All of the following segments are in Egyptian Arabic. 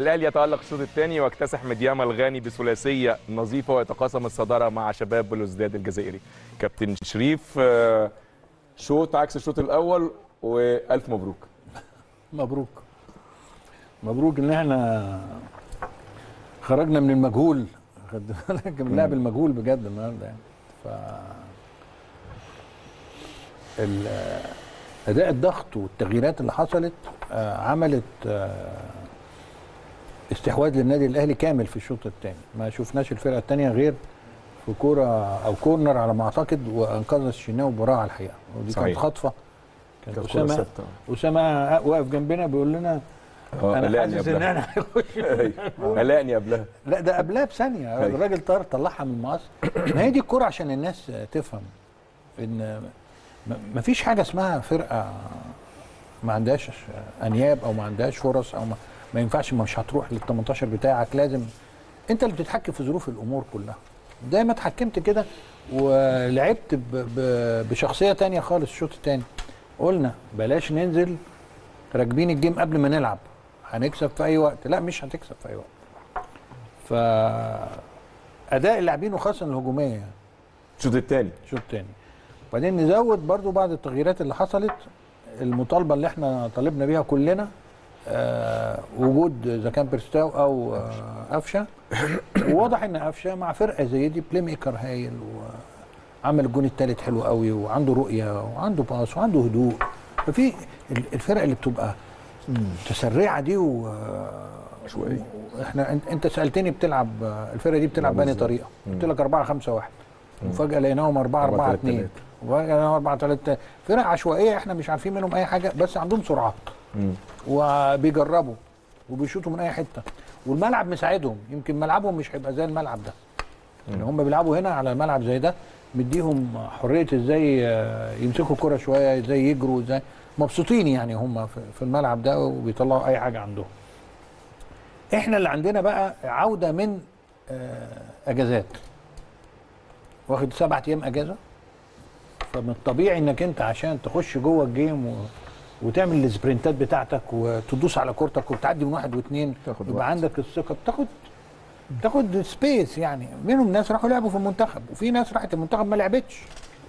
الاهلي يتالق الشوط الثاني واكتسح مدياما الغاني بثلاثيه نظيفه ويتقاسم الصداره مع شباب بلوزداد الجزائري كابتن شريف آه، شوط عكس الشوط الاول والف مبروك مبروك مبروك ان احنا خرجنا من المجهول خد بالك من لعب المجهول بجد النهارده يعني ف ال- اداء الضغط والتغييرات اللي حصلت آه، عملت آه، استحواذ للنادي الاهلي كامل في الشوط الثاني ما شفناش الفرقه الثانيه غير في كوره او كورنر على ما اعتقد وانقذ الشناوي براعه الحقيقه ودي كانت صحيح. خطفه كانت كانت كرة اسامه ثابتة. اسامه واقف جنبنا بيقول لنا آه، انا قلقني حاسس ان قبلها. احنا هنخش أيوة. قلقني قبلها لا ده قبلها بثانيه أيوة. الراجل طار طلعها من المقص ما هي دي الكوره عشان الناس تفهم ان ما فيش حاجه اسمها فرقه ما عندهاش انياب او ما عندهاش فرص او ما, ما ينفعش مش هتروح لل 18 بتاعك لازم انت اللي بتتحكم في ظروف الامور كلها زي ما اتحكمت كده ولعبت ب ب بشخصيه تانية خالص الشوط التاني قلنا بلاش ننزل راكبين الجيم قبل ما نلعب هنكسب في اي وقت لا مش هتكسب في اي وقت ف اداء اللاعبين وخاصه الهجوميه يعني الشوط الثاني الشوط الثاني وبعدين نزود برضو بعض التغييرات اللي حصلت المطالبه اللي احنا طالبنا بيها كلنا آه وجود اذا كان بيرستاو او آه قفشه وواضح ان قفشه مع فرقه زي دي بلاي ميكر هايل وعمل الجون الثالث حلو قوي وعنده رؤيه وعنده باص وعنده هدوء ففي ال- الفرق اللي بتبقى متسرعه دي و عشوائية. احنا انت- انت سالتني بتلعب الفرقه دي بتلعب بأنهي بالظبط. طريقه قلت لك 4 5 1 وفجاه لقيناهم 4 4 4 2 وفجاه لقيناهم 4 3 فرق عشوائيه احنا مش عارفين منهم اي حاجه بس عندهم سرعات مم. وبيجربوا وبيشوطوا من اي حته والملعب مساعدهم يمكن ملعبهم مش هيبقى زي الملعب ده يعني هم بيلعبوا هنا على ملعب زي ده مديهم حريه ازاي آه، يمسكوا الكره شويه ازاي يجروا ازاي مبسوطين يعني هم في في الملعب ده وبيطلعوا اي حاجه عندهم احنا اللي عندنا بقى عوده من آه، اجازات واخد سبعة ايام اجازه فمن الطبيعي انك انت عشان تخش جوه الجيم و... وتعمل السبرنتات بتاعتك وتدوس على كورتك وتعدي من واحد واثنين تاخد يبقى وقت. عندك الثقه بتاخد تاخد سبيس يعني منهم ناس راحوا لعبوا في المنتخب وفي ناس راحت المنتخب ما لعبتش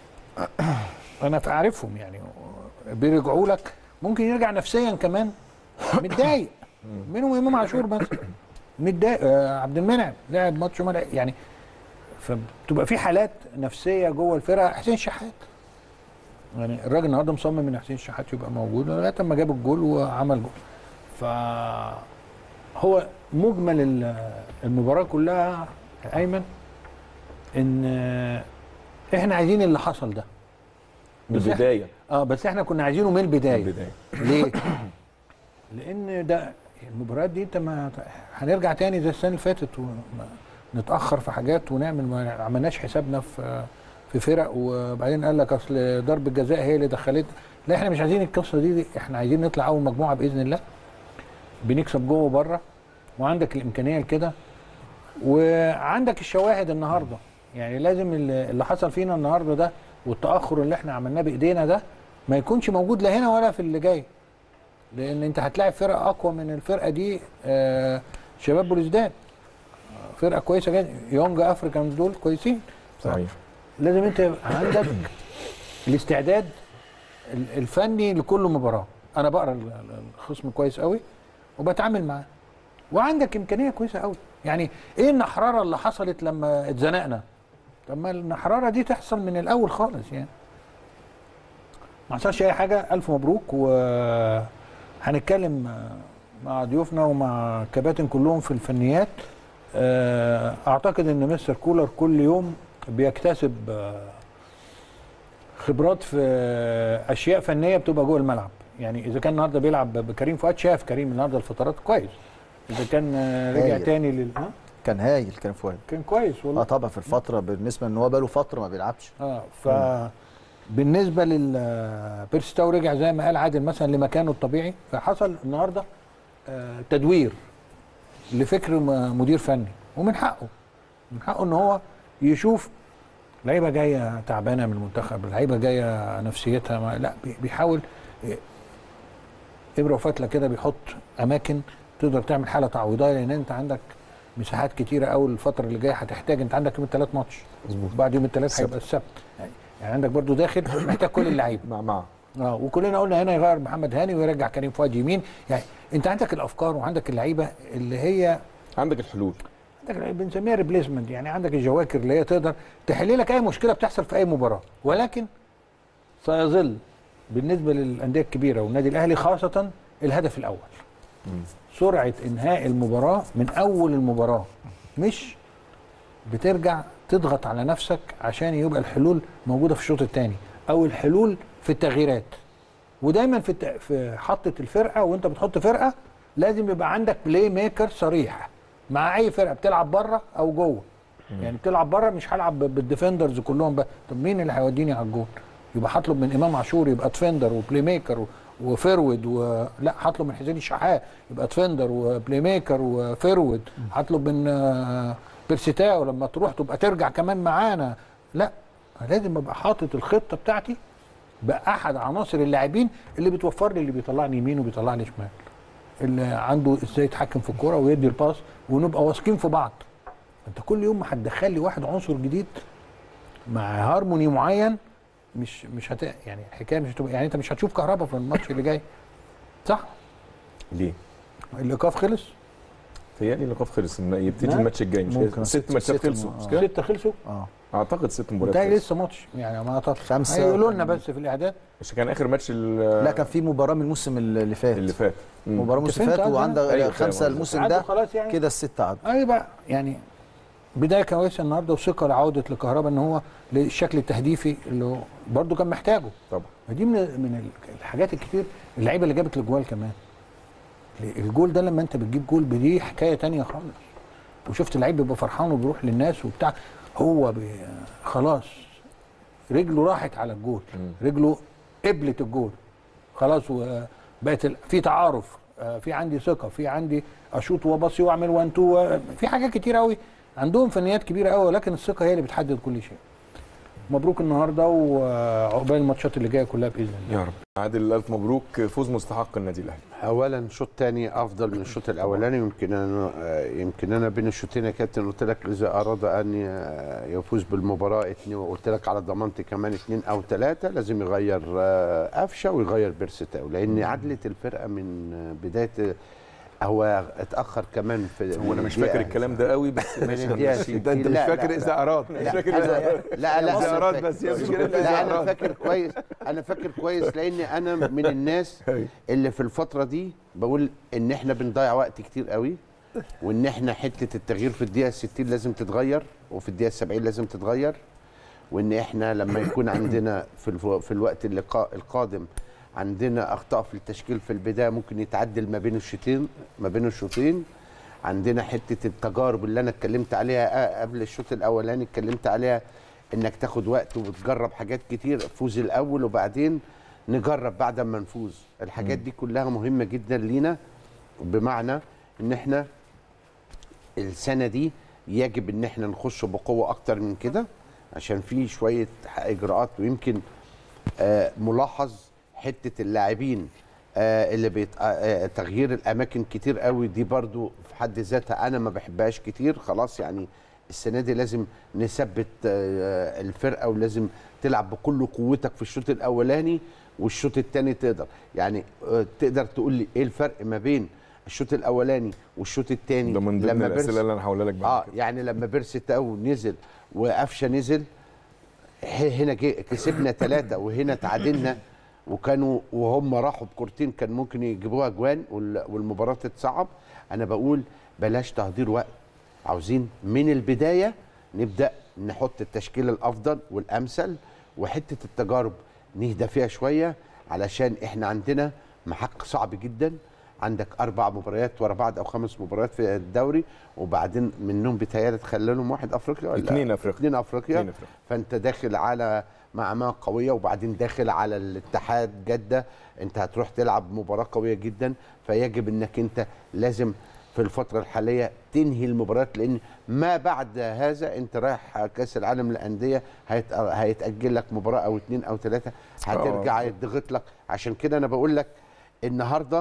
انا اعرفهم يعني بيرجعوا لك ممكن يرجع نفسيا كمان متضايق منهم امام عاشور بس متضايق آه عبد المنعم لعب ماتش وما لعب. يعني فبتبقى في حالات نفسيه جوه الفرقه حسين شحات يعني الراجل النهارده مصمم ان حسين شحات يبقى موجود لغايه اما جاب الجول وعمل جول ف هو مجمل ال- المباراه كلها يا ايمن ان احنا عايزين اللي حصل ده من بس إحنا- البدايه اه بس احنا كنا عايزينه من البدايه من البدايه ليه؟ لان ده المباريات دي انت ما هنرجع تاني زي السنه اللي فاتت ونتاخر في حاجات ونعمل ما عملناش حسابنا في في فرق وبعدين قال لك اصل ضربه الجزاء هي اللي دخلت لا احنا مش عايزين القصه دي, دي احنا عايزين نطلع اول مجموعه باذن الله بنكسب جوه وبره وعندك الامكانيه لكده وعندك الشواهد النهارده يعني لازم اللي اللي حصل فينا النهارده ده والتاخر اللي احنا عملناه بايدينا ده ما يكونش موجود لا هنا ولا في اللي جاي لان انت هتلاعب فرقه اقوى من الفرقه دي آه شباب بلوزداد آه، فرقه كويسه جدا يونج افريكانز دول كويسين صحيح لازم انت يبقى عندك الاستعداد ال- الفني لكل مباراه انا بقرا ال- ال- الخصم كويس قوي وبتعامل معاه وعندك امكانيه كويسه قوي يعني ايه النحراره اللي حصلت لما اتزنقنا طب ما النحراره دي تحصل من الاول خالص يعني ما حصلش اي حاجه الف مبروك وهنتكلم مع ضيوفنا ومع الكباتن كلهم في الفنيات آه، اعتقد ان مستر كولر كل يوم بيكتسب آه، خبرات في آه، اشياء فنيه بتبقى جوه الملعب يعني اذا كان النهارده بيلعب بكريم فؤاد شاف كريم النهارده الفترات كويس اذا كان آه، رجع هايل. تاني لل ها؟ كان هايل كان فؤاد كان كويس اه والله طبعا في الفتره بالنسبه ان هو بقاله فتره ما بيلعبش اه ف بالنسبه لل بيرستاو رجع زي ما قال عادل مثلا لمكانه الطبيعي فحصل النهارده آه، تدوير لفكر م- مدير فني ومن حقه من حقه ان هو يشوف لعيبه جايه تعبانه من المنتخب لعيبه جايه نفسيتها ما لا بي- بيحاول ي- ابره وفتله كده بيحط اماكن تقدر تعمل حاله تعويضيه لان انت عندك مساحات كتيره قوي الفتره اللي جايه هتحتاج انت عندك يوم الثلاث ماتش بعد يوم الثلاث هيبقى السبت يعني عندك برضو داخل محتاج كل اللعيبه مع مع اه وكلنا قلنا هنا يغير محمد هاني ويرجع كريم فؤاد يمين يعني انت عندك الافكار وعندك اللعيبه اللي هي عندك الحلول عندك اللعيبة بنسميها ريبليسمنت يعني عندك الجواكر اللي هي تقدر تحل لك اي مشكله بتحصل في اي مباراه ولكن سيظل بالنسبه للانديه الكبيره والنادي الاهلي خاصه الهدف الاول سرعه انهاء المباراه من اول المباراه مش بترجع تضغط على نفسك عشان يبقى الحلول موجوده في الشوط الثاني او الحلول في التغييرات ودايما في الت... في حطه الفرقه وانت بتحط فرقه لازم يبقى عندك بلاي ميكر صريح مع اي فرقه بتلعب بره او جوه يعني بتلعب بره مش هلعب ب- بالديفندرز كلهم بقى طب مين اللي هيوديني على الجول يبقى هطلب من امام عاشور يبقى ديفندر وبلاي ميكر و... وفيرود و... لا هطلب من حسين الشحات يبقى ديفندر وبلاي ميكر وفيرود هطلب من آه، بيرسيتاو لما تروح تبقى ترجع كمان معانا لا لازم ابقى حاطط الخطه بتاعتي باحد عناصر اللاعبين اللي بتوفر لي اللي بيطلعني يمين وبيطلعني شمال اللي عنده ازاي يتحكم في الكوره ويدي الباس ونبقى واثقين في بعض انت كل يوم ما هتدخل لي واحد عنصر جديد مع هارموني معين مش مش هت يعني الحكايه مش هتبقى يعني انت مش هتشوف كهربا في الماتش اللي جاي صح ليه؟ الايقاف خلص تهيألي اللقاء خلص إن يبتدي لا. الماتش الجاي مش ممكن. ست ماتشات ست خلصوا م- مش آه. كده؟ ستة خلصوا اه اعتقد ست مباريات ده خلصوا. لسه ماتش يعني ما اعتقدش خمسة هيقولوا لنا كان- بس في الاعداد مش كان اخر ماتش ال- لا كان في مباراه من الموسم اللي فات اللي فات مم. مباراه أنت الموسم فهمت فات قصدي؟ وعندك أيوة، فاهم خمسه قصدك. الموسم عدوا ده خلاص يعني كده الست عدوا اي بقى يعني بدايه كويسه النهارده وثقه لعوده لكهربا ان هو للشكل التهديفي اللي هو برده كان محتاجه طبعا فدي من من الحاجات الكتير اللعيبه اللي جابت الجوال كمان الجول ده لما انت بتجيب جول دي حكايه تانية خالص وشفت اللعيب بيبقى فرحان وبيروح للناس وبتاع هو بي خلاص رجله راحت على الجول رجله قبلت الجول خلاص وبقت ال- في تعارف آه، في عندي ثقه في عندي اشوط وابصي واعمل وان تو في حاجات كتير قوي عندهم فنيات كبيره قوي ولكن الثقه هي اللي بتحدد كل شيء مبروك النهارده وعقبال الماتشات اللي جايه كلها باذن الله يا رب عادل الف مبروك فوز مستحق النادي الاهلي اولا شوط تاني افضل من الشوط الاولاني يمكن انا آه، يمكن انا بين الشوطين يا كابتن قلت لك اذا اراد ان آه، يفوز بالمباراه اتنين وقلت لك على ضمانتي كمان اتنين او ثلاثه لازم يغير آه، قفشه ويغير بيرستاو لان عدلت الفرقه من آه، بدايه هو اتاخر كمان في هو انا مش الدقيقة. فاكر الكلام ده قوي بس ماشي الدقيقة هنمشي. 60. ده انت مش لا، فاكر لا، اذا اراد مش لا فاكر اذا أنا اراد لا لا إذا أنا اراد فاكر. بس هي مش كده لا إذا انا أراد. فاكر كويس انا فاكر كويس لان انا من الناس أيوة. اللي في الفتره دي بقول ان احنا بنضيع وقت كتير قوي وان احنا حته التغيير في الدقيقه 60 لازم تتغير وفي الدقيقه 70 لازم تتغير وان احنا لما يكون عندنا في الو- في الوقت اللقاء القادم عندنا اخطاء في التشكيل في البدايه ممكن يتعدل ما بين الشوطين ما بين الشوطين عندنا حته التجارب اللي انا اتكلمت عليها آه، قبل الشوط الاولاني اتكلمت عليها انك تاخد وقت وبتجرب حاجات كتير فوز الاول وبعدين نجرب بعد ما نفوز الحاجات دي كلها مهمه جدا لينا بمعنى ان احنا السنه دي يجب ان احنا نخش بقوه اكتر من كده عشان في شويه اجراءات ويمكن آه، ملاحظ حته اللاعبين آه، اللي بيت آه، آه، تغيير الاماكن كتير قوي دي برضو في حد ذاتها انا ما بحبهاش كتير خلاص يعني السنه دي لازم نثبت آه، الفرقه ولازم تلعب بكل قوتك في الشوط الاولاني والشوط الثاني تقدر يعني آه، تقدر تقول لي ايه الفرق ما بين الشوط الاولاني والشوط الثاني ده من ضمن لما الاسئله بيرس اللي انا هقولها لك بعد اه كده يعني لما بيرسي تاو نزل وقفشه نزل ه- هنا جه كسبنا ثلاثة وهنا تعادلنا وكانوا وهم راحوا بكورتين كان ممكن يجيبوها اجوان وال- والمباراة تتصعب انا بقول بلاش تهدير وقت عاوزين من البداية نبدأ نحط التشكيل الافضل والامثل وحتة التجارب نهدى فيها شوية علشان احنا عندنا محك صعب جدا عندك اربع مباريات ورا بعض او خمس مباريات في الدوري وبعدين منهم بيتهيألي تخلى لهم واحد افريقيا ولا اتنين أفريقيا. اتنين افريقيا اتنين أفريقيا. فانت داخل على معمعة قوية وبعدين داخل على الاتحاد جدة انت هتروح تلعب مباراة قوية جدا فيجب انك انت لازم في الفترة الحالية تنهي المباريات لان ما بعد هذا انت رايح كاس العالم للأندية هيت- هيتأجل لك مباراة او اتنين او ثلاثة هترجع آه. يضغط لك عشان كده انا بقول لك النهارده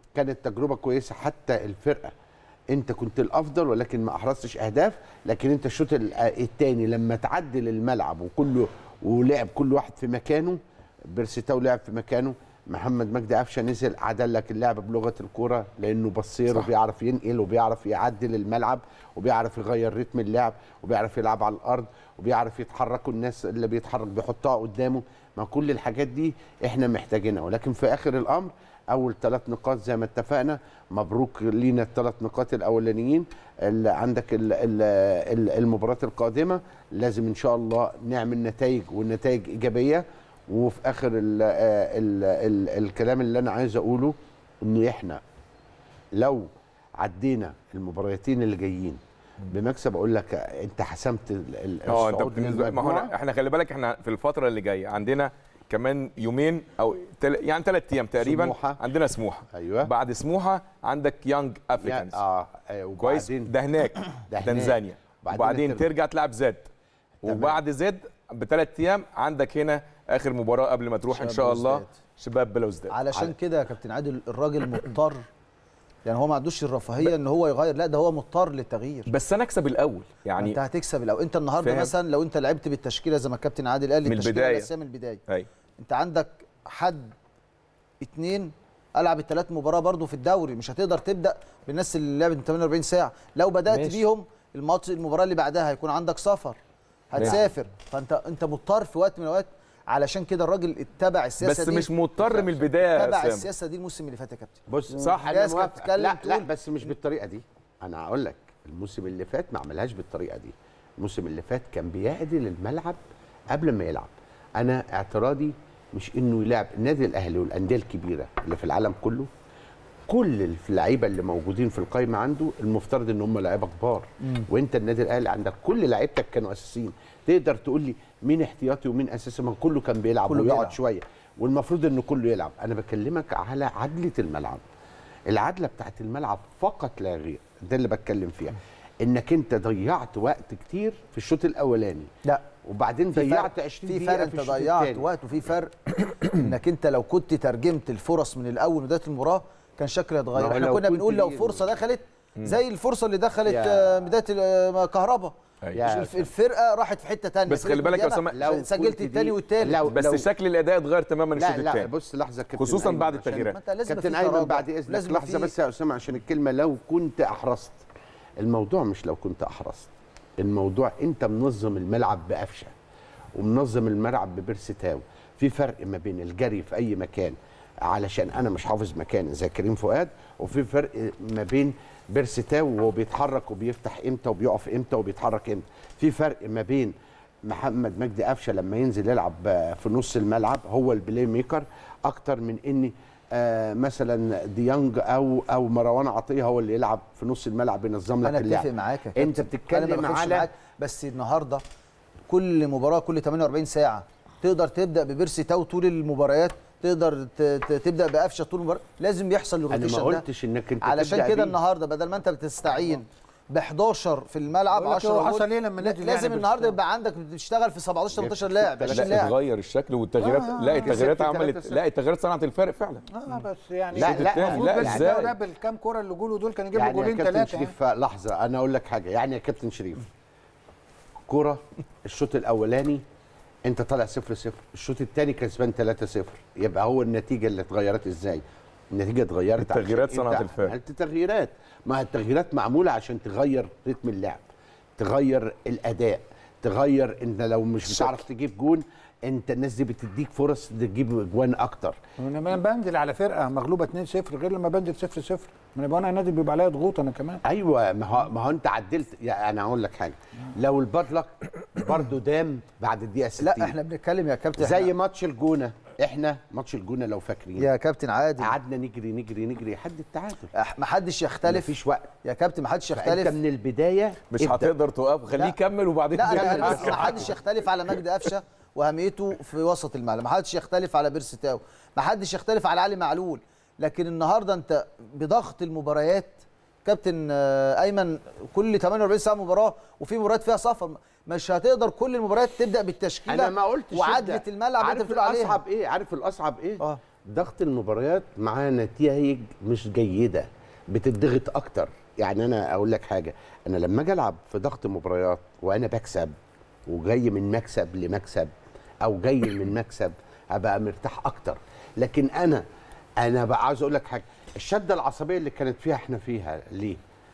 كانت تجربه كويسه حتى الفرقه انت كنت الافضل ولكن ما احرزتش اهداف لكن انت الشوط ال- الثاني لما تعدل الملعب وكله ولعب كل واحد في مكانه بيرسيتاو لعب في مكانه محمد مجدي قفشه نزل عدل لك اللعب بلغه الكوره لانه بصير صح. وبيعرف ينقل وبيعرف يعدل الملعب وبيعرف يغير رتم اللعب وبيعرف يلعب على الارض وبيعرف يتحركوا الناس اللي بيتحرك بيحطها قدامه ما كل الحاجات دي احنا محتاجينها ولكن في اخر الامر اول ثلاث نقاط زي ما اتفقنا مبروك لينا الثلاث نقاط الاولانيين اللي عندك ال- ال- ال- المباراه القادمه لازم ان شاء الله نعمل نتائج والنتائج ايجابيه وفي اخر ال ال ال الكلام اللي انا عايز اقوله ان احنا لو عدينا المباراتين اللي جايين بمكسب اقول لك انت حسمت ال- ال- اه انت الصعود بالنسبه ما هو للمجموعة. أنا- احنا خلي بالك احنا في الفتره اللي جايه عندنا كمان يومين او تل... يعني ثلاث ايام تقريبا سموحة. عندنا سموحه ايوه بعد سموحه عندك يانج يا- افريكانز اه آه، كويس وبعدين ده هناك ده هناك. تنزانيا وبعدين وبعدين هترجع. ترجع تلعب زد تمام. وبعد زد بثلاث ايام عندك هنا اخر مباراه قبل ما تروح ان شباب شاء الله بلوزداد. شباب بلوزداد علشان كده يا كابتن عادل الراجل مضطر يعني هو ما عندوش الرفاهيه ان هو يغير لا ده هو مضطر للتغيير بس انا اكسب الاول يعني انت يعني هتكسب لو انت النهارده فاهم. مثلا لو انت لعبت بالتشكيله زي ما الكابتن عادل قال من التشكيله البداية. الاساسيه من البدايه اي انت عندك حد اتنين العب الثلاث مباراه برضو في الدوري مش هتقدر تبدا بالناس اللي لعبت من 48 ساعه لو بدات ماشي. بيهم الماتش المباراه اللي بعدها هيكون عندك سفر هتسافر فانت انت مضطر في وقت من الاوقات علشان كده الراجل اتبع السياسه بس دي مش مضطر من البدايه يا اتبع اسامه السياسه دي الموسم اللي فات يا كابتن بص صح، انا الناس كانت موافق بتتكلم لا لا تقول- بس مش بالطريقه دي انا هقول لك الموسم اللي فات ما عملهاش بالطريقه دي الموسم اللي فات كان بيعدل الملعب قبل ما يلعب انا اعتراضي مش انه يلعب النادي الاهلي والانديه الكبيره اللي في العالم كله كل اللعيبه اللي موجودين في القايمه عنده المفترض ان هم لعيبه كبار وانت النادي الاهلي عندك كل لعيبتك كانوا اساسيين تقدر تقول لي مين احتياطي ومين اساسي ما كله كان بيلعب كله ويقعد بيلعب. شويه والمفروض ان كله يلعب انا بكلمك على عدله الملعب العدله بتاعت الملعب فقط لا غير ده اللي بتكلم فيها انك انت ضيعت وقت كتير في الشوط الاولاني لا وبعدين في ضيعت فرق- 20 في دقيقه فرق انت الشوط ضيعت التاني. وقت وفي فرق انك انت لو كنت ترجمت الفرص من الاول بدايه المباراه كان شكله ما يتغير هو احنا لو كنا كنت بنقول لو دي- فرصه دخلت زي الفرصه اللي دخلت يا- آه، بدايه ال- كهربا أيوة. يا الف- الفرقه راحت في حته ثانيه بس خلي بالك يا أسامة، لو سجلت كنت دي- الثاني والثالث لو- بس شكل الاداء اتغير تماما الشوط لا لا الثاني بص لحظه كابتن خصوصا أيمن بعد عشان- التغييرات. ما انت لازم كابتن في ايمن تراجع. بعد اذنك لازم لحظه في- بس يا اسامه عشان الكلمه لو كنت احرصت الموضوع مش لو كنت احرصت الموضوع انت منظم الملعب بقفشه ومنظم الملعب ببرستاو في فرق ما بين الجري في اي مكان علشان انا مش حافظ مكان زي كريم فؤاد وفي فرق ما بين بيرستاو وهو بيتحرك وبيفتح امتى وبيقف امتى وبيتحرك امتى في فرق ما بين محمد مجدي قفشه لما ينزل يلعب في نص الملعب هو البلاي ميكر اكتر من ان آه مثلا ديانج او او مروان عطيه هو اللي يلعب في نص الملعب ينظم لك انا اللعب اتفق معاك يا انت كابتن. بتتكلم أنا ما بختلفش على معاك بس النهارده كل مباراه كل 48 ساعه تقدر تبدا ببيرسي تاو طول المباريات تقدر ت- ت- تبدا بقفشه طول المباراه لازم يحصل انا ما الروتيشن ده قلتش انك انت علشان تبدأ كده بيه. النهارده بدل ما انت بتستعين ب 11 في الملعب بقول لك 10 هو جول، حصل ايه لما لا- نزل لازم يعني النهارده بيرسي يبقى عندك بتشتغل في 17 18 لاعب 20 لا لاعب اتغير الشكل والتغييرات آه، لا التغييرات كسبت عملت 3-0. لا التغييرات صنعت الفرق فعلا اه بس يعني لا، الشوط لا، الثاني المفروض لا بس ازاي ده بالكام كوره اللي جوله دول كان يجيب له يعني يا جولين كابتن ثلاثه يعني. شريف لحظه انا اقول لك حاجه يعني يا كابتن شريف كرة الشوط الاولاني انت طالع 0 0 الشوط الثاني كسبان 3 0 يبقى هو النتيجه اللي اتغيرت ازاي النتيجه اتغيرت التغييرات عشان صنعت انت الفرق. عملت تغييرات ما التغييرات معموله عشان تغير رتم اللعب تغير الاداء تغير انت لو مش الشكل. بتعرف تجيب جون انت الناس دي بتديك فرص تجيب اجوان اكتر انا بنزل على فرقه مغلوبه 2-0 غير لما بنزل 0-0 ما انا بقى انا نادي بيبقى عليا ضغوط انا كمان ايوه ما هو ما هو انت عدلت يعني انا اقول لك حاجه لو البادلك برضه دام بعد الدقيقه 60 لا احنا بنتكلم يا كابتن زي إحنا- ماتش الجونه احنا ماتش الجونه لو فاكرين يا كابتن عادل قعدنا نجري نجري نجري لحد التعادل ما حدش يختلف مفيش وقت يا كابتن ما حدش فانت يختلف من البدايه مش ابدأ. هتقدر توقف خليه لا. يكمل وبعدين لا تكمل انا بس. بس ما حدش يختلف على مجدي قفشه واهميته في وسط الملعب ما حدش يختلف على بيرسي تاو ما حدش يختلف على علي معلول لكن النهارده انت بضغط المباريات كابتن آه، ايمن كل 48 ساعه مباراه وفي مباريات فيها سفر مش هتقدر كل المباريات تبدا بالتشكيله انا ما قلتش وعدله ابدأ. الملعب اللي انت عارف بتقول عليها الاصعب ايه عارف الاصعب ايه آه. ضغط المباريات مع نتائج مش جيده بتضغط اكتر يعني انا اقول لك حاجه انا لما اجي العب في ضغط مباريات وانا بكسب وجاي من مكسب لمكسب او جاي من مكسب ابقى مرتاح اكتر لكن انا انا بقى عاوز اقول لك حاجه الشده العصبيه اللي كانت فيها احنا فيها ليه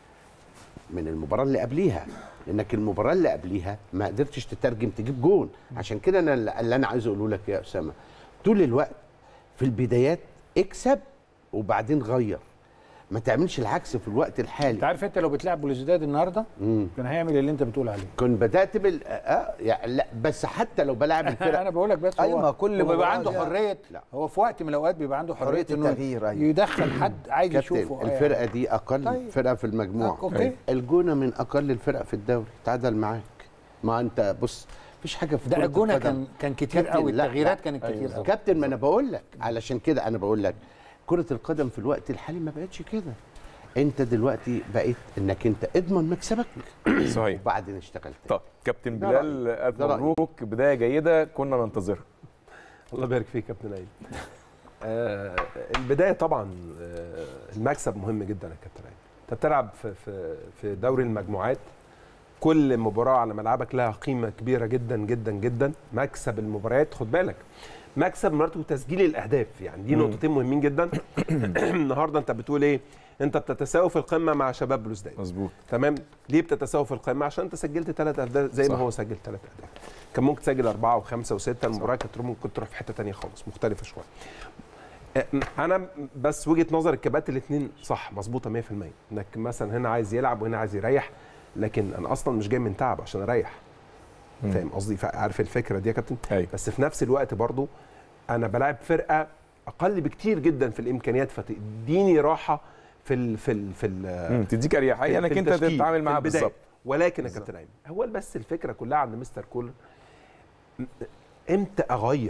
من المباراه اللي قبليها لانك المباراه اللي قبليها ما قدرتش تترجم تجيب جون عشان كده انا اللي انا عايز اقوله لك يا اسامه طول الوقت في البدايات اكسب وبعدين غير ما تعملش العكس في الوقت انت الحالي عارف انت لو بتلعب بوليزداد النهارده مم. كان هيعمل اللي انت بتقول عليه كنت بدات بال اه يعني لا بس حتى لو بلعب الفرق انا بقول لك بس أيوة، هو ما كل هو بيبقى مباراة عنده ليها- حريه لا. هو في وقت من الاوقات بيبقى عنده حريه, حرية إنه التغيير، أيوة. يدخل حد عايز كابتن يشوفه آه، الفرقه دي اقل طيب. فرقه في المجموعه آه، أوكي. الجونه من اقل الفرق في الدوري تعادل معاك ما انت بص مفيش حاجه في ده كرة الجونه القدم. كان كان كتير كابتن، قوي لا، التغييرات لا. كانت كتير قوي كابتن ما انا بقول لك علشان كده انا بقول لك كره القدم في الوقت الحالي ما بقتش كده انت دلوقتي بقيت انك انت اضمن مكسبك صحيح وبعدين اشتغل تاني طب كابتن ده بلال رأيي. الف ده رأيي. مبروك بدايه جيده كنا ننتظرها الله يبارك فيك يا كابتن عيد آه البدايه طبعا آه المكسب مهم جدا يا كابتن عيد انت بتلعب في في في دوري المجموعات كل مباراه على ملعبك لها قيمه كبيره جدا جدا جدا مكسب المباريات خد بالك مكسب مرات وتسجيل الاهداف يعني دي نقطتين مهمين جدا النهارده انت بتقول ايه انت بتتساوى في القمه مع شباب بلوزداد مظبوط تمام ليه بتتساوى في القائمه عشان انت سجلت ثلاث اهداف زي ما صح. هو سجل ثلاث اهداف كان ممكن تسجل اربعه وخمسه وسته المباراه كانت ممكن تروح في حته ثانيه خالص مختلفه شويه أه، انا بس وجهه نظر الكبات الاثنين صح مظبوطه 100% انك مثلا هنا عايز يلعب وهنا عايز يريح لكن انا اصلا مش جاي من تعب عشان اريح فاهم قصدي عارف الفكره دي يا كابتن أيوة. بس في نفس الوقت برضو انا بلاعب فرقه اقل بكتير جدا في الامكانيات فتديني راحه في ال في ال في ال مم، تديك اريحيه انك في انت التشكيل، تتعامل في معاها البداية. بالظبط ولكن يا كابتن ايمن هو بس الفكره كلها عند مستر كولر م- امتى اغير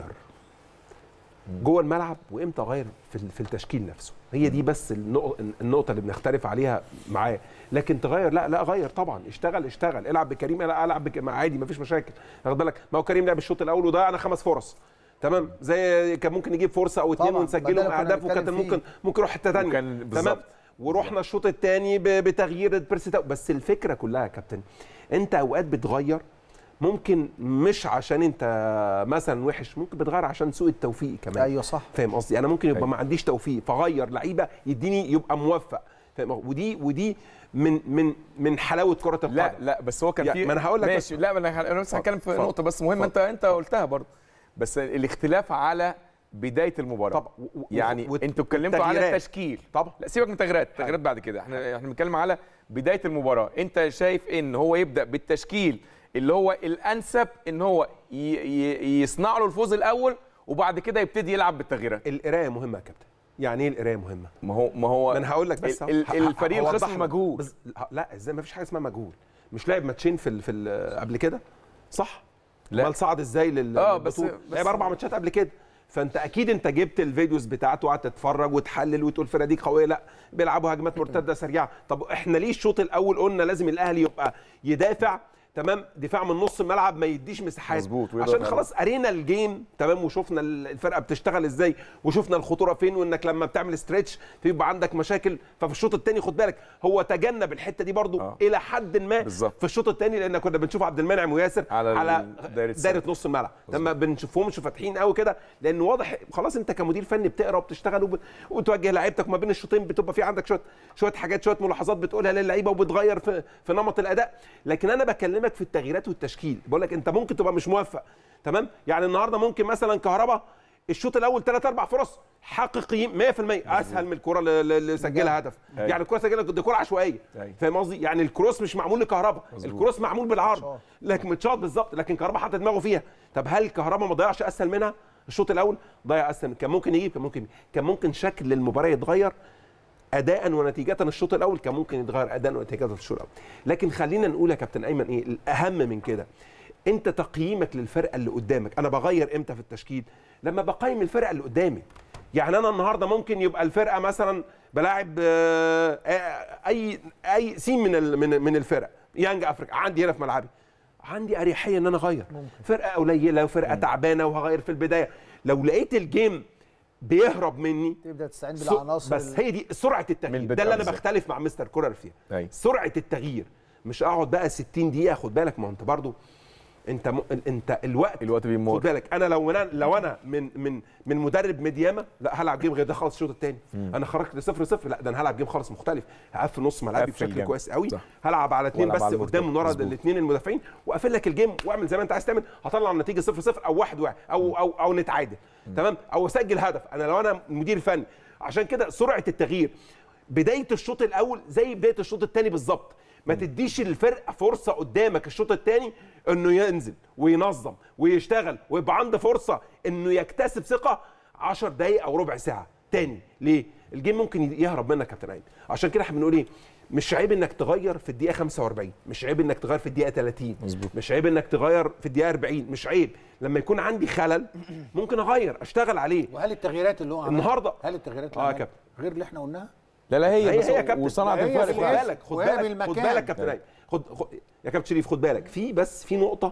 جوه الملعب وامتى اغير في ال- في التشكيل نفسه هي دي بس النق- النقطه اللي بنختلف عليها معاه لكن تغير لا لا غير طبعا اشتغل اشتغل العب بكريم لا العب بك مع عادي مفيش مشاكل واخد بالك ما هو كريم لعب الشوط الاول وضيعنا خمس فرص تمام زي كان ممكن يجيب فرصه او اتنين طبعاً، ونسجلهم بدل كنا اهداف بنتكلم وكان فيه. ممكن ممكن يروح حته ثانيه وكان تمام بالظبط. ورحنا الشوط الثاني بتغيير بيرسي تاو بس الفكره كلها يا كابتن انت اوقات بتغير ممكن مش عشان انت مثلا وحش ممكن بتغير عشان سوء التوفيق كمان ايوه صح فاهم قصدي انا ممكن يبقى أيوة. ما عنديش توفيق فغير لعيبه يديني يبقى موفق فاهم ودي ودي من من من حلاوه كره القدم لا لا بس هو كان يا- في ما أنا هقول لك ماشي بس. لا ما انا انا بس هتكلم في اتفضل. نقطه بس مهمه انت انت قلتها برضه بس الاختلاف على بدايه المباراه طبعا و- و- يعني وت- انتوا اتكلمتوا على والتغييرات. التشكيل طبعا لا سيبك من التغييرات التغييرات بعد كده احنا احنا بنتكلم على بدايه المباراه انت شايف ان هو يبدا بالتشكيل اللي هو الانسب ان هو ي... ي... يصنع له الفوز الاول وبعد كده يبتدي يلعب بالتغييرات القرايه مهمه يا كابتن يعني ايه القرايه مهمه ما هو ما هو ما انا هقول لك بس ال- ال- أهو. ه- ه- الفريق هوضح الخصم لك. مجهول بس لا ازاي ما فيش حاجه اسمها مجهول مش لعب ماتشين في ال في ال قبل كده صح لا. امال صعد ازاي لل آه، بس- للبطولة؟ بس- لعب اربع ماتشات قبل كده فانت اكيد انت جبت الفيديوز بتاعته وقعدت تتفرج وتحلل وتقول الفرقه دي قويه لا بيلعبوا هجمات مرتده سريعه طب احنا ليه الشوط الاول قلنا لازم الاهلي يبقى يدافع تمام دفاع من نص الملعب ما يديش مساحات مظبوط، ويضغط عشان عليه. خلاص قرينا الجيم تمام وشفنا الفرقه بتشتغل ازاي وشفنا الخطوره فين وانك لما بتعمل ستريتش بيبقى عندك مشاكل ففي الشوط الثاني خد بالك هو تجنب الحته دي برضو آه. الى حد ما بالظبط. في الشوط الثاني لان كنا بنشوف عبد المنعم وياسر على على, ال- على دايرة دايره, السد. نص الملعب لما بنشوفهمش فاتحين قوي كده لان واضح خلاص انت كمدير فني بتقرا وبتشتغل وب... وتوجه لعيبتك ما بين الشوطين بتبقى في عندك شويه شويه حاجات شويه ملاحظات بتقولها للعيبه وبتغير في في نمط الاداء لكن انا بكلمك في التغييرات والتشكيل بقول لك انت ممكن تبقى مش موفق تمام يعني النهارده ممكن مثلا كهربا الشوط الاول ثلاث اربع فرص حقيقيين 100% اسهل من الكره اللي- اللي سجلها هدف أيوة. يعني الكره سجلها دي كره عشوائيه أيوة. فاهم قصدي يعني الكروس مش معمول لكهربا الكروس معمول بالعرض لكن متشاط بالظبط لكن كهربا حط دماغه فيها طب هل كهربا ما ضيعش اسهل منها الشوط الاول ضيع اسهل كان ممكن يجيب كان ممكن كان ممكن شكل المباراه يتغير اداء ونتيجه الشوط الاول كان ممكن يتغير اداء ونتيجه الشوط الاول لكن خلينا نقول يا كابتن ايمن ايه الاهم من كده انت تقييمك للفرقه اللي قدامك انا بغير امتى في التشكيل لما بقيم الفرقه اللي قدامي يعني انا النهارده ممكن يبقى الفرقه مثلا بلاعب آه، آه، اي اي سين من ال- من من الفرق يانج افريقيا عندي هنا في ملعبي عندي اريحيه ان انا اغير فرقه قليله وفرقه تعبانه وهغير في البدايه لو لقيت الجيم بيهرب مني تبدا تستعين سو- بالعناصر بس هي دي سرعه التغيير من ده اللي انا بالظبط. بختلف مع مستر كولر فيها أيوة. سرعه التغيير مش اقعد بقى 60 دقيقه خد بالك ما هو انت برضو انت م... انت الوقت الوقت بيمر. خد بالك انا لو انا لو انا من من من مدرب مديامه لا هلعب جيم غير ده خالص الشوط الثاني انا خرجت لصفر صفر لا ده انا هلعب جيم خالص مختلف هقفل نص ملعبي قفل بشكل جامد. كويس قوي صح. هلعب على اثنين والعب بس على قدام من المرتد. ورا مظبوط. الاثنين المدافعين واقفل لك الجيم واعمل زي ما انت عايز تعمل هطلع النتيجه صفر صفر او واحد واحد او او او نتعادل تمام او اسجل هدف انا لو انا مدير فني عشان كده سرعه التغيير بدايه الشوط الاول زي بدايه الشوط الثاني بالظبط ما تديش الفرقه فرصه قدامك الشوط الثاني انه ينزل وينظم ويشتغل ويبقى عنده فرصه انه يكتسب ثقه 10 دقائق او ربع ساعه تاني ليه الجيم ممكن يهرب منك يا كابتن عيد عشان كده احنا بنقول ايه مش عيب انك تغير في الدقيقه 45 مش عيب انك تغير في الدقيقه 30 مظبوط. مش عيب انك تغير في الدقيقه 40 مش عيب لما يكون عندي خلل ممكن اغير اشتغل عليه وهل التغييرات اللي هو عملها النهاردة- هل التغييرات اللي آه يا عملها كابتن. غير اللي احنا قلناها لا لا هي هي بس هي يا كابتن وصنعت هي الفرق خد هي فعلا. بالك خد وهي بالك خد بالمكان. بالك كابتن عيد خد, خد يا كابتن شريف خد بالك في بس في نقطه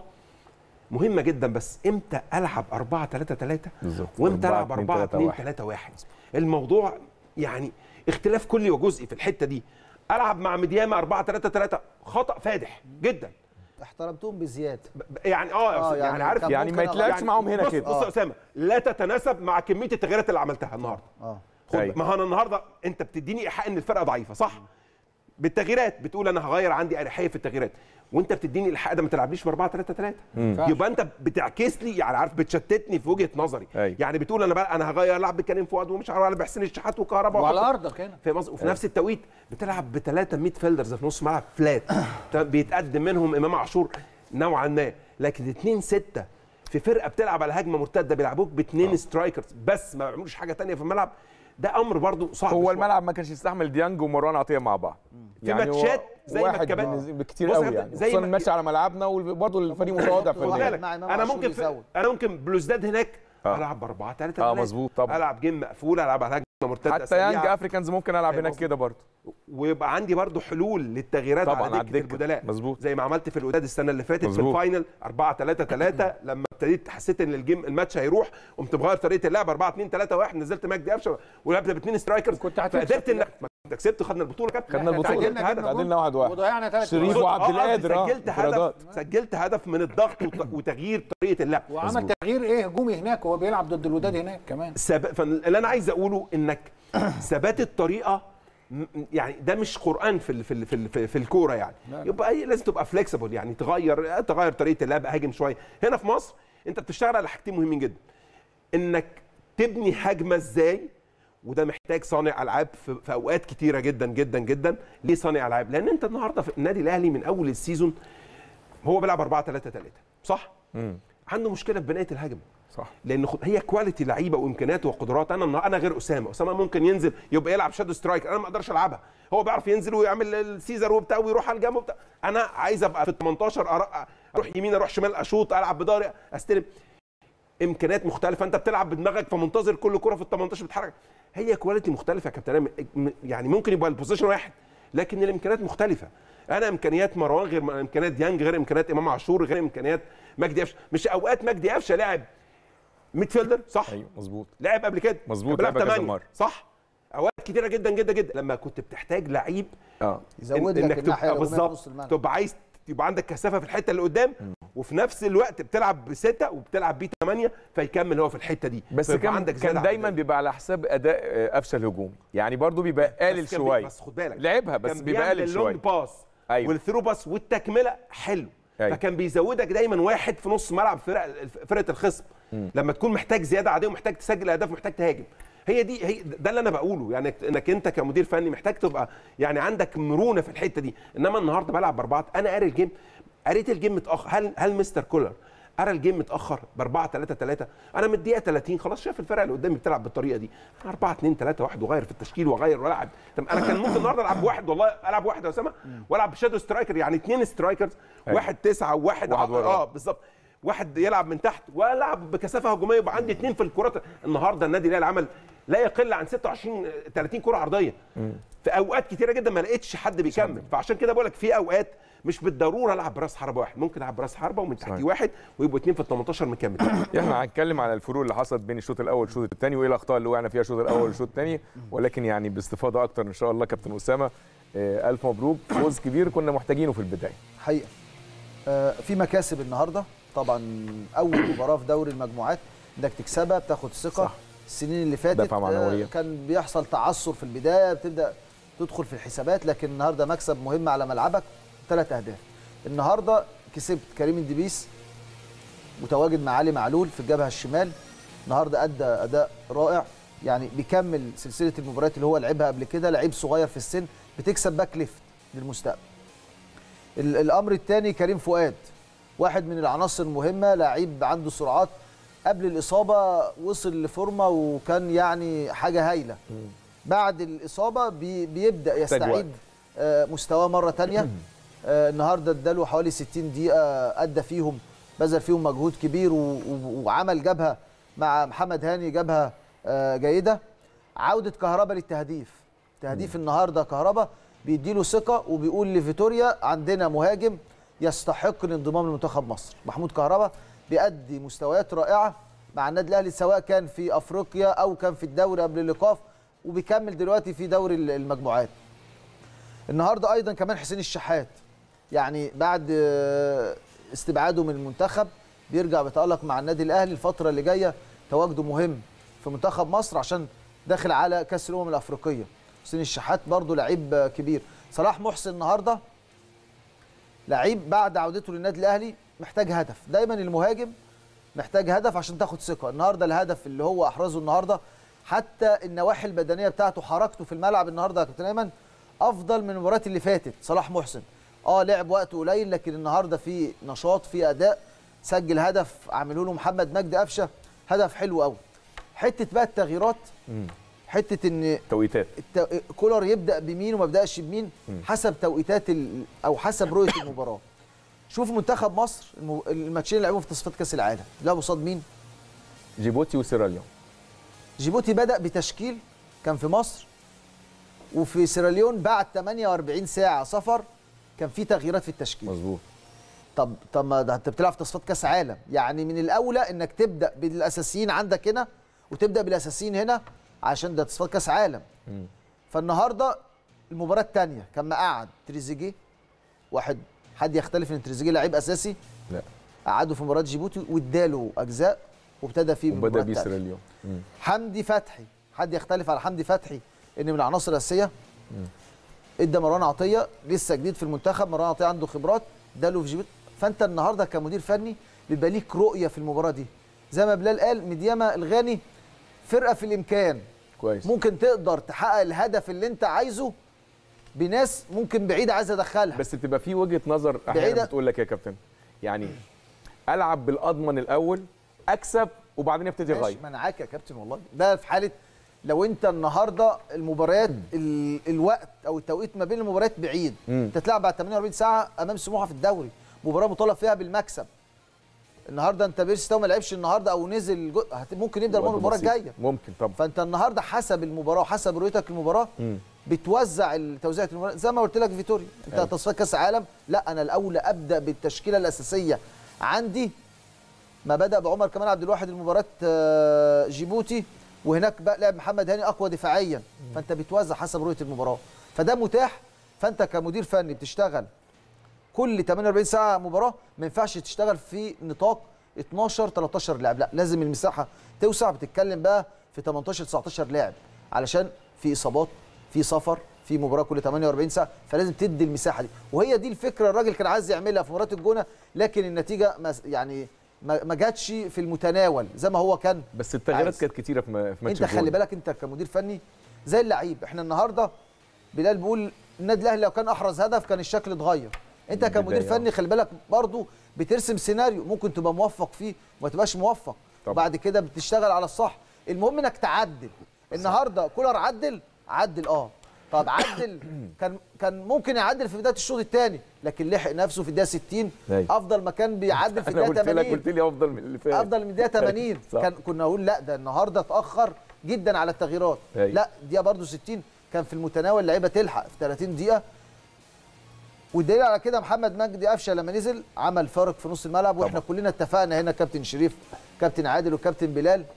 مهمه جدا بس امتى العب 4 3 3 بالظبط. وامتى أربعة، العب اتنين، 4 تلاتة، 2 واحد. 3 1 الموضوع يعني اختلاف كلي وجزئي في الحته دي العب مع مديامه 4 3 3 خطا فادح جدا احترمتهم بزياده ب- ب- يعني اه, آه، يعني, يعني يعني عارف كان يعني ممكن ما أغير. يتلعبش معاهم هنا بص كده بص يا اسامه لا تتناسب مع كميه التغييرات اللي عملتها النهارده اه خد أيوة. ما هو انا النهارده انت بتديني ايحاء ان الفرقه ضعيفه صح بالتغييرات بتقول انا هغير عندي اريحيه في التغييرات وانت بتديني الايحاء ده ما تلعبليش ب 4 3 3 يبقى انت بتعكس لي يعني عارف بتشتتني في وجهه نظري أيوة. يعني بتقول انا بقى انا هغير العب بكريم فؤاد ومش هغير العب بحسين الشحات وكهرباء وعلى وأحط- ارضك هنا فاهم قصدي وفي نفس التوقيت بتلعب بثلاثه ميد فيلدرز في نص ملعب فلات بيتقدم منهم امام عاشور نوعا ما لكن اتنين سته في فرقه بتلعب على هجمه مرتده بيلعبوك باثنين سترايكرز بس ما بيعملوش حاجه تانية في الملعب ده امر برضو صعب هو شوية. الملعب ما كانش يستحمل ديانج ومروان عطيه مع بعض في هو ماتشات زي ما واحد الكباتن- بالنسبة- بكتير بص يا قوي كابتن، يعني زي خصوصا ما- الماتش على ملعبنا وبرضه الفريق متواضع خد واحد فنيا بالك مع إمام انا عاشور ممكن في يزود. انا ممكن بلوزداد هناك آه. العب ب 4 3 اه مظبوط طبعا العب جيم مقفول العب على هجمه مرتده حتى سريعة. يانج افريكانز ممكن العب فاهم هناك قصدي؟ كده برضه ويبقى عندي برضو حلول للتغييرات طبعاً على على دكه الدكة. البدلاء مظبوط. زي ما عملت في الوداد السنه اللي فاتت في مظبوط. الفاينل 4 3 3 لما ابتديت حسيت ان الجيم الماتش هيروح قمت مغير طريقه اللعب 4 2 3 1 نزلت مجدي قفشه ولعبت باثنين سترايكرز كنت هتكسب فقدرت في انك ما انت كسبت خدنا البطوله كابتن خدنا البطولة. سجلت تعادلنا، هدف جبنا تعادلنا واحد واحد وضيعنا ثلاث شريف آه، وعبد آه، القادر اه سجلت انفرادات. هدف سجلت هدف من الضغط وت- وتغيير طريقه اللعب وعمل تغيير ايه هجومي هناك وهو بيلعب ضد الوداد هناك كمان سب... فاللي انا عايز اقوله انك ثبات الطريقه م- يعني ده مش قران في ال... في ال... في, ال... في, في الكوره يعني يبقى أي لازم تبقى فليكسيبل يعني تغير تغير طريقه اللعب هاجم شويه هنا في مصر انت بتشتغل على حاجتين مهمين جدا انك تبني هجمه ازاي وده محتاج صانع العاب في, في اوقات كتيره جدا جدا جدا ليه صانع العاب لان انت النهارده في النادي الاهلي من اول السيزون هو بيلعب 4 3 3 صح عنده مشكله في بنايه الهجمه صح لان خد- هي كواليتي لعيبه وامكانيات وقدرات انا النهار- انا غير اسامه اسامه ممكن ينزل يبقى يلعب شادو سترايك انا ما اقدرش العبها هو بيعرف ينزل ويعمل السيزر وبتاع ويروح على الجنب وبتاع انا عايز ابقى في ال 18 أر- اروح يمين اروح شمال اشوط العب بضهري استلم امكانيات مختلفه انت بتلعب بدماغك فمنتظر كل كره في ال 18 بتتحرك هي كواليتي مختلفه يا كابتن أمين. م- يعني ممكن يبقى البوزيشن واحد لكن الامكانيات مختلفه انا امكانيات مروان غير م- امكانيات ديانج غير امكانيات امام عاشور غير امكانيات مجدي قفشه مش اوقات مجدي قفشه لاعب ميد فيلدر صح ايوه مظبوط لعب قبل كده مظبوط، كان بيلعب لعب كذا تمانية، مرة. صح اوقات كتيره جدا جدا جدا لما كنت بتحتاج لعيب اه يزود إن- لك الناحيه تبقى الهجوميه في نص بالظبط الملعب تبقى عايز تبقى عندك كثافه في الحته اللي قدام وفي نفس الوقت بتلعب بسته وبتلعب بيه ثمانيه فيكمل هو في الحته دي بس فيبقى كان عندك كان زيادة دايما عددية. بيبقى على حساب اداء آه، قفشه الهجومي يعني برضه بيبقى قلل بس كان بي- شويه بس خد بالك لعبها بس كان بيبقى بيعمل قلل اللونج شويه باس أيوة. والثرو باس والتكمله حلو أيوة. فكان بيزودك دايما واحد في نص ملعب فرق فرقه الخصم لما تكون محتاج زياده عاديه ومحتاج تسجل اهداف ومحتاج تهاجم هي دي هي ده اللي انا بقوله يعني انك انت كمدير فني محتاج تبقى يعني عندك مرونه في الحته دي انما النهارده بلعب باربعه انا قاري الجيم قريت الجيم متاخر هل هل مستر كولر قرا الجيم متاخر ب 4 3 3 انا من الدقيقه 30 خلاص شايف الفرقه اللي قدامي بتلعب بالطريقه دي 4 2 3 1 وغير في التشكيل واغير والعب طب انا كان ممكن النهارده العب واحد والله العب واحد يا اسامه والعب بشادو سترايكر يعني اثنين سترايكرز أيوة. واحد تسعه وواحد واحد ورا. اه بالظبط واحد يلعب من تحت والعب بكثافه هجوميه يبقى عندي اثنين في الكرات النهارده النادي الاهلي عمل لا يقل عن 26 30 كره عرضيه في اوقات كتيره جدا ما لقيتش حد بيكمل فعشان كده بقول لك في اوقات مش بالضروره العب براس حربه واحد ممكن العب براس حربه ومن تحتيه صحيح. واحد ويبقوا اثنين في ال 18 مكمل احنا هنتكلم على الفروق اللي حصلت بين الشوط الاول والشوط الثاني وايه الاخطاء اللي وقعنا فيها الشوط الاول والشوط الثاني ولكن يعني باستفاضه اكتر ان شاء الله كابتن اسامه آه، الف مبروك فوز كبير كنا محتاجينه في البدايه حقيقه آه، في مكاسب النهارده طبعا اول مباراه في دوري المجموعات انك تكسبها بتاخد ثقه صح. السنين اللي فاتت دفعة معنوية. آه، كان بيحصل تعثر في البدايه بتبدا تدخل في الحسابات لكن النهارده مكسب مهم على ملعبك ثلاث اهداف النهارده كسبت كريم الدبيس متواجد مع علي معلول في الجبهه الشمال النهارده ادى اداء رائع يعني بيكمل سلسله المباريات اللي هو لعبها قبل كده لعيب صغير في السن بتكسب باك ليفت للمستقبل ال- الامر الثاني كريم فؤاد واحد من العناصر المهمه لعيب عنده سرعات قبل الاصابه وصل لفورمه وكان يعني حاجه هايله بعد الاصابه بي بيبدا يستعيد وقت. آه، مستواه مره تانية آه، النهارده اداله حوالي 60 دقيقه ادى فيهم بذل فيهم مجهود كبير و- و- وعمل جبهه مع محمد هاني جبهه آه، جيده عوده كهربا للتهديف تهديف النهارده كهربا بيديله ثقه وبيقول لفيتوريا عندنا مهاجم يستحق الانضمام لمنتخب مصر محمود كهربا بيأدي مستويات رائعه مع النادي الاهلي سواء كان في افريقيا او كان في الدوري قبل الايقاف وبيكمل دلوقتي في دوري المجموعات النهارده ايضا كمان حسين الشحات يعني بعد آه، استبعاده من المنتخب بيرجع بيتالق مع النادي الاهلي الفتره اللي جايه تواجده مهم في منتخب مصر عشان داخل على كاس الامم الافريقيه حسين الشحات برضه لعيب آه، كبير صلاح محسن النهارده لعيب بعد عودته للنادي الاهلي محتاج هدف دايما المهاجم محتاج هدف عشان تاخد ثقه النهارده الهدف اللي هو احرزه النهارده حتى النواحي البدنيه بتاعته حركته في الملعب النهارده يا كابتن ايمن افضل من المباريات اللي فاتت صلاح محسن اه لعب وقت قليل لكن النهارده في نشاط في اداء سجل هدف عمله له محمد مجدي قفشه هدف حلو قوي حته بقى التغييرات حته ان توقيتات الت... كولر يبدا بمين وما يبداش بمين حسب توقيتات ال... او حسب رؤيه المباراه شوف منتخب مصر الم... الماتشين اللي لعبوهم في تصفيات كاس العالم لعبوا قصاد مين جيبوتي وسيراليون جيبوتي بدا بتشكيل كان في مصر وفي سيراليون بعد 48 ساعه سفر كان في تغييرات في التشكيل مظبوط طب طب ما ده انت بتلعب في تصفيات كاس عالم يعني من الاولى انك تبدا بالاساسيين عندك هنا وتبدا بالاساسيين هنا عشان ده تصفيات كاس عالم فالنهارده المباراه الثانيه كان مقعد تريزيجيه واحد حد يختلف ان تريزيجيه لعيب اساسي لا قعده في مباراه جيبوتي واداله اجزاء وابتدى فيه وبدا بالمباراة بيه التانية. سيراليون مم. حمدي فتحي حد يختلف على حمدي فتحي ان من العناصر الاساسيه ادى مروان عطيه لسه جديد في المنتخب مروان عطيه عنده خبرات اداله في جيبوتي فانت النهارده كمدير فني بيبقى ليك رؤيه في المباراه دي زي ما بلال قال مدياما الغاني فرقه في الامكان كويس ممكن تقدر تحقق الهدف اللي انت عايزه بناس ممكن بعيده عايز ادخلها بس تبقى في وجهه نظر احيانا بعيدة. بتقول لك يا كابتن يعني العب بالاضمن الاول اكسب وبعدين ابتدي ماشي اغير ما انا معاك يا كابتن والله ده في حاله لو انت النهارده المباريات ال... الوقت او التوقيت ما بين المباريات بعيد مم. انت تلعب بعد 48 ساعه امام سموحه في الدوري مباراه مطالب فيها بالمكسب النهارده انت بيرسي تاو ما لعبش النهارده او نزل جو... هت... ممكن يبدا وقت المباراه بسيط. الجايه ممكن طبعا فانت النهارده حسب المباراه وحسب رؤيتك للمباراه مم. بتوزع توزيعه المباراه زي ما قلت لك فيتوريا انت أيوة. تصفيات كاس عالم لا انا الاولى ابدا بالتشكيله الاساسيه عندي ما بدا بعمر كمال عبد الواحد المباراه آه، جيبوتي وهناك بقى لعب محمد هاني اقوى دفاعيا فانت بتوزع حسب رؤيه المباراه فده متاح فانت كمدير فني بتشتغل كل 48 ساعه مباراه ما ينفعش تشتغل في نطاق 12 13 لاعب لا لازم المساحه توسع بتتكلم بقى في 18 19 لاعب علشان في اصابات في سفر في مباراه كل 48 ساعه فلازم تدي المساحه دي وهي دي الفكره الراجل كان عايز يعملها في مباراه الجونه لكن النتيجه ما يعني ما ما جاتش في المتناول زي ما هو كان بس التغييرات عايز. كانت كتيره في م- في ماتش انت خلي الجون. بالك انت كمدير فني زي اللعيب احنا النهارده بلال بيقول النادي الاهلي لو كان احرز هدف كان الشكل اتغير انت من كمدير البداية، فني خلي بالك برضو بترسم سيناريو ممكن تبقى موفق فيه وما تبقاش موفق طبعا. وبعد كده بتشتغل على الصح المهم انك تعدل النهارده كولر عدل عدل اه طب عدل كان كان ممكن يعدل في بدايه الشوط الثاني لكن لحق نفسه في الدقيقه 60 أيوة. افضل ما كان بيعدل في انا الدقيقه قلت لك 80 قلت لي افضل من اللي فات افضل من الدقيقه 80 صح. كان كنا نقول لا ده النهارده اتاخر جدا على التغييرات أيوة. لا دقيقه برده 60 كان في المتناول اللعيبه تلحق في 30 دقيقه والدليل على كده محمد مجدي قفشه لما نزل عمل فارق في نص الملعب واحنا كلنا اتفقنا هنا كابتن شريف كابتن عادل وكابتن بلال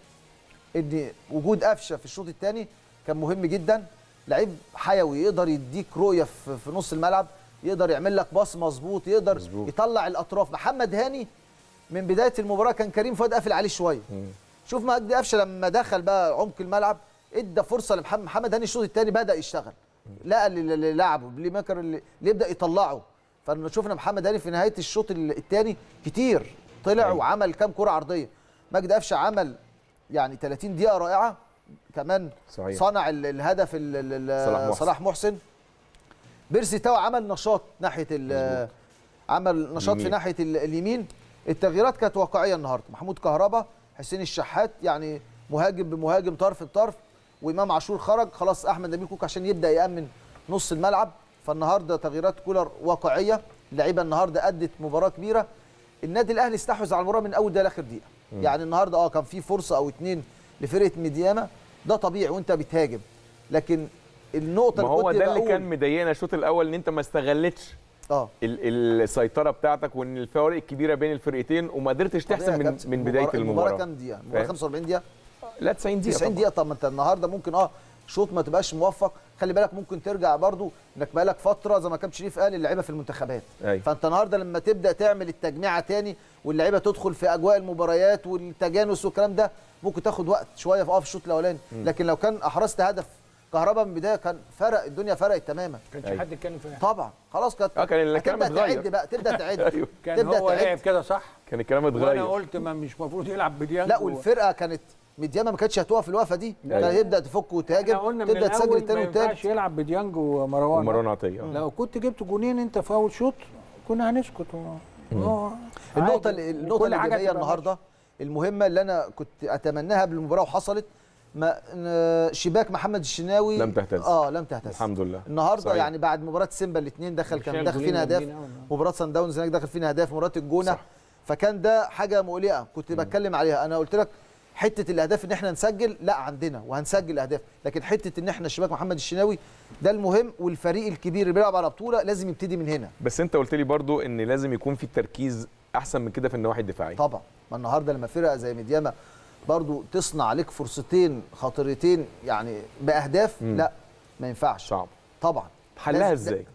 ان وجود قفشه في الشوط الثاني كان مهم جدا لعيب حيوي يقدر يديك رؤيه في, في نص الملعب يقدر يعمل لك باص مظبوط يقدر مظبوط. يطلع الاطراف محمد هاني من بدايه المباراه كان كريم فؤاد قافل عليه شويه شوف مجدي قفشه لما دخل بقى عمق الملعب ادى فرصه لمحمد محمد هاني الشوط الثاني بدا يشتغل لقى اللي اللي لعبه بلي ماكر اللي اللي يبدا يطلعه فشفنا محمد هاني في نهايه الشوط الثاني كتير طلع أيوة. وعمل كام كره عرضيه مجدي قفشه عمل يعني 30 دقيقه رائعه كمان صحيح. صنع ال- الهدف ال- ال- ال- صلاح محسن. صلاح محسن بيرسي تاو عمل نشاط ناحيه ال- عمل نشاط في اليمين. ناحيه ال- اليمين التغييرات كانت واقعيه النهارده محمود كهربا حسين الشحات يعني مهاجم بمهاجم طرف بطرف وامام عاشور خرج خلاص احمد نبيل كوك عشان يبدا يامن نص الملعب فالنهارده تغييرات كولر واقعيه اللعيبه النهارده ادت مباراه كبيره النادي الاهلي استحوذ على المباراه من اول دقيقه لاخر دقيقه يعني النهارده اه كان في فرصه او اتنين لفرقه ميدياما ده طبيعي وانت بتهاجم لكن النقطه ما هو كنت ده اللي بقول- كان مضايقنا الشوط الاول ان انت ما استغلتش اه ال- السيطره بتاعتك وان الفوارق الكبيره بين الفرقتين وما قدرتش طبيعي تحسم يا من كابتن. من بدايه المباراة- المباراه كام دقيقه المباراه فاهم؟ 45 دقيقه لا 90 دقيقه 90 طبعاً. دقيقه طب ما انت النهارده ممكن اه شوط ما تبقاش موفق خلي بالك ممكن ترجع برضو انك بقالك فتره زي ما كابتن شريف قال اللعيبه في المنتخبات أيوة. فانت النهارده لما تبدا تعمل التجميعه تاني واللعيبه تدخل في اجواء المباريات والتجانس والكلام ده ممكن تاخد وقت شويه في اه في الشوط الاولاني لكن لو كان احرزت هدف كهربا من البدايه كان فرق الدنيا فرقت تماما كانش أيوة. حد يتكلم في طبعا خلاص كانت اه كان الكلام هتبدا اتغير. تعد بقى تبدا تعد أيوة. كان تبدا هو لعب تعد كده صح كان الكلام وانا اتغير قلت ما مش المفروض يلعب بديانج لا والفرقه كانت مديانه ما كانتش هتقف الوقفه دي أيوة. كانت هيبدا تفك وتهاجم احنا قلنا من تبدا تسجل الاول الثاني ما والثالث ينفعش يلعب بديانج ومروان ومروان عطيه آه. لو كنت جبت جونين انت في اول شوط كنا هنسكت و... آه، النقطة عادي. النقطة وكل حاجة الإيجابية تبقى النهاردة المهمة اللي أنا كنت أتمناها قبل المباراة وحصلت ما ن- شباك محمد الشناوي لم تهتز. اه لم تهتز الحمد لله النهارده صحيح. يعني بعد مباراة سيمبا الاثنين دخل كان شايل داخل جولين فينا اهداف جامدين أوي. مباراة سان داونز هناك دخل فينا اهداف مباراة الجونة صح. فكان ده حاجة مقلقة كنت بتكلم عليها أنا قلت لك حتة الأهداف إن احنا نسجل لا عندنا وهنسجل أهداف لكن حتة إن احنا شباك محمد الشناوي ده المهم والفريق الكبير اللي بيلعب على بطولة لازم يبتدي من هنا بس انت قلت لي برضو ان لازم يكون في تركيز احسن من كده في النواحي الدفاعيه طبعا ما النهارده لما فرقه زي ميدياما برضو تصنع عليك فرصتين خطيرتين يعني باهداف مم. لا ما ينفعش صعب طبعا حلها لازم- ازاي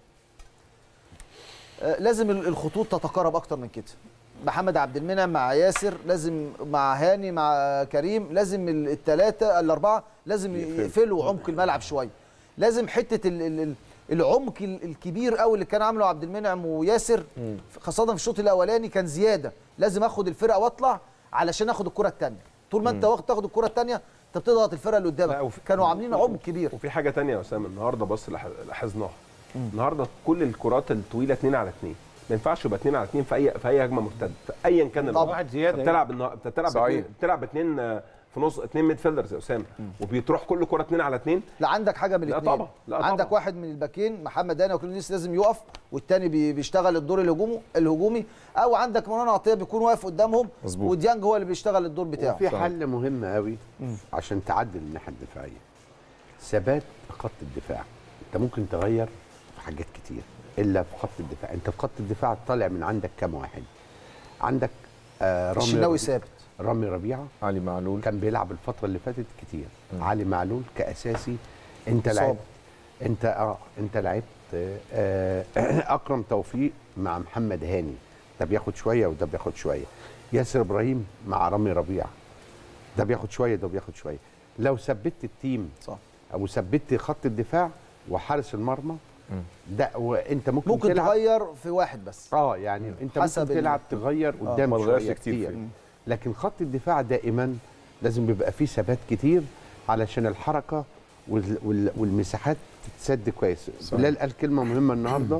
آه، لازم ال- الخطوط تتقارب اكتر من كده محمد عبد المنعم مع ياسر لازم مع هاني مع كريم لازم الثلاثه الاربعه لازم يقفلوا. يقفلوا عمق الملعب شويه لازم حته ال ال ال العمق ال- الكبير قوي اللي كان عامله عبد المنعم وياسر مم. خاصه في الشوط الاولاني كان زياده لازم اخد الفرقه واطلع علشان اخد الكره الثانيه طول ما انت واخد تاخد الكره الثانيه انت بتضغط الفرقه اللي لا، قدامك وفي- كانوا عاملين عمق كبير وفي حاجه تانية يا اسامه النهارده بص لاح- لاحظناها النهارده كل الكرات الطويله 2 على 2 ما ينفعش يبقى 2 على 2 في اي في اي هجمه مرتده في ايا كان الوضع. واحد زياده انت بتلعب النهار- انت بتلعب صحيح. باتنين- بتلعب اثنين في نص اثنين ميد فيلدرز يا اسامه وبيتروح كل كره 2 على 2 لا عندك حاجه من لا الاثنين طبعا، لا عندك طبعا. واحد من الباكين محمد هاني وكلونيس لازم يقف والتاني بي- بيشتغل الدور الهجومي الهجومي او عندك مروان عطيه بيكون واقف قدامهم مظبوط. وديانج هو اللي بيشتغل الدور بتاعه وفي صحيح. حل مهم قوي عشان تعدل الناحيه الدفاعيه ثبات خط الدفاع انت ممكن تغير في حاجات كتير الا في خط الدفاع انت في خط الدفاع طالع من عندك كام واحد عندك آه رامي الشناوي ربيع- ثابت رامي ربيعه علي معلول كان بيلعب الفتره اللي فاتت كتير علي معلول كاساسي انت إصابة. لعبت انت اه انت لعبت آه اكرم توفيق مع محمد هاني ده بياخد شويه وده بياخد شويه ياسر ابراهيم مع رامي ربيعه ده بياخد شويه ده بياخد شويه لو ثبت التيم صح او ثبت خط الدفاع وحارس المرمى ده وانت ممكن, ممكن تلعب تغير في واحد بس اه يعني انت حسب ممكن ال- تلعب تغير قدام ما تغيرش شوية كتير فيه. لكن خط الدفاع دائما لازم بيبقى فيه ثبات كتير علشان الحركه وال- وال- والمساحات تتسد كويس صحيح. بلال قال كلمه مهمه النهارده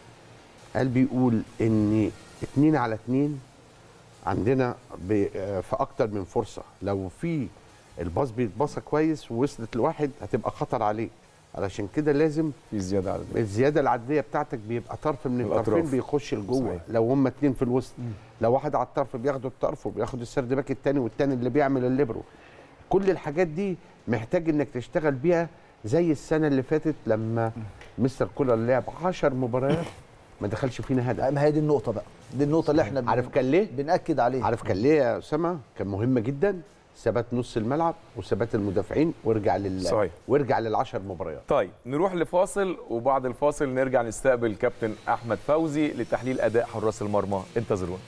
قال بيقول ان اتنين على اتنين عندنا ب- آه، في اكتر من فرصه لو في الباص بيتباصى كويس ووصلت لواحد هتبقى خطر عليه علشان كده لازم في زياده على ده الزياده العدديه بتاعتك بيبقى طرف من الأطراف. الطرفين بيخش لجوه صحيح. لو هم اتنين في الوسط لو واحد على الطرف بياخدوا الطرف وبياخد السرد باك التاني والتاني اللي بيعمل الليبرو كل الحاجات دي محتاج انك تشتغل بيها زي السنه اللي فاتت لما مستر كولر لعب 10 مباريات ما دخلش فينا هدف ما هي دي النقطه بقى دي النقطه اللي احنا بن- عارف كان ليه؟ بناكد عليها عارف كان ليه يا اسامه؟ كان مهمه جدا ثبات نص الملعب وثبات المدافعين وارجع لل صحيح. وارجع للعشر مباريات طيب نروح لفاصل وبعد الفاصل نرجع نستقبل كابتن احمد فوزي لتحليل اداء حراس المرمى انتظرونا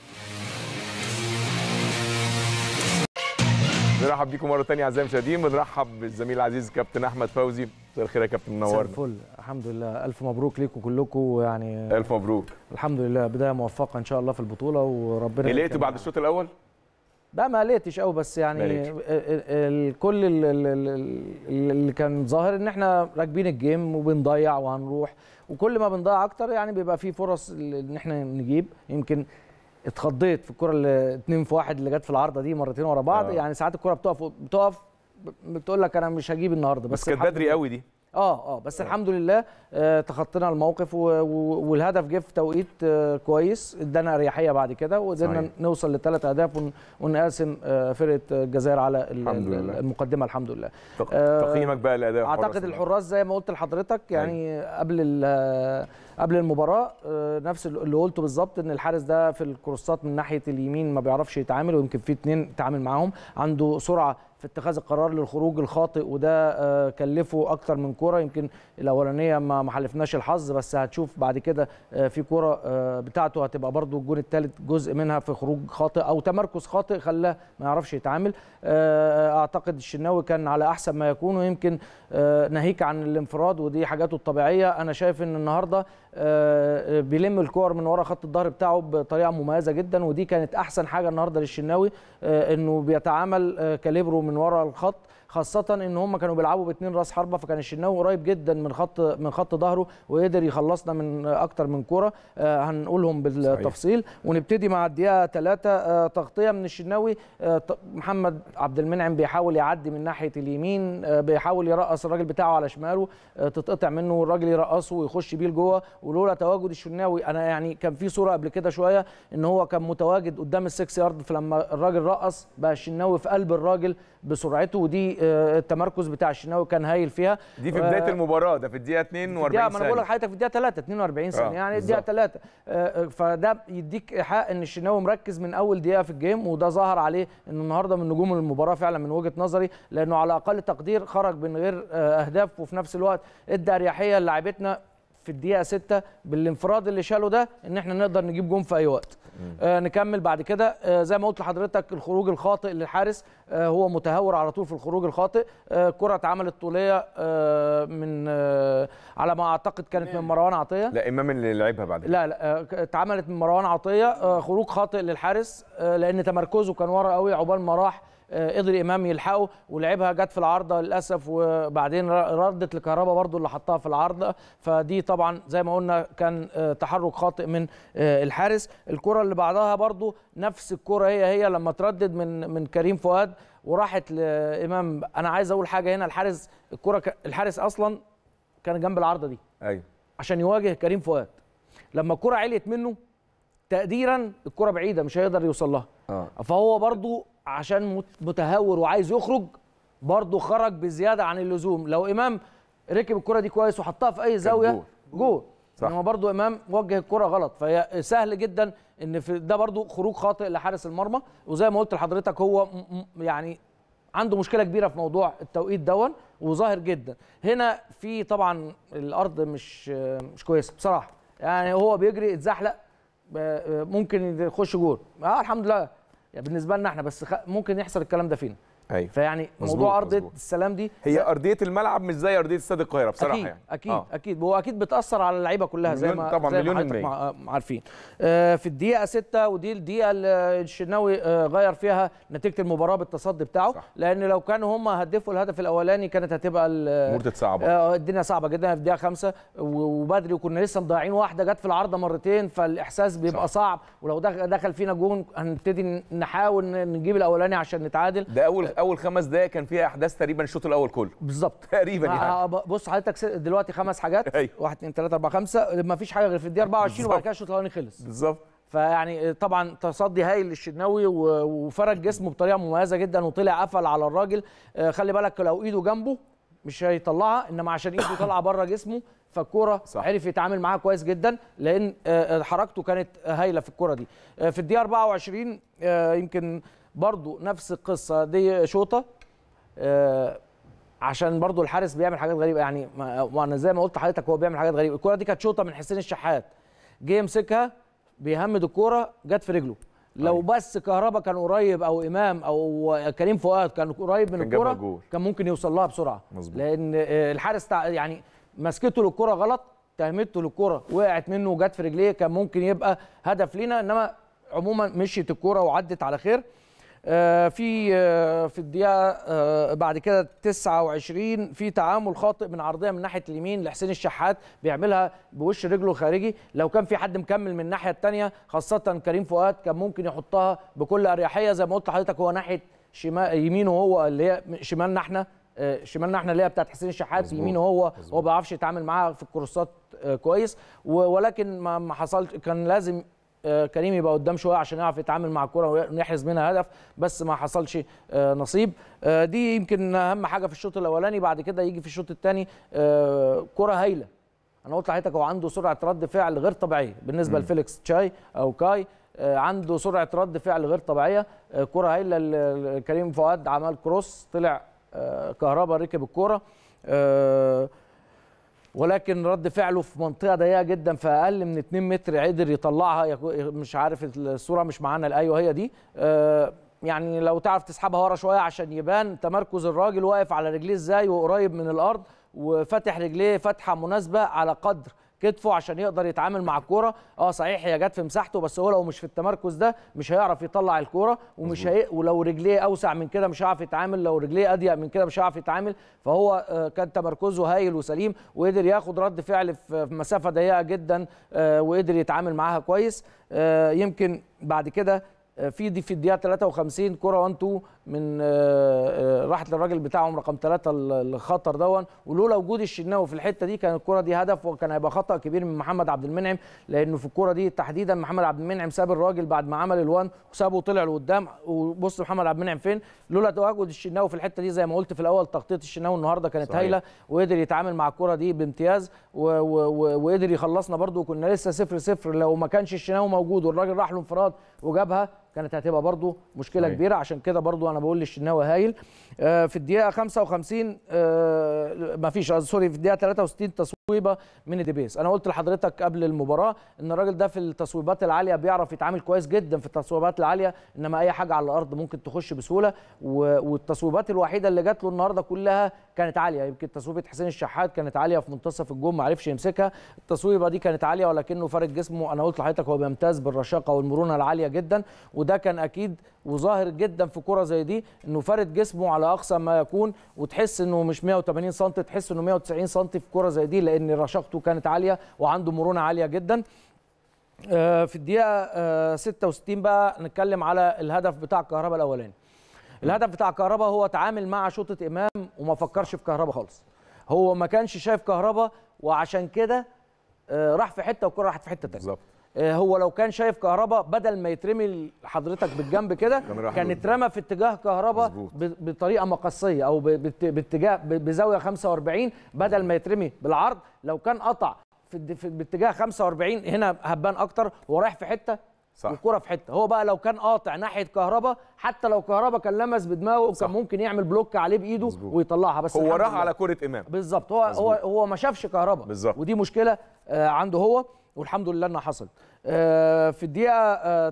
نرحب بيكم مره ثانيه اعزائي المشاهدين بنرحب بالزميل العزيز كابتن احمد فوزي مساء الخير يا كابتن مساء منورنا الفل الحمد لله الف مبروك ليكم كلكم يعني الف مبروك الحمد لله بدايه موفقه ان شاء الله في البطوله وربنا قلقت يكرم. بعد الشوط الاول لا ما قلقتش قوي بس ما يعني قلقتش. ال- ال- ال- كل ال- ال- ال- اللي كان ظاهر ان احنا راكبين الجيم وبنضيع وهنروح وكل ما بنضيع اكتر يعني بيبقى في فرص ان احنا نجيب يمكن اتخضيت في الكره اللي 2 في 1 اللي جت في العارضه دي مرتين ورا بعض آه. يعني ساعات الكره بتقف بتقف بتقول لك انا مش هجيب النهارده بس بس كانت الحمد بدري لله. قوي دي اه اه بس الحمد لله آه تخطينا الموقف و- و- والهدف جه في توقيت آه كويس ادانا اريحيه بعد كده وقدرنا صحيح. نوصل لثلاث اهداف ون- ونقاسم آه فرقه الجزائر على ال- الحمد ال- لله. المقدمه الحمد لله تق- آه، تقييمك بقى لاداء حراس اعتقد المرمى. الحراس زي ما قلت لحضرتك يعني قبل ال- قبل المباراه آه، نفس اللي قلته بالظبط ان الحارس ده في الكروسات من ناحيه اليمين ما بيعرفش يتعامل ويمكن في اتنين تعامل معاهم عنده سرعه في اتخاذ القرار للخروج الخاطئ وده آه، كلفه اكتر من كوره يمكن الاولانيه ما ما حلفناش الحظ بس هتشوف بعد كده آه، في كوره آه، بتاعته هتبقى برضو الجون الثالث جزء منها في خروج خاطئ او تمركز خاطئ خلاه ما يعرفش يتعامل آه، اعتقد الشناوي كان على احسن ما يكون ويمكن آه، ناهيك عن الانفراد ودي حاجاته الطبيعيه انا شايف ان النهارده آه، بيلم الكور من ورا خط الظهر بتاعه بطريقه مميزه جدا ودي كانت احسن حاجه النهارده للشناوي آه، انه بيتعامل آه، كاليبرو من ورا الخط خاصة ان هم كانوا بيلعبوا باثنين راس حربة فكان الشناوي قريب جدا من خط من خط ظهره وقدر يخلصنا من اكتر من كرة آه، هنقولهم بالتفصيل ونبتدي مع الدقيقة ثلاثة تغطية من الشناوي آه، ط- محمد عبد المنعم بيحاول يعدي من ناحية اليمين آه، بيحاول يرقص الراجل بتاعه على شماله آه، تتقطع منه والراجل يرقصه ويخش بيه لجوه ولولا تواجد الشناوي انا يعني كان في صورة قبل كده شوية ان هو كان متواجد قدام السكس يارد فلما الراجل رقص بقى الشناوي في قلب الراجل بسرعته ودي آه، التمركز بتاع الشناوي كان هايل فيها دي في بدايه آه، المباراه ده في الدقيقه في الدقيقة 42 ما انا بقول لك ثانيه حضرتك في الدقيقة 3 42 ثانية آه، يعني الدقيقة بالظبط. 3 فده يديك إيحاء ان الشناوي مركز من اول دقيقة في الجيم وده ظهر عليه ان النهارده من نجوم المباراة فعلا من وجهة نظري لانه على اقل تقدير خرج من غير آه، اهداف وفي نفس الوقت ادى اريحية للاعيبتنا في الدقيقة 6 بالانفراد اللي شاله ده ان احنا نقدر نجيب جون في اي وقت. آه نكمل بعد كده آه زي ما قلت لحضرتك الخروج الخاطئ للحارس آه هو متهور على طول في الخروج الخاطئ آه كرة اتعملت طولية آه من آه على ما اعتقد كانت من مروان عطية لا امام اللي لعبها بعد كده. لا لا آه، اتعملت من مروان عطيه آه، خروج خاطئ للحارس آه، لان تمركزه كان ورا قوي عقبال ما راح آه، قدر امام يلحقه ولعبها جت في العارضه للاسف وبعدين ر- ردت لكهربا برضو اللي حطها في العارضه فدي طبعا زي ما قلنا كان آه، تحرك خاطئ من آه، الحارس الكره اللي بعدها برضو نفس الكره هي هي لما تردد من من كريم فؤاد وراحت لامام انا عايز اقول حاجه هنا الحارس الكره ك- الحارس اصلا كان جنب العارضه دي ايوه عشان يواجه كريم فؤاد لما الكره عليت منه تقديرا الكره بعيده مش هيقدر يوصل لها اه فهو برضو عشان مت- متهور وعايز يخرج برضو خرج بزياده عن اللزوم لو امام ركب الكره دي كويس وحطها في اي زاويه جول. جول صح. انما برضو امام وجه الكره غلط فهي سهل جدا ان في ده برضو خروج خاطئ لحارس المرمى وزي ما قلت لحضرتك هو م- م- يعني عنده مشكله كبيره في موضوع التوقيت دون وظاهر جدا هنا في طبعا الارض مش مش كويسه بصراحه يعني هو بيجري اتزحلق ب- ممكن يخش جول اه الحمد لله يعني بالنسبه لنا احنا بس خ... ممكن يحصل الكلام ده فينا ايوه فيعني مظبوط، موضوع ارضيه مظبوط. السلام دي هي ارضيه الملعب مش زي ارضيه استاد القاهره بصراحه اكيد يعني اكيد آه. آه. اكيد هو اكيد بتاثر على اللعيبه كلها زي مليون- ما طبعاً زي ما مليون حضرتك المية. مع- عارفين آه في الدقيقه 6 ودي الدقيقه اللي الشناوي آه غير فيها نتيجه المباراه بالتصدي بتاعه صح. لان لو كانوا هم هدفوا الهدف الاولاني كانت هتبقى ال- الامور تتصعب آه، الدنيا صعبه جدا في الدقيقه خمسة و- وبدري وكنا لسه مضيعين واحده جت في العارضه مرتين فالاحساس بيبقى صح. صعب ولو دخل دخل فينا جون هنبتدي نحاول نجيب الاولاني عشان نتعادل ده اول اول خمس دقائق كان فيها احداث تقريبا الشوط الاول كله بالظبط تقريبا يعني آه، بص حضرتك س- دلوقتي خمس حاجات أيوة. 1 2 3 4 5 ما فيش حاجه غير في الدقيقه 24 وبعد كده الشوط الاولاني خلص بالظبط فيعني طبعا تصدي هايل للشناوي و- وفرد جسمه بطريقه مميزه جدا وطلع قفل على الراجل آه، خلي بالك لو ايده جنبه مش هيطلعها انما عشان ايده طالعه بره جسمه فالكوره صح. عرف يتعامل معاها كويس جدا لان آه، آه، حركته كانت هايله في الكوره دي آه، في الدقيقه 24 آه، يمكن برضو نفس القصه دي شوطه آه، عشان برضو الحارس بيعمل حاجات غريبه يعني ما ما انا زي ما قلت لحضرتك هو بيعمل حاجات غريبه الكوره دي كانت شوطه من حسين الشحات جه يمسكها بيهمد الكوره جت في رجله لو أيوة. بس كهربا كان قريب او امام او كريم فؤاد كان قريب من كان جابها الكوره جول. كان ممكن يوصل لها بسرعه مظبوط. لان آه، الحارس تع... يعني مسكته للكره غلط تهمته للكره وقعت منه وجت في رجليه كان ممكن يبقى هدف لينا انما عموما مشيت الكره وعدت على خير آه، في آه، في الدقيقه آه، بعد كده 29 في تعامل خاطئ من عرضيه من ناحيه اليمين لحسين الشحات بيعملها بوش رجله الخارجي لو كان في حد مكمل من الناحيه الثانيه خاصه كريم فؤاد كان ممكن يحطها بكل اريحيه زي ما قلت لحضرتك هو ناحيه شمال يمينه هو اللي هي شمالنا احنا آه، شمالنا احنا اللي هي بتاعت حسين الشحات مظبوط. يمينه هو هو ما بيعرفش يتعامل معاها في الكروسات آه، كويس و- ولكن ما ما حصلش كان لازم آه، كريم يبقى قدام شويه عشان يعرف يتعامل مع الكره ويحرز منها هدف بس ما حصلش آه، نصيب آه، دي يمكن اهم حاجه في الشوط الاولاني بعد كده يجي في الشوط الثاني كره هايله انا قلت لحضرتك هو عنده سرعه رد فعل غير طبيعيه بالنسبه لفيليكس تشاي او كاي آه، عنده سرعه رد فعل غير طبيعيه آه، كره هايله ل- ل- كريم فؤاد عمل كروس طلع آه، كهربا ركب الكوره آه، ولكن رد فعله في منطقه ضيقه جدا في اقل من 2 متر قدر يطلعها يكو- مش عارف الصوره مش معانا ايوه هي دي آه، يعني لو تعرف تسحبها ورا شويه عشان يبان تمركز الراجل واقف على رجليه ازاي وقريب من الارض وفاتح رجليه فتحه مناسبه على قدر كتفه عشان يقدر يتعامل مع الكوره اه صحيح هي جت في مساحته بس هو لو مش في التمركز ده مش هيعرف يطلع الكوره ومش هي... ولو رجليه اوسع من كده مش هيعرف يتعامل لو رجليه اضيق من كده مش هيعرف يتعامل فهو آه، كان تمركزه هايل وسليم وقدر ياخد رد فعل في في مسافه ضيقه جدا آه، وقدر يتعامل معاها كويس آه، يمكن بعد كده آه، في دي في الدقيقه 53 كره 1 2 من آه، آه، راحت للراجل بتاعهم رقم ثلاثة الخطر دون ولولا وجود الشناوي في الحته دي كان الكره دي هدف وكان هيبقى خطا كبير من محمد عبد المنعم لانه في الكره دي تحديدا محمد عبد المنعم ساب الراجل بعد ما عمل الوان وسابه وطلع لقدام وبص محمد عبد المنعم فين لولا تواجد الشناوي في الحته دي زي ما قلت في الاول تغطيه الشناوي النهارده كانت صحيح. هايله وقدر يتعامل مع الكره دي بامتياز و و و وقدر يخلصنا برده وكنا لسه صفر صفر لو ما كانش الشناوي موجود والراجل راح له انفراد وجابها كانت هتبقى برده مشكله صحيح. كبيره عشان كده برده انا بقول للشناوي هايل آه، في الدقيقه 55 آه، ما فيش آه، سوري في الدقيقه 63 تصويبه من الديبيس انا قلت لحضرتك قبل المباراه ان الراجل ده في التصويبات العاليه بيعرف يتعامل كويس جدا في التصويبات العاليه انما اي حاجه على الارض ممكن تخش بسهوله و- والتصويبات الوحيده اللي جات له النهارده كلها كانت عاليه يمكن تصويبه حسين الشحات كانت عاليه في منتصف الجون ما عرفش يمسكها التصويبه دي كانت عاليه ولكنه فارق جسمه انا قلت لحضرتك هو بيمتاز بالرشاقه والمرونه العاليه جدا وده كان اكيد وظاهر جدا في كره زي دي انه فارد جسمه على اقصى ما يكون وتحس انه مش 180 سم تحس انه 190 سم في كره زي دي لان رشاقته كانت عاليه وعنده مرونه عاليه جدا آه، في الدقيقه آه، 66 بقى نتكلم على الهدف بتاع كهربا الاولاني الهدف بتاع كهربا هو تعامل مع شوطه امام وما فكرش في كهربا خالص هو ما كانش شايف كهربا وعشان كده آه، راح في حته والكره راحت في حته تانية بالظبط آه، هو لو كان شايف كهربا بدل ما يترمي حضرتك بالجنب كده كان راح كان له. اترمى في اتجاه كهربا مظبوط. ب- بطريقه مقصيه او ب- بت- باتجاه ب- بزاويه 45 بدل ما يترمي بالعرض لو كان قطع في الد- في باتجاه 45 هنا هبان اكتر هو رايح في حته صح. والكره في حته هو بقى لو كان قاطع ناحيه كهربا حتى لو كهربا كان لمس بدماغه صح. كان ممكن يعمل بلوك عليه بايده مظبوط. ويطلعها بس هو الحمد راح لله. على كره امام بالظبط هو هو هو ما شافش كهربا بالظبط. ودي مشكله آه، عنده هو والحمد لله انها حصلت آه، في الدقيقه آه،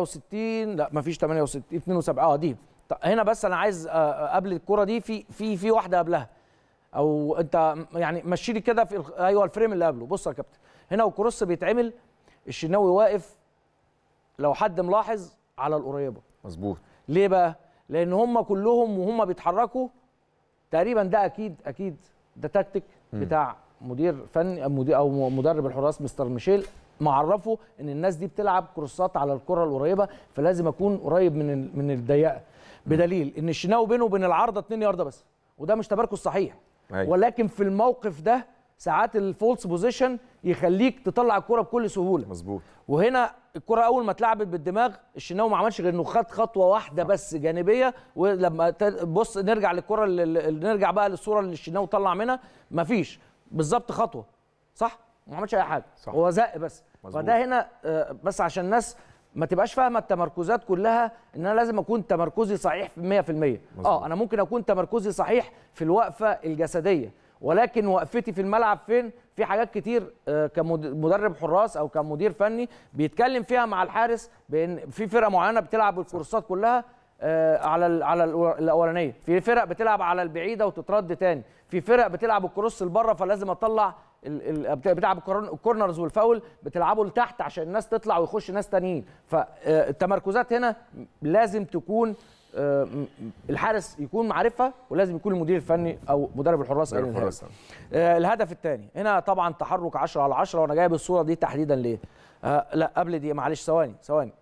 68 لا ما فيش 68 72 اه دي طب هنا بس انا عايز آه، آه، قبل الكره دي في في في واحده قبلها او انت يعني مشي لي كده في الخ- ايوه الفريم اللي قبله بص يا كابتن هنا والكروس بيتعمل الشناوي واقف لو حد ملاحظ على القريبه مظبوط ليه بقى؟ لان هم كلهم وهم بيتحركوا تقريبا ده اكيد اكيد ده تكتيك بتاع مدير فني مدير او مدرب الحراس مستر ميشيل معرفه ان الناس دي بتلعب كروسات على الكره القريبه فلازم اكون قريب من ال- من الضيقه بدليل ان الشناوي بينه وبين العارضه 2 يارده بس وده مش تمركز صحيح أيوة. ولكن في الموقف ده ساعات الفولس بوزيشن يخليك تطلع الكره بكل سهوله مظبوط وهنا الكره اول ما اتلعبت بالدماغ الشناوي ما عملش غير انه خد خطوه واحده بس جانبيه ولما ت- بص نرجع للكره اللي- اللي- نرجع بقى للصوره اللي الشناوي طلع منها مفيش بالظبط خطوه صح ما عملش اي حاجه صح. هو زق بس مظبوط. فده هنا آه، بس عشان الناس ما تبقاش فاهمه التمركزات كلها ان انا لازم اكون تمركزي صحيح في 100% اه انا ممكن اكون تمركزي صحيح في الوقفه الجسديه ولكن وقفتي في الملعب فين في حاجات كتير آه، كمدرب حراس او كمدير فني بيتكلم فيها مع الحارس بان في فرقه معينه بتلعب الكورسات كلها آه، على ال- على الأو- الاولانيه في فرق بتلعب على البعيده وتترد تاني في فرق بتلعب الكروس لبره فلازم اطلع ال- ال- بت- بتلعب الكورن- الكورنرز والفاول بتلعبه لتحت عشان الناس تطلع ويخش ناس تانيين فالتمركزات هنا لازم تكون آه، م- الحارس يكون معرفها ولازم يكون المدير الفني او مدرب الحراس مدرب أيا الحراس. كان. آه، الهدف الثاني هنا طبعا تحرك 10 على 10 وانا جايب الصوره دي تحديدا ليه آه لا قبل دي معلش ثواني ثواني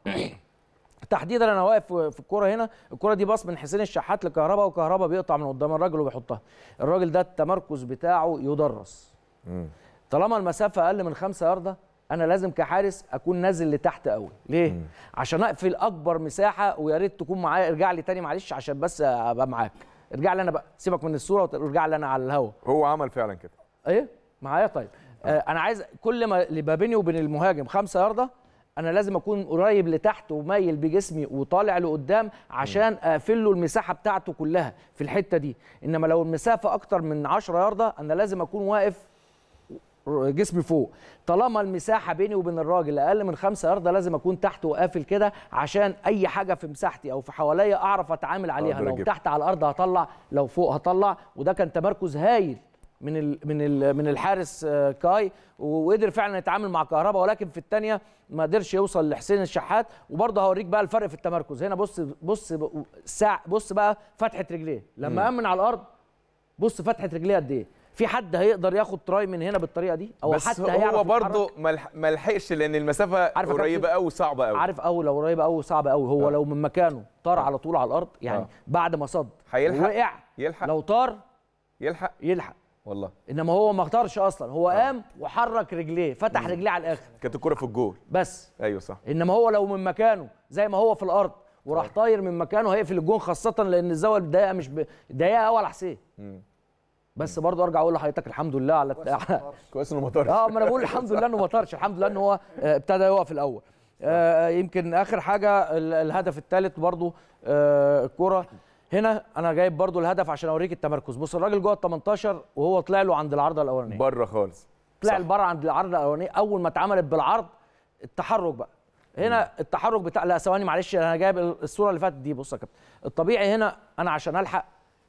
تحديدا انا واقف في الكوره هنا الكوره دي باص من حسين الشحات لكهربا وكهربا بيقطع من قدام الراجل وبيحطها الراجل ده التمركز بتاعه يدرس طالما المسافه اقل من خمسة ياردة انا لازم كحارس اكون نازل لتحت قوي ليه عشان اقفل اكبر مساحه ويا ريت تكون معايا ارجع لي تاني معلش عشان بس ابقى معاك ارجع لي انا بقى سيبك من الصوره وارجع لي انا على الهوا هو عمل فعلا كده ايه معايا طيب آه انا عايز كل ما اللي ما بيني وبين المهاجم خمسة ياردة انا لازم اكون قريب لتحت ومايل بجسمي وطالع لقدام عشان اقفل له المساحه بتاعته كلها في الحته دي انما لو المسافه اكتر من 10 ياردة انا لازم اكون واقف جسمي فوق طالما المساحه بيني وبين الراجل اقل من خمسة ياردة لازم اكون تحت وقافل كده عشان اي حاجه في مساحتي او في حواليا اعرف اتعامل عليها أقدر لو أجيبها. تحت على الارض هطلع لو فوق هطلع وده كان تمركز هايل من ال من ال من الحارس آه، كاي وقدر فعلا يتعامل مع كهربا ولكن في الثانيه ما قدرش يوصل لحسين الشحات وبرضه هوريك بقى الفرق في التمركز هنا بص بص ساعة بص بقى فتحه رجليه لما امن على الارض بص فتحه رجليه قد ايه في حد هيقدر ياخد تراي من هنا بالطريقه دي او بس حتى هيعرف هو يتحرك؟ برضه ملح- ما لحقش لان المسافه عارف يا قريبه كابتن؟ قوي وصعبه قوي عارف قوي لو قريبه قوي صعبه قوي هو آه. لو من مكانه طار على طول على الارض يعني آه. بعد ما صد هيلحق؟ وقع يلحق لو طار يلحق يلحق والله انما هو ما طارش اصلا هو قام وحرك رجليه فتح رجليه على الاخر كانت الكره في الجول بس ايوه صح انما هو لو من مكانه زي ما هو في الارض وراح طاير من مكانه هيقفل الجون خاصه لان الزاويه ضيقه مش ب... ضيقه قوي على حسين بس برضه ارجع اقول لحضرتك الحمد لله على كويس انه ما طارش اه ما انا بقول الحمد لله انه ما طارش الحمد لله ان هو آه، ابتدى يقف الاول آه، يمكن اخر حاجه ال- الهدف الثالث برضه آه، الكره هنا انا جايب برضه الهدف عشان اوريك التمركز بص الراجل جوه ال 18 وهو طلع له عند العارضه الاولانيه بره خالص طلع صح. لبره عند العارضه الاولانيه اول ما اتعملت بالعرض التحرك بقى هنا التحرك بتاع لا ثواني معلش انا جايب الصوره اللي فاتت دي بص يا كابتن الطبيعي هنا انا عشان الحق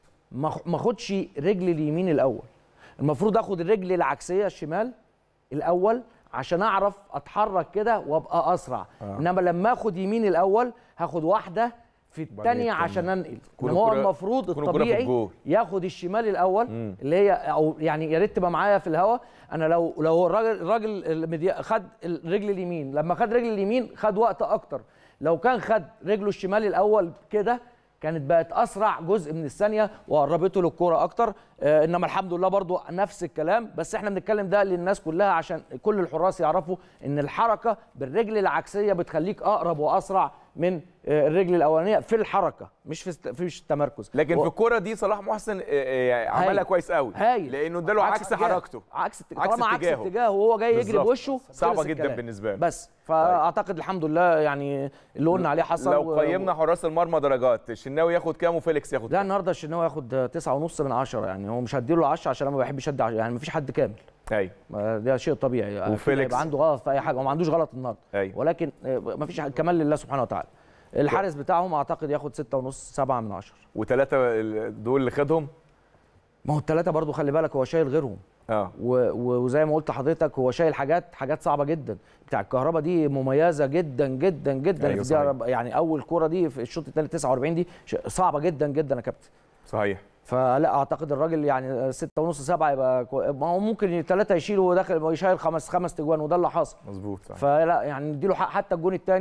ما أخ- ما اخدش رجلي اليمين الاول المفروض اخد الرجل العكسيه الشمال الاول عشان اعرف اتحرك كده وابقى اسرع آه. انما لما اخد يمين الاول هاخد واحده في الثانيه التانية. عشان انقل تكون انما هو الكرة- المفروض تكون الكرة في الطبيعي الجول. ياخد الشمال الاول اللي هي او يعني يا ريت تبقى معايا في الهوا انا لو لو الراجل الراجل المدي- خد الرجل اليمين لما خد رجل اليمين خد وقت اكتر لو كان خد رجله الشمال الاول كده كانت بقت اسرع جزء من الثانيه وقربته للكوره اكتر آه انما الحمد لله برضو نفس الكلام بس احنا بنتكلم ده للناس كلها عشان كل الحراس يعرفوا ان الحركه بالرجل العكسيه بتخليك اقرب واسرع من آه الرجل الاولانيه في الحركه مش في است- في مش التمركز لكن و- في الكوره دي صلاح محسن آه، آه، عملها هايل. كويس قوي هايل لانه اداله عكس اتجاه. حركته عكس الت- عكس طالما عكس اتجاهه. اتجاهه وهو جاي يجري بالظبط. بوشه صعبة خلص جدا الكلام. بالنسبة له. بس فاعتقد الحمد لله يعني اللي قلنا عليه حصل لو و- قيمنا حراس المرمى درجات الشناوي ياخد كام وفيليكس ياخد لا كام النهارده الشناوي ياخد تسعة ونص من عشرة يعني هو مش هديله 10 عشان انا ما بحبش ادي عشرة، يعني ما فيش حد كامل ايوه ما ده شيء طبيعي أكيد وفيليكس. هيبقى عنده غلط في اي حاجه هو ما عندوش غلط النهارده أيوة. ولكن آه، ما فيش حد- كمال لله سبحانه وتعالى الحارس بتاعهم اعتقد ياخد ستة ونص سبعة من عشرة وثلاثه دول اللي خدهم ما هو الثلاثه برضو خلي بالك هو شايل غيرهم اه و- و- وزي ما قلت لحضرتك هو شايل حاجات حاجات صعبه جدا بتاع الكهرباء دي مميزه جدا جدا جدا أيوة في الدقيقة- يعني اول كوره دي في الشوط الثاني 49 دي ش- صعبه جدا جدا يا كابتن صحيح فلا اعتقد الراجل يعني ستة ونص سبعة يبقى كو... ما هو ممكن ثلاثة يشيلوا وداخل يشيل خمس خمس تجوان وده اللي حصل مظبوط صح فلا يعني نديله حق حتى الجون الثاني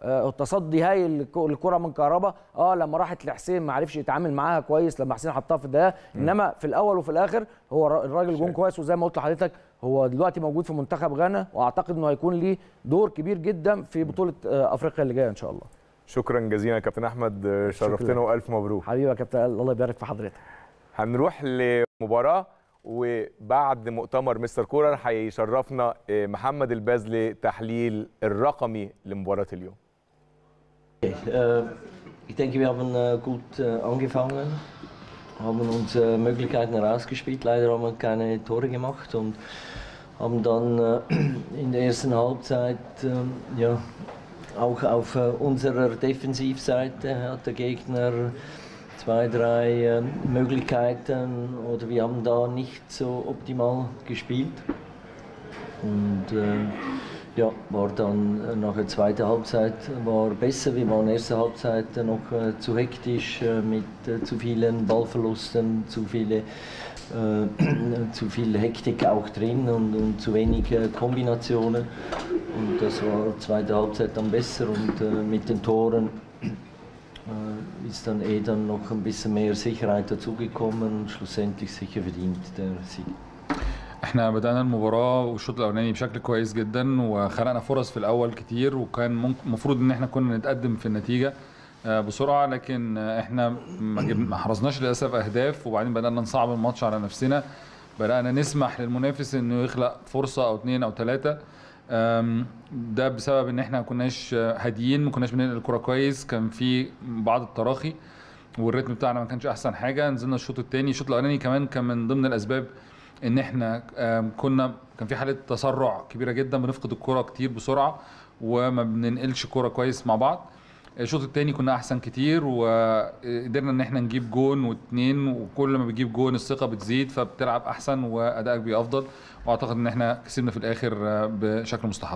آه، التصدي هايل للك- للكره من كهربا اه لما راحت لحسين ما عرفش يتعامل معاها كويس لما حسين حطها في الدقيقه انما في الاول وفي الاخر هو الر- الراجل جون كويس وزي ما قلت لحضرتك هو دلوقتي موجود في منتخب غانا واعتقد انه هيكون ليه دور كبير جدا في بطوله آه، افريقيا اللي جايه ان شاء الله شكرا جزيلا يا كابتن احمد آه، شرفتنا والف مبروك حبيبي يا كابتن الله يبارك في حضرتك هنروح لمباراة وبعد مؤتمر مستر كولر هيشرفنا آه، محمد البازلي تحليل الرقمي لمباراة اليوم Äh, ich denke, wir haben äh, gut äh, angefangen, haben unsere Möglichkeiten herausgespielt. Leider haben wir keine Tore gemacht und haben dann äh, in der ersten Halbzeit ähm, ja, auch auf äh, unserer Defensivseite hat der Gegner zwei, drei äh, Möglichkeiten oder wir haben da nicht so optimal gespielt. Und äh, ja, war dann äh, nach der zweiten Halbzeit war besser. Wir waren erste Halbzeit äh, noch äh, zu hektisch äh, mit äh, zu vielen Ballverlusten, zu viele äh, zu viel Hektik auch drin und, und zu wenig äh, Kombinationen. Und das war zweite Halbzeit dann besser und äh, mit den Toren äh, ist dann eh dann noch ein bisschen mehr Sicherheit dazugekommen und schlussendlich sicher verdient der Sieg. احنا بدأنا المباراة والشوط الأولاني بشكل كويس جدا وخلقنا فرص في الأول كتير وكان ممكن- المفروض إن احنا كنا نتقدم في النتيجة آه، بسرعة لكن آه، احنا ما جب- ما حرزناش للأسف أهداف وبعدين بدأنا نصعب الماتش على نفسنا بدأنا نسمح للمنافس إنه يخلق فرصة أو اتنين أو تلاتة آم، ده بسبب ان احنا ما كناش آه، هاديين ما كناش بننقل الكرة كويس كان في بعض التراخي والريتم بتاعنا ما كانش احسن حاجه نزلنا الشوط الثاني الشوط الاولاني كمان كان من ضمن الاسباب ان احنا آم، كنا كان في حاله تسرع كبيره جدا بنفقد الكرة كتير بسرعه وما بننقلش كرة كويس مع بعض الشوط الثاني كنا احسن كتير وقدرنا ان احنا نجيب جون واتنين وكل ما بتجيب جون الثقه بتزيد فبتلعب احسن وادائك بيبقى افضل واعتقد ان احنا كسبنا في الاخر آه، بشكل مستحق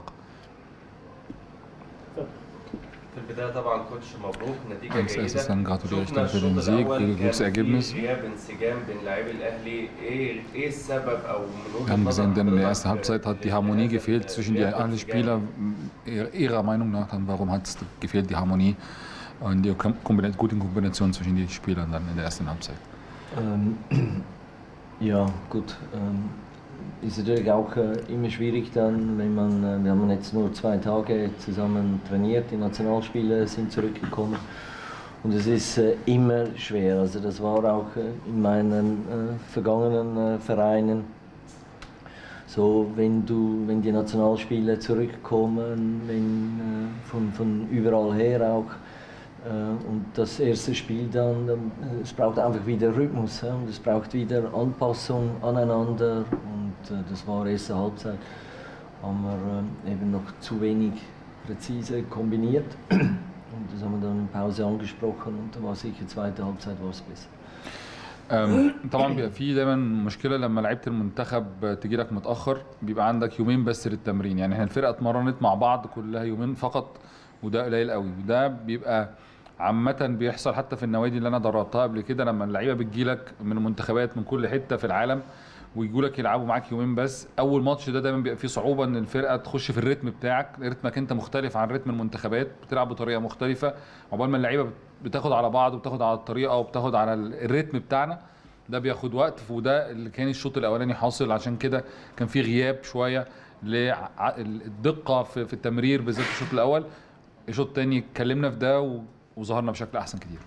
في البدايه طبعا كوتش مبروك نتيجه Als جيده erstes dann gratuliere ich شفنا dann für den الشوط Sieg, الأول gutes كان Ergebnis. في غياب انسجام بين لاعبي الاهلي ايه ايه السبب او من وجهه Wir haben نظر gesehen, denn in der حضرتك ersten Halbzeit hat die Harmonie gefehlt zwischen die alle Spieler. Ihrer- Ihrer Meinung nach, dann warum hat es gefehlt, die Harmonie und die Kombina- gute Kombination zwischen den Spielern dann in der ersten Halbzeit? Ähm, ja, gut. Ähm, ist natürlich auch äh, immer schwierig dann, wenn man, äh, wir haben jetzt nur zwei Tage zusammen trainiert, die Nationalspieler sind zurückgekommen und es ist äh, immer schwer. Also das war auch äh, in meinen äh, vergangenen äh, Vereinen so, wenn du, wenn die Nationalspieler zurückkommen, wenn äh, von, von überall her auch äh, und das erste Spiel dann, dann äh, es braucht einfach wieder Rhythmus ja, und es braucht wieder Anpassung aneinander und äh, das war erste Halbzeit, haben wir äh, eben noch zu wenig präzise kombiniert und das haben wir dann in Pause angesprochen und da war sicher zweite Halbzeit war es besser. أم، طبعا بيبقى في دايما مشكله لما لعيبه المنتخب تجي لك متاخر بيبقى عندك يومين بس للتمرين يعني احنا الفرقه اتمرنت مع بعض كلها يومين فقط وده قليل قوي وده بيبقى عامة بيحصل حتى في النوادي اللي انا دربتها قبل كده لما اللعيبه بتجيلك من منتخبات من كل حته في العالم ويجوا لك يلعبوا معاك يومين بس اول ماتش ده دايما بيبقى فيه صعوبه ان الفرقه تخش في الريتم بتاعك رتمك انت مختلف عن رتم المنتخبات بتلعب بطريقه مختلفه عقبال ما اللعيبه بتاخد على بعض وبتاخد على الطريقه وبتاخد على الريتم بتاعنا ده بياخد وقت وده اللي كان الشوط الاولاني حاصل عشان كده كان في غياب شويه للدقه في في التمرير بالذات في الشوط الاول الشوط الثاني اتكلمنا في ده و- وظهرنا بشكل احسن كتير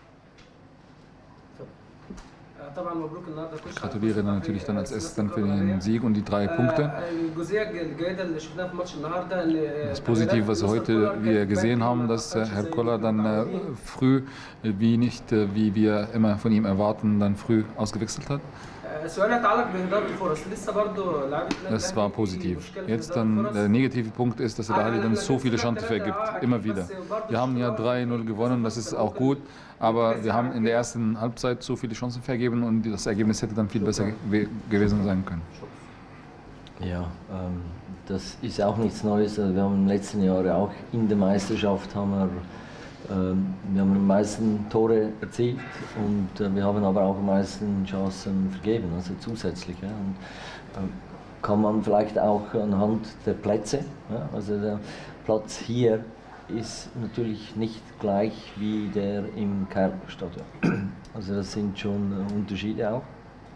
طبعا مبروك النهارده كوتش gratuliere dann natürlich dann als erstes dann für den Sieg und die drei Punkte. آه، الجزئيه الجيده اللي شفناها في ماتش النهارده ان Das Positive, was wir heute wir gesehen haben, dass äh, Herr Koller dann äh, früh, äh, wie nicht, äh, wie wir immer von ihm erwarten, dann früh ausgewechselt hat. سؤال يتعلق باداره الفرص لسه برضه لعيبه Das war positiv. Jetzt dann der negative Punkt ist, dass der Ahly dann so viele Chancen vergibt, immer wieder. Wir haben ja 3-0 gewonnen, das ist auch gut, aber wir haben in der ersten Halbzeit so viele Chancen vergeben und das Ergebnis hätte dann viel besser ge gewesen sein können. Ja, ähm, das ist auch nichts Neues. Also wir haben in den letzten Jahren auch in der Meisterschaft haben wir, ähm, wir haben die meisten Tore erzielt und äh, wir haben aber auch die meisten Chancen vergeben, also zusätzlich. Ja. Und, ähm, kann man vielleicht auch anhand der Plätze, ja, also der Platz hier ist natürlich nicht gleich wie der im Kärntnerstadion. Also das sind schon äh, Unterschiede auch.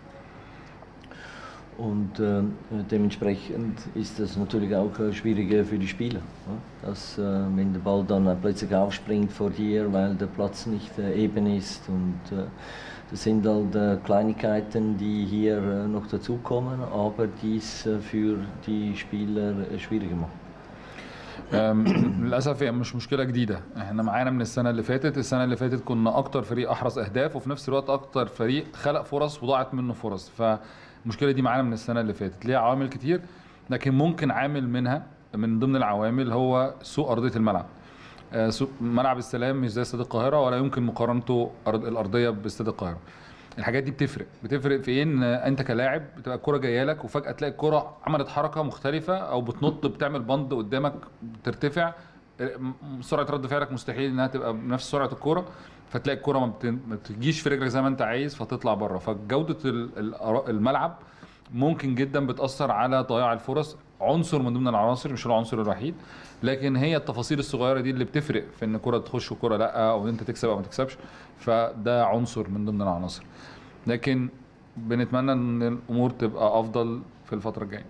Und äh, dementsprechend ist das natürlich auch äh, schwieriger für die Spieler. Ja? Dass, äh, wenn der Ball dann äh, plötzlich aufspringt vor dir, weil der Platz nicht äh, eben ist. Und äh, das sind halt äh, Kleinigkeiten, die hier äh, noch dazukommen, aber die es äh, für die Spieler äh, schwieriger machen. أم، للاسف هي مش مشكله جديده احنا معانا من السنه اللي فاتت السنه اللي فاتت كنا اكتر فريق احرز اهداف وفي نفس الوقت اكتر فريق خلق فرص وضاعت منه فرص فالمشكله دي معانا من السنه اللي فاتت ليها عوامل كتير لكن ممكن عامل منها من ضمن العوامل هو سوء ارضيه الملعب آه، سوق ملعب السلام مش زي استاد القاهره ولا يمكن مقارنته أرض الارضيه باستاد القاهره الحاجات دي بتفرق بتفرق في ايه ان انت كلاعب بتبقى الكوره جايه لك وفجاه تلاقي الكوره عملت حركه مختلفه او بتنط بتعمل بند قدامك بترتفع م- سرعه رد فعلك مستحيل انها تبقى بنفس سرعه الكوره فتلاقي الكوره ما بت- ما بتجيش في رجلك زي ما انت عايز فتطلع بره فجوده ال- ال- الملعب ممكن جدا بتاثر على ضياع الفرص عنصر من ضمن العناصر مش العنصر الوحيد لكن هي التفاصيل الصغيره دي اللي بتفرق في ان كره تخش وكره لا او ان انت تكسب او ما تكسبش فده عنصر من ضمن العناصر لكن بنتمنى ان الامور تبقى افضل في الفتره الجايه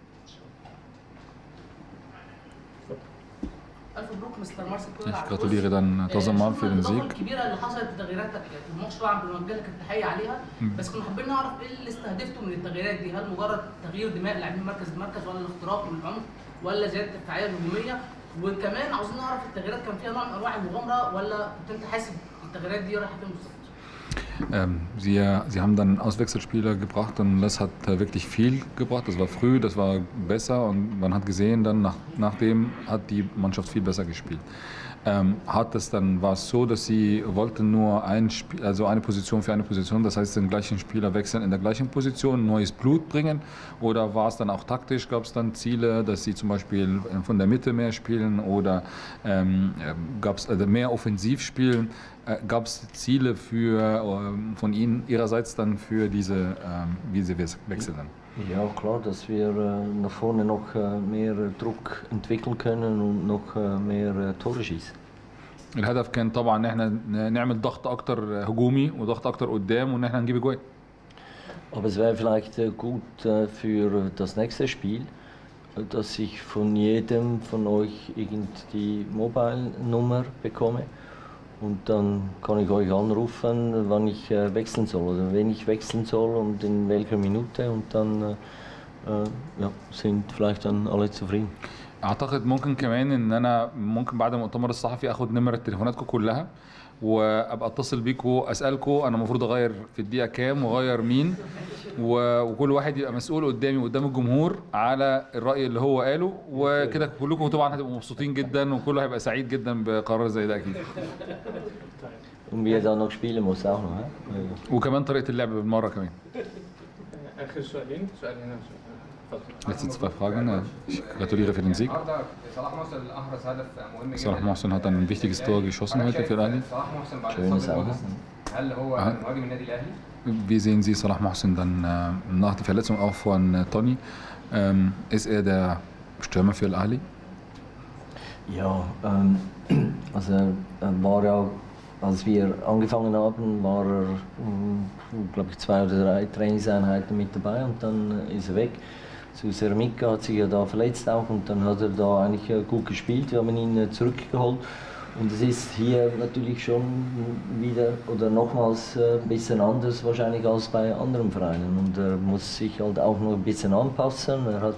الف مبروك مستر مارسيل كولر Ich على gratuliere الفوز. dann آه، Tasamar für den الإضافة Sieg. الكبيره اللي حصلت التغييرات في الماتش طبعا بنوجه لك التحيه عليها بس كنا حابين نعرف ايه اللي استهدفته من التغييرات دي هل مجرد تغيير دماء لاعبين مركز بمركز ولا الاختراق والعنف ولا زياده الفعاليه الهجوميه وكمان عاوزين نعرف التغييرات كان فيها نوع من انواع المغامره ولا كنت انت حاسب التغييرات دي رايحه فين بالظبط؟ Ähm, sie, sie haben dann Auswechselspieler gebracht und das hat äh, wirklich viel gebracht. Das war früh, das war besser und man hat gesehen, dann nach, nachdem hat die Mannschaft viel besser gespielt. Ähm, hat es dann war es so, dass sie wollten nur ein Spiel, also eine Position für eine Position, das heißt den gleichen Spieler wechseln in der gleichen Position, neues Blut bringen oder war es dann auch taktisch? Gab es dann Ziele, dass sie zum Beispiel von der Mitte mehr spielen oder ähm, gab es also mehr offensiv spielen? Äh, Gab es Ziele für, ähm, von Ihnen Ihrerseits dann für diese, ähm, wie Sie wes- wechseln? dann? Ja, klar, dass wir äh, nach vorne noch äh, mehr äh, Druck entwickeln können und noch äh, mehr äh, Tore schießen. الهدف كان طبعا ان احنا ن- نعمل ضغط اكتر هجومي وضغط اكتر قدام وان احنا نجيب اجوان Aber es wäre vielleicht äh, gut äh, für das nächste Spiel, äh, dass ich von jedem von euch irgend die Mobile-Nummer bekomme. Und dann kann ich euch anrufen, wann ich äh, wechseln soll oder wenn ich wechseln soll und in welcher Minute. Und dann äh, äh, ja, sind vielleicht dann alle zufrieden. اعتقد ممكن كمان ان انا ممكن بعد المؤتمر الصحفي اخد نمر تليفوناتكم كلها وابقى اتصل بيكم اسالكم انا المفروض اغير في الدقيقه كام واغير مين و- وكل واحد يبقى مسؤول قدامي قدام الجمهور على الراي اللي هو قاله وكده كلكم طبعا هتبقوا مبسوطين جدا وكله هيبقى سعيد جدا بقرار زي ده اكيد Und wie er dann noch spielen muss, auch noch. He? وكمان طريقه اللعب بالمره كمان اخر سؤالين سؤال هنا وسؤال اتفضل Letzte zwei Fragen. Ich gratuliere für den Sieg. النهارده صلاح محسن احرز هدف مهم جدا Salah Mohsen hat ein wichtiges Tor geschossen heute für Al-Ahly. صلاح محسن بعد Schönes إصابة Auge. جوزن، هل هو أه. مهاجم النادي الاهلي؟ Wie sehen Sie Salah Mohsen dann äh, nach der Verletzung auch von äh, Tony? Ähm, ist er der Stürmer für Al-Ahly? Ja, ähm, also er war ja, als wir angefangen haben, war er, glaube ich, zwei oder drei Trainingseinheiten mit dabei und dann ist er weg. Zu Ceramika hat sich ja da verletzt auch und dann hat er da eigentlich äh, gut gespielt. Wir haben ihn äh, zurückgeholt und es ist hier natürlich schon wieder oder nochmals äh, ein bisschen anders wahrscheinlich als bei anderen Vereinen und er muss sich halt auch noch ein bisschen anpassen. Er hat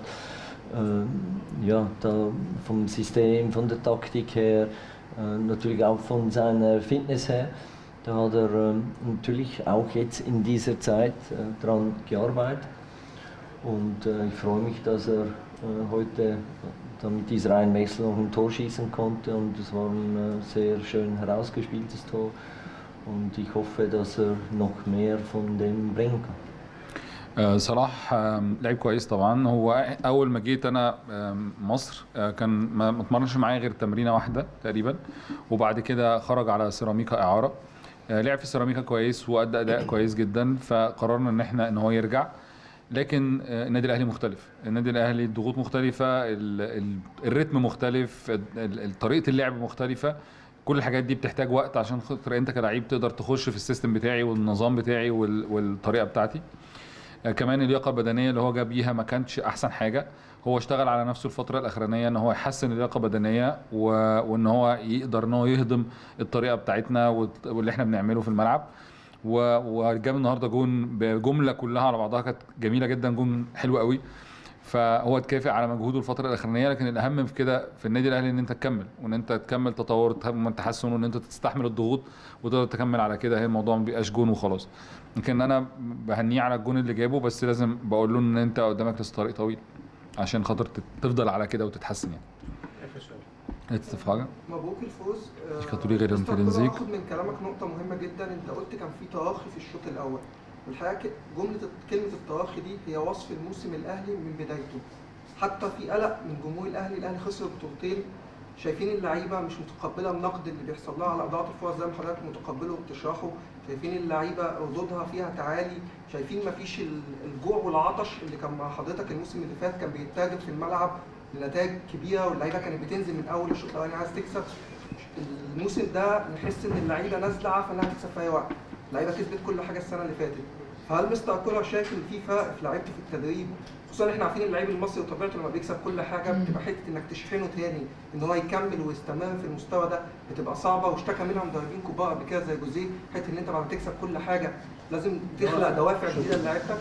äh, ja, da vom System, von der Taktik her, äh, natürlich auch von seiner Fitness her, da hat er ähm, natürlich auch jetzt in dieser Zeit äh, dran gearbeitet. Und äh, ich freue mich, dass er äh, heute da mit dieser Einwechslung noch ein Tor schießen konnte und es war ein äh, sehr schön herausgespieltes Tor. Und ich hoffe, dass er noch mehr von dem bringen kann. آه، صلاح آم، لعيب كويس طبعا هو اول ما جيت انا آم، مصر آه، كان ما ما اتمرنش معايا غير تمرينه واحده تقريبا وبعد كده خرج على سيراميكا اعاره آه، لعب في سيراميكا كويس وادى اداء كويس جدا فقررنا ان احنا ان هو يرجع لكن آه، النادي الاهلي مختلف النادي الاهلي الضغوط مختلفه ال- ال- الريتم مختلف ال- ال- طريقه اللعب مختلفه كل الحاجات دي بتحتاج وقت عشان خاطر انت كلاعب تقدر تخش في السيستم بتاعي والنظام بتاعي وال- والطريقه بتاعتي آه، كمان اللياقه البدنيه اللي هو جاب بيها ما كانتش احسن حاجه هو اشتغل على نفسه الفتره الاخرانيه ان هو يحسن اللياقه البدنيه و... وان هو يقدر ان هو يهضم الطريقه بتاعتنا والت- واللي احنا بنعمله في الملعب و... وجاب النهارده جون بجمله كلها على بعضها كانت جميله جدا جون حلو قوي فهو اتكافئ على مجهوده الفتره الاخرانيه لكن الاهم في كده في النادي الاهلي ان انت تكمل وان انت تكمل تطور تكمل تحسن وان انت تستحمل الضغوط وتقدر تكمل على كده هي الموضوع ما بيبقاش جون وخلاص يمكن انا بهنيه على الجون اللي جابه بس لازم بقول له ان انت قدامك لسه طريق طويل عشان خاطر تت- تفضل على كده وتتحسن يعني اخر سؤال Letzte Frage. مبروك الفوز آه، Ich gratuliere dem مستر für den كولر، Sieg. هاخد من كلامك نقطة مهمة جدا انت قلت كان في تراخي في الشوط الأول والحقيقة ك- جملة كلمة التراخي دي هي وصف الموسم الأهلي من بدايته حتى في قلق من جمهور الأهلي الأهلي خسر بطولتين شايفين اللعيبة مش متقبلة النقد اللي بيحصل لها على إضاعة الفرص زي ما حضرتك متقبله وبتشرحه شايفين اللعيبة ردودها فيها تعالي شايفين مفيش ال- الجوع والعطش اللي كان مع حضرتك الموسم اللي فات كان بيتاجد في الملعب لنتائج كبيرة واللعيبة كانت بتنزل من أول الشوط الأولاني عايز تكسب الموسم ده نحس ان اللعيبه نازله عارفه انها تكسب في اي وقت اللعيبه كسبت كل حاجه السنه اللي فاتت فهل مستر كولر شايف ان في فرق في لعيبته في التدريب خصوصا احنا عارفين اللعيب المصري وطبيعته لما بيكسب كل حاجه بتبقى حته انك تشحنه تاني ان هو يكمل ويستمر في المستوى ده بتبقى صعبه واشتكى منها مدربين كبار قبل كده زي جوزيه حته ان انت بعد ما تكسب كل حاجه لازم تخلق دوافع جديده لعيبتك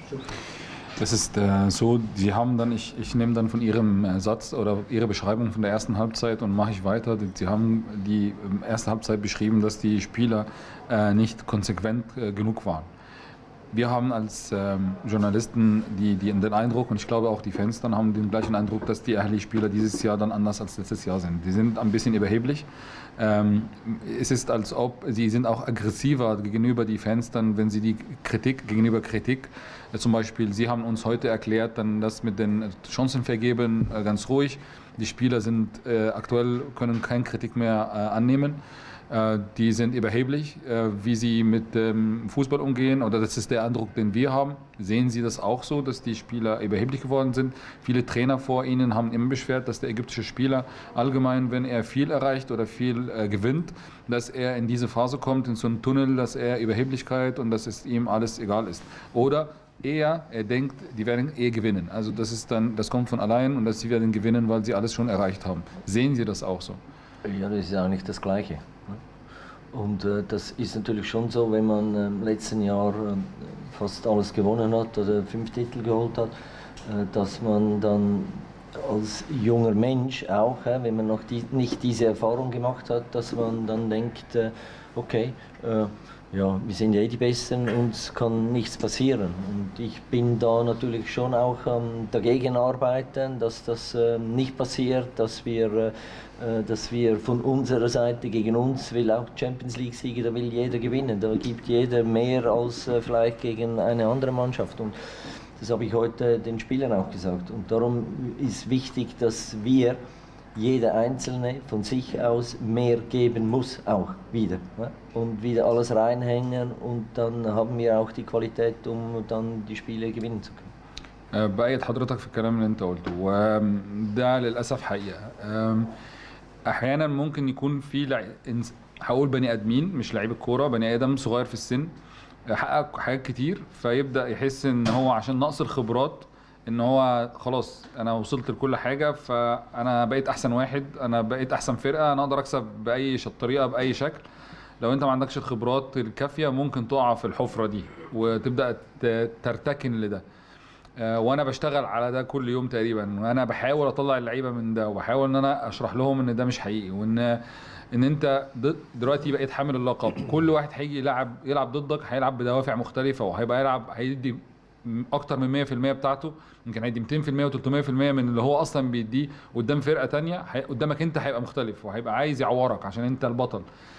Das ist äh, so, Sie haben dann, ich, ich nehme dann von Ihrem äh, Satz oder Ihre Beschreibung von der ersten Halbzeit und mache ich weiter. Sie haben die ähm, erste Halbzeit beschrieben, dass die Spieler äh, nicht konsequent äh, genug waren. Wir haben als ähm, Journalisten die, die, den Eindruck, und ich glaube auch die Fans dann haben den gleichen Eindruck, dass die Ahli-Spieler dieses Jahr dann anders als letztes Jahr sind. Die sind ein bisschen überheblich. Ähm, es ist, als ob sie sind auch aggressiver gegenüber die Fans dann, wenn sie die Kritik gegenüber Kritik, äh, zum Beispiel, Sie haben uns heute erklärt, dann das mit den Chancenvergeben äh, ganz ruhig. Die Spieler sind äh, aktuell können keine Kritik mehr äh, annehmen. Äh, die sind überheblich, äh, wie sie mit dem Fußball umgehen, oder das ist der Eindruck, den wir haben. Sehen Sie das auch so, dass die Spieler überheblich geworden sind? Viele Trainer vor Ihnen haben immer beschwert, dass der ägyptische Spieler allgemein, wenn er viel erreicht oder viel äh, gewinnt, dass er in diese Phase kommt, in so einen Tunnel, dass er Überheblichkeit und dass es ihm alles egal ist. Oder eher, er denkt, die werden eh gewinnen. Also das ist dann, das kommt von allein und dass sie werden gewinnen, weil sie alles schon erreicht haben. Sehen Sie das auch so? Ja, das ist eigentlich das Gleiche. ne? Und äh, das ist natürlich schon so, wenn man äh, im letzten Jahr äh, fast alles gewonnen hat oder fünf Titel geholt hat, äh, dass man dann als junger Mensch auch, äh, wenn man noch die, nicht diese Erfahrung gemacht hat, dass man dann denkt, äh, okay, äh, ja, wir sind ja eh die Besten, uns kann nichts passieren. Und ich bin da natürlich schon auch am dagegen arbeiten, dass das äh, nicht passiert, dass wir, äh, äh, dass wir von unserer Seite gegen uns will auch Champions League Siege, da will jeder gewinnen, da gibt jeder mehr als äh, vielleicht gegen eine andere Mannschaft. Und das habe ich heute den Spielern auch gesagt. Und darum ist wichtig, dass wir jeder Einzelne von sich aus mehr geben muss, auch wieder. ne? Und wieder alles reinhängen und dann haben wir auch die Qualität, um dann die Spiele gewinnen zu können. آه، بأيد حضرتك في الكلام اللي انت قلته وده للأسف حقيقة آم، أحيانا ممكن يكون في لع... إنس- هقول بني آدمين مش لعيب الكورة بني آدم صغير في السن حقق حاجات كتير فيبدأ يحس إن هو عشان نقص الخبرات ان هو خلاص انا وصلت لكل حاجه فانا بقيت احسن واحد انا بقيت احسن فرقه انا اقدر اكسب باي ش- طريقه باي شكل لو انت ما عندكش الخبرات الكافيه ممكن تقع في الحفره دي وتبدا ت- ترتكن لده آه، وانا بشتغل على ده كل يوم تقريبا وانا بحاول اطلع اللعيبه من ده وبحاول ان انا اشرح لهم ان ده مش حقيقي وان ان انت ضد- دلوقتي بقيت حامل اللقب كل واحد هيجي يلعب يلعب ضدك هيلعب بدوافع مختلفه وهيبقى يلعب هيدي اكتر من 100% بتاعته يمكن هيدي 200% و300% من اللي هو اصلا بيديه قدام فرقه تانية هي- قدامك انت هيبقى مختلف وهيبقى عايز يعورك عشان انت البطل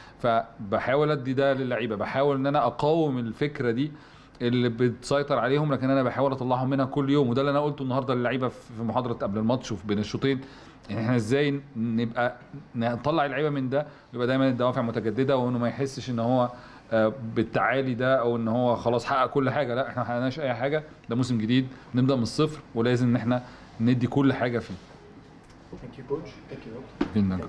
فبحاول ادي ده للعيبه بحاول ان انا اقاوم الفكره دي اللي بتسيطر عليهم لكن انا بحاول اطلعهم منها كل يوم وده اللي انا قلته النهارده للعيبه في محاضره قبل الماتش وفي بين الشوطين يعني احنا ازاي نبقى نطلع اللعيبه من ده ويبقى دايما الدوافع متجدده وانه ما يحسش ان هو آه، بالتعالي ده او ان هو خلاص حقق كل حاجه لا احنا ما حققناش اي حاجه ده موسم جديد نبدا من الصفر ولازم ان احنا ندي كل حاجه فيه Thank you, coach. Thank you, doctor. vielen Dank.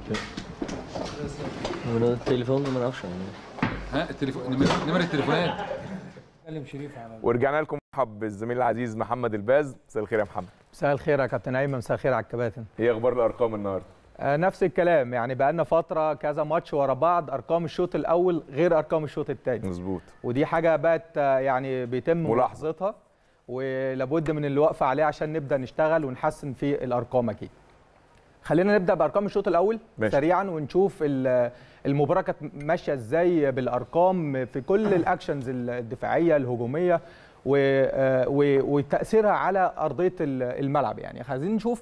Wollen wir noch die Telefonnummer aufschreiben? ها التليفون نمر- نمر التليفونات اتكلم شريف على ورجعنا لكم مرحب بالزميل العزيز محمد الباز مساء الخير يا محمد مساء الخير يا كابتن ايمن مساء الخير على الكباتن ايه اخبار الارقام النهارده آه نفس الكلام يعني بقالنا فتره كذا ماتش ورا بعض ارقام الشوط الاول غير ارقام الشوط الثاني مظبوط ودي حاجه بقت آه، يعني بيتم ملاحظة. ملاحظتها ولابد من الوقفه عليه عشان نبدا نشتغل ونحسن في الارقام اكيد خلينا نبدا بارقام الشوط الاول ماشي. سريعا ونشوف ال- المباراه كانت ماشيه ازاي بالارقام في كل الاكشنز الدفاعيه الهجوميه و- آه، و- وتاثيرها على ارضيه ال- الملعب يعني عايزين نشوف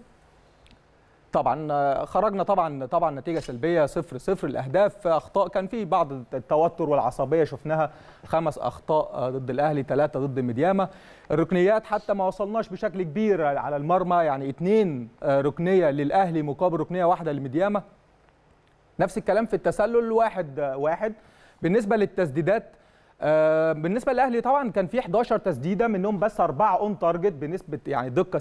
طبعا آه، خرجنا طبعا طبعا نتيجه سلبيه صفر صفر الاهداف اخطاء كان في بعض التوتر والعصبيه شفناها خمس اخطاء آه، ضد الاهلي ثلاثه ضد ميدياما الركنيات حتى ما وصلناش بشكل كبير على المرمى يعني اثنين ركنيه للاهلي مقابل ركنيه واحده لميدياما نفس الكلام في التسلل واحد آه، واحد بالنسبه للتسديدات آه، بالنسبه للاهلي طبعا كان في 11 تسديده منهم بس اربعه اون تارجت بنسبه يعني دقه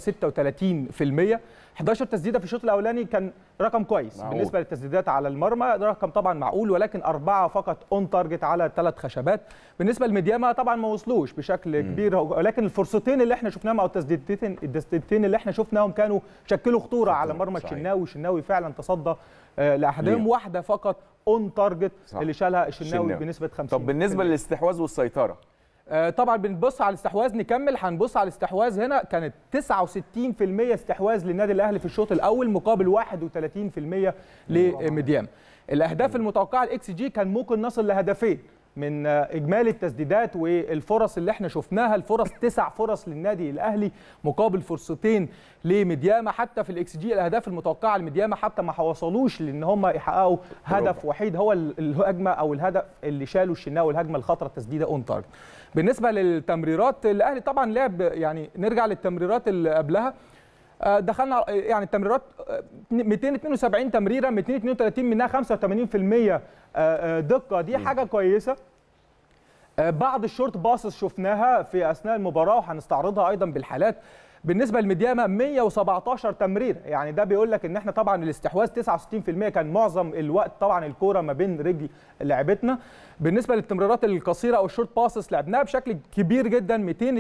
36% 11 تسديده في الشوط الاولاني كان رقم كويس معقول. بالنسبه للتسديدات على المرمى ده رقم طبعا معقول ولكن اربعه فقط اون تارجت على ثلاث خشبات بالنسبه لميدياما طبعا ما وصلوش بشكل كبير ولكن الفرصتين اللي احنا شفناهم او التسديدتين التسديدتين اللي احنا شفناهم كانوا شكلوا خطوره على مرمى صحيح. الشناوي الشناوي فعلا تصدى آه، لاحدهم ليه؟ واحده فقط اون تارجت صح. اللي شالها الشناوي الشناوي. بنسبه 50 طب بالنسبه للاستحواذ والسيطره آه، طبعا بنبص على الاستحواذ نكمل هنبص على الاستحواذ هنا كانت 69% استحواذ للنادي الاهلي في الشوط الاول مقابل 31% لميديام الاهداف المتوقعه الاكس جي كان ممكن نصل لهدفين من آه، اجمالي التسديدات والفرص اللي احنا شفناها الفرص تسع فرص للنادي الاهلي مقابل فرصتين لميدياما حتى في الاكس جي الاهداف المتوقعه لميدياما حتى ما وصلوش لان هم يحققوا هدف وحيد هو ال- الهجمه او الهدف اللي شاله الشناوي الهجمه الخطره التسديده اون تارجت بالنسبه للتمريرات الاهلي طبعا لعب يعني نرجع للتمريرات اللي قبلها آه، دخلنا على- يعني التمريرات آه، 272 تمريره 232 منها 85% آه، آه، دقه دي حاجه كويسه آه، بعض الشورت باسز شفناها في اثناء المباراه وهنستعرضها ايضا بالحالات بالنسبه لميدياما 117 تمريره يعني ده بيقول لك ان احنا طبعا الاستحواذ 69% كان معظم الوقت طبعا الكوره ما بين رجل لعبتنا بالنسبه للتمريرات القصيره او الشورت باسز لعبناها بشكل كبير جدا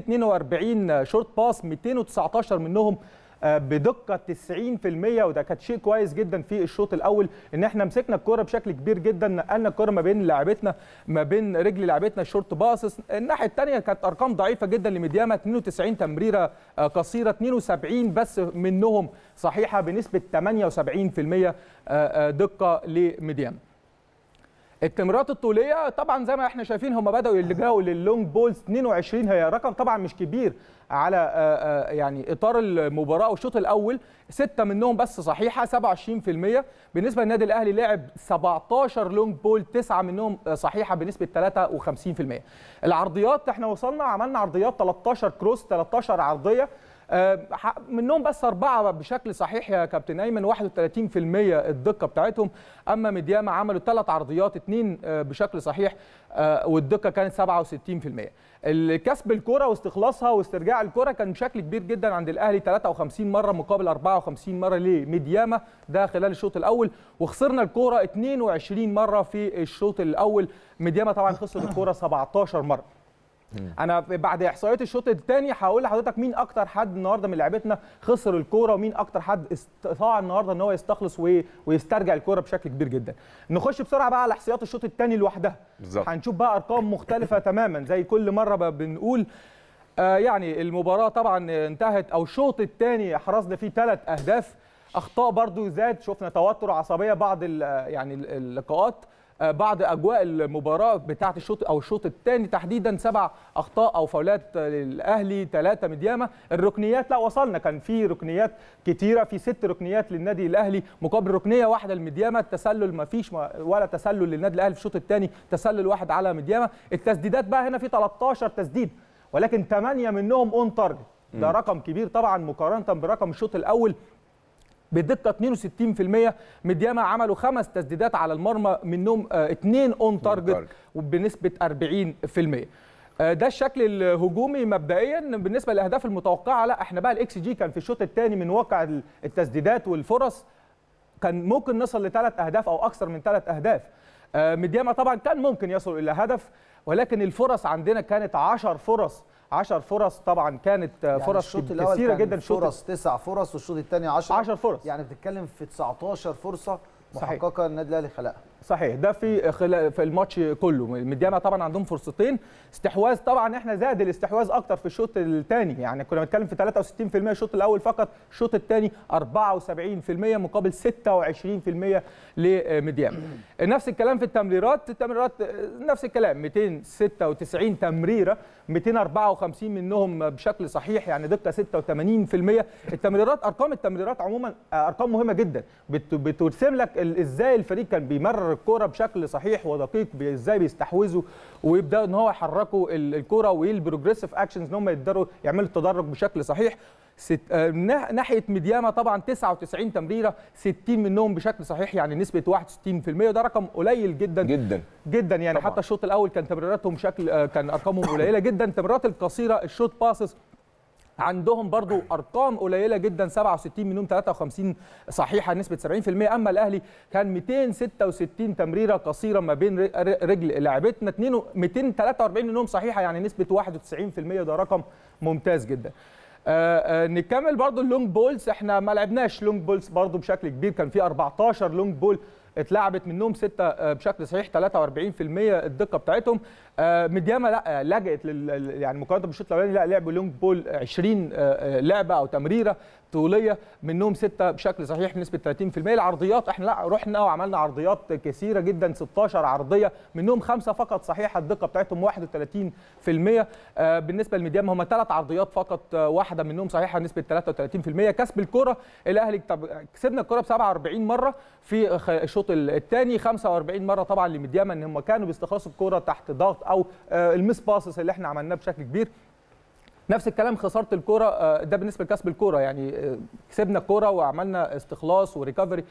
242 شورت باس 219 منهم آه، بدقه 90% وده كانت شيء كويس جدا في الشوط الاول ان احنا مسكنا الكوره بشكل كبير جدا نقلنا الكوره ما بين لاعبتنا ما بين رجل لاعبتنا الشورت باسس الناحيه الثانيه كانت ارقام ضعيفه جدا لميدياما 92 تمريره آه، قصيره 72 بس منهم صحيحه بنسبه 78% آه، آه، دقه لميدياما التمريرات الطوليه طبعا زي ما احنا شايفين هم بداوا يلجأوا لللونج بولز 22 هي رقم طبعا مش كبير على آه، آه، يعني اطار المباراه والشوط الاول سته منهم بس صحيحه 27% بالنسبه للنادي الاهلي لعب 17 لونج بول تسعه منهم آه، صحيحه بنسبه 53% العرضيات احنا وصلنا عملنا عرضيات 13 كروس 13 عرضيه آه، ح- منهم بس أربعة بشكل صحيح يا كابتن أيمن 31% الدقة بتاعتهم أما ميدياما عملوا ثلاث عرضيات اثنين آه، بشكل صحيح آه، والدقة كانت 67% الكسب الكرة واستخلاصها واسترجاع الكرة كان بشكل كبير جدا عند الأهلي 53 مرة مقابل 54 مرة لميدياما ده خلال الشوط الأول وخسرنا الكرة 22 مرة في الشوط الأول ميدياما طبعا خسر الكرة 17 مرة انا بعد احصائيات الشوط الثاني هقول لحضرتك مين اكتر حد النهارده من لعيبتنا خسر الكوره ومين اكتر حد استطاع النهارده ان هو يستخلص وي- ويسترجع الكوره بشكل كبير جدا نخش بسرعه بقى على احصائيات الشوط الثاني لوحدها بالظبط. هنشوف بقى ارقام مختلفه تماما زي كل مره ب- بنقول آه يعني المباراه طبعا انتهت او الشوط الثاني حرزنا فيه ثلاث اهداف اخطاء برضو زاد شفنا توتر وعصبيه بعض ال- يعني ال- اللقاءات آه، بعد اجواء المباراه بتاعه الشوط او الشوط الثاني تحديدا سبع اخطاء او فاولات آه، للاهلي ثلاثه مديامه الركنيات لا وصلنا كان في ركنيات كتيره في ست ركنيات للنادي الاهلي مقابل ركنيه واحده لمديامه التسلل ما فيش ولا تسلل للنادي الاهلي في الشوط الثاني تسلل واحد على مديامه التسديدات بقى هنا في 13 تسديد ولكن 8 منهم اون تارجت ده مم. رقم كبير طبعا مقارنه برقم الشوط الاول بدقه 62% مدياما عملوا خمس تسديدات على المرمى منهم آه، اثنين اون تارجت وبنسبه 40% آه، ده الشكل الهجومي مبدئيا بالنسبه للاهداف المتوقعه لا احنا بقى الاكس جي كان في الشوط الثاني من واقع التسديدات والفرص كان ممكن نصل لثلاث اهداف او اكثر من ثلاث اهداف آه، مدياما طبعا كان ممكن يصل الى هدف ولكن الفرص عندنا كانت 10 فرص 10 فرص طبعا كانت آه، يعني فرص الشوط الاول كثيره كان جدا الشوط فرص تسع فرص والشوط الثاني 10 10 فرص يعني بتتكلم في 19 فرصه صحيح. محققه النادي الاهلي خلقها صحيح ده في خلا- في الماتش كله مدياما طبعا عندهم فرصتين استحواذ طبعا احنا زاد الاستحواذ اكتر في الشوط الثاني يعني كنا بنتكلم في 63% الشوط الاول فقط الشوط الثاني 74% مقابل 26% لمدياما نفس الكلام في التمريرات التمريرات نفس الكلام 296 تمريره 254 منهم بشكل صحيح يعني دقه 86% التمريرات ارقام التمريرات عموما ارقام مهمه جدا بت- بترسم لك ال- ازاي الفريق كان بيمرر الكوره بشكل صحيح ودقيق بي- ازاي بيستحوذوا ويبداوا ان هو يحركوا ال- الكوره والبروجريسيف اكشنز ان هم يقدروا يعملوا التدرج بشكل صحيح ست آه، نا- ناحيه مدياما طبعا 99 تمريره 60 منهم بشكل صحيح يعني نسبه 61% وده رقم قليل جدا جدا جدا يعني طبعاً. حتى الشوط الاول كان تمريراتهم شكل آه، كان ارقامهم قليله جدا التمريرات القصيره الشوت باسز عندهم برضو ارقام قليله جدا 67 منهم 53 صحيحه نسبه 70% اما الاهلي كان 266 تمريره قصيره ما بين ر- ر- رجل لاعبتنا 2 243 منهم صحيحه يعني نسبه 91% ده رقم ممتاز جدا آه آه نكمل برضو اللونج بولز احنا ما لعبناش لونج بولز برضو بشكل كبير كان في 14 لونج بول اتلعبت منهم ستة آه، بشكل صحيح 43% الدقه بتاعتهم آه، مدياما لا آه، لجأت لل يعني مقارنه بالشوط الاولاني لا لعبوا لونج بول 20 آه، آه، لعبه او تمريره طوليه منهم ستة بشكل صحيح بنسبه 30% العرضيات احنا لا رحنا وعملنا عرضيات كثيره جدا 16 عرضيه منهم خمسه فقط صحيحه الدقه بتاعتهم 31% آه، بالنسبه للميديام هم ثلاث عرضيات فقط آه، واحده منهم صحيحه نسبه 33% كسب الكره الاهلي طب- كسبنا الكره ب 47 مره في خ- الشوط الثاني 45 مره طبعا لميدياما ان هم كانوا بيستخلصوا الكره تحت ضغط او آه، المس باسس اللي احنا عملناه بشكل كبير نفس الكلام خساره الكره آه، ده بالنسبه لكسب الكره يعني آه، كسبنا الكره وعملنا استخلاص وريكفري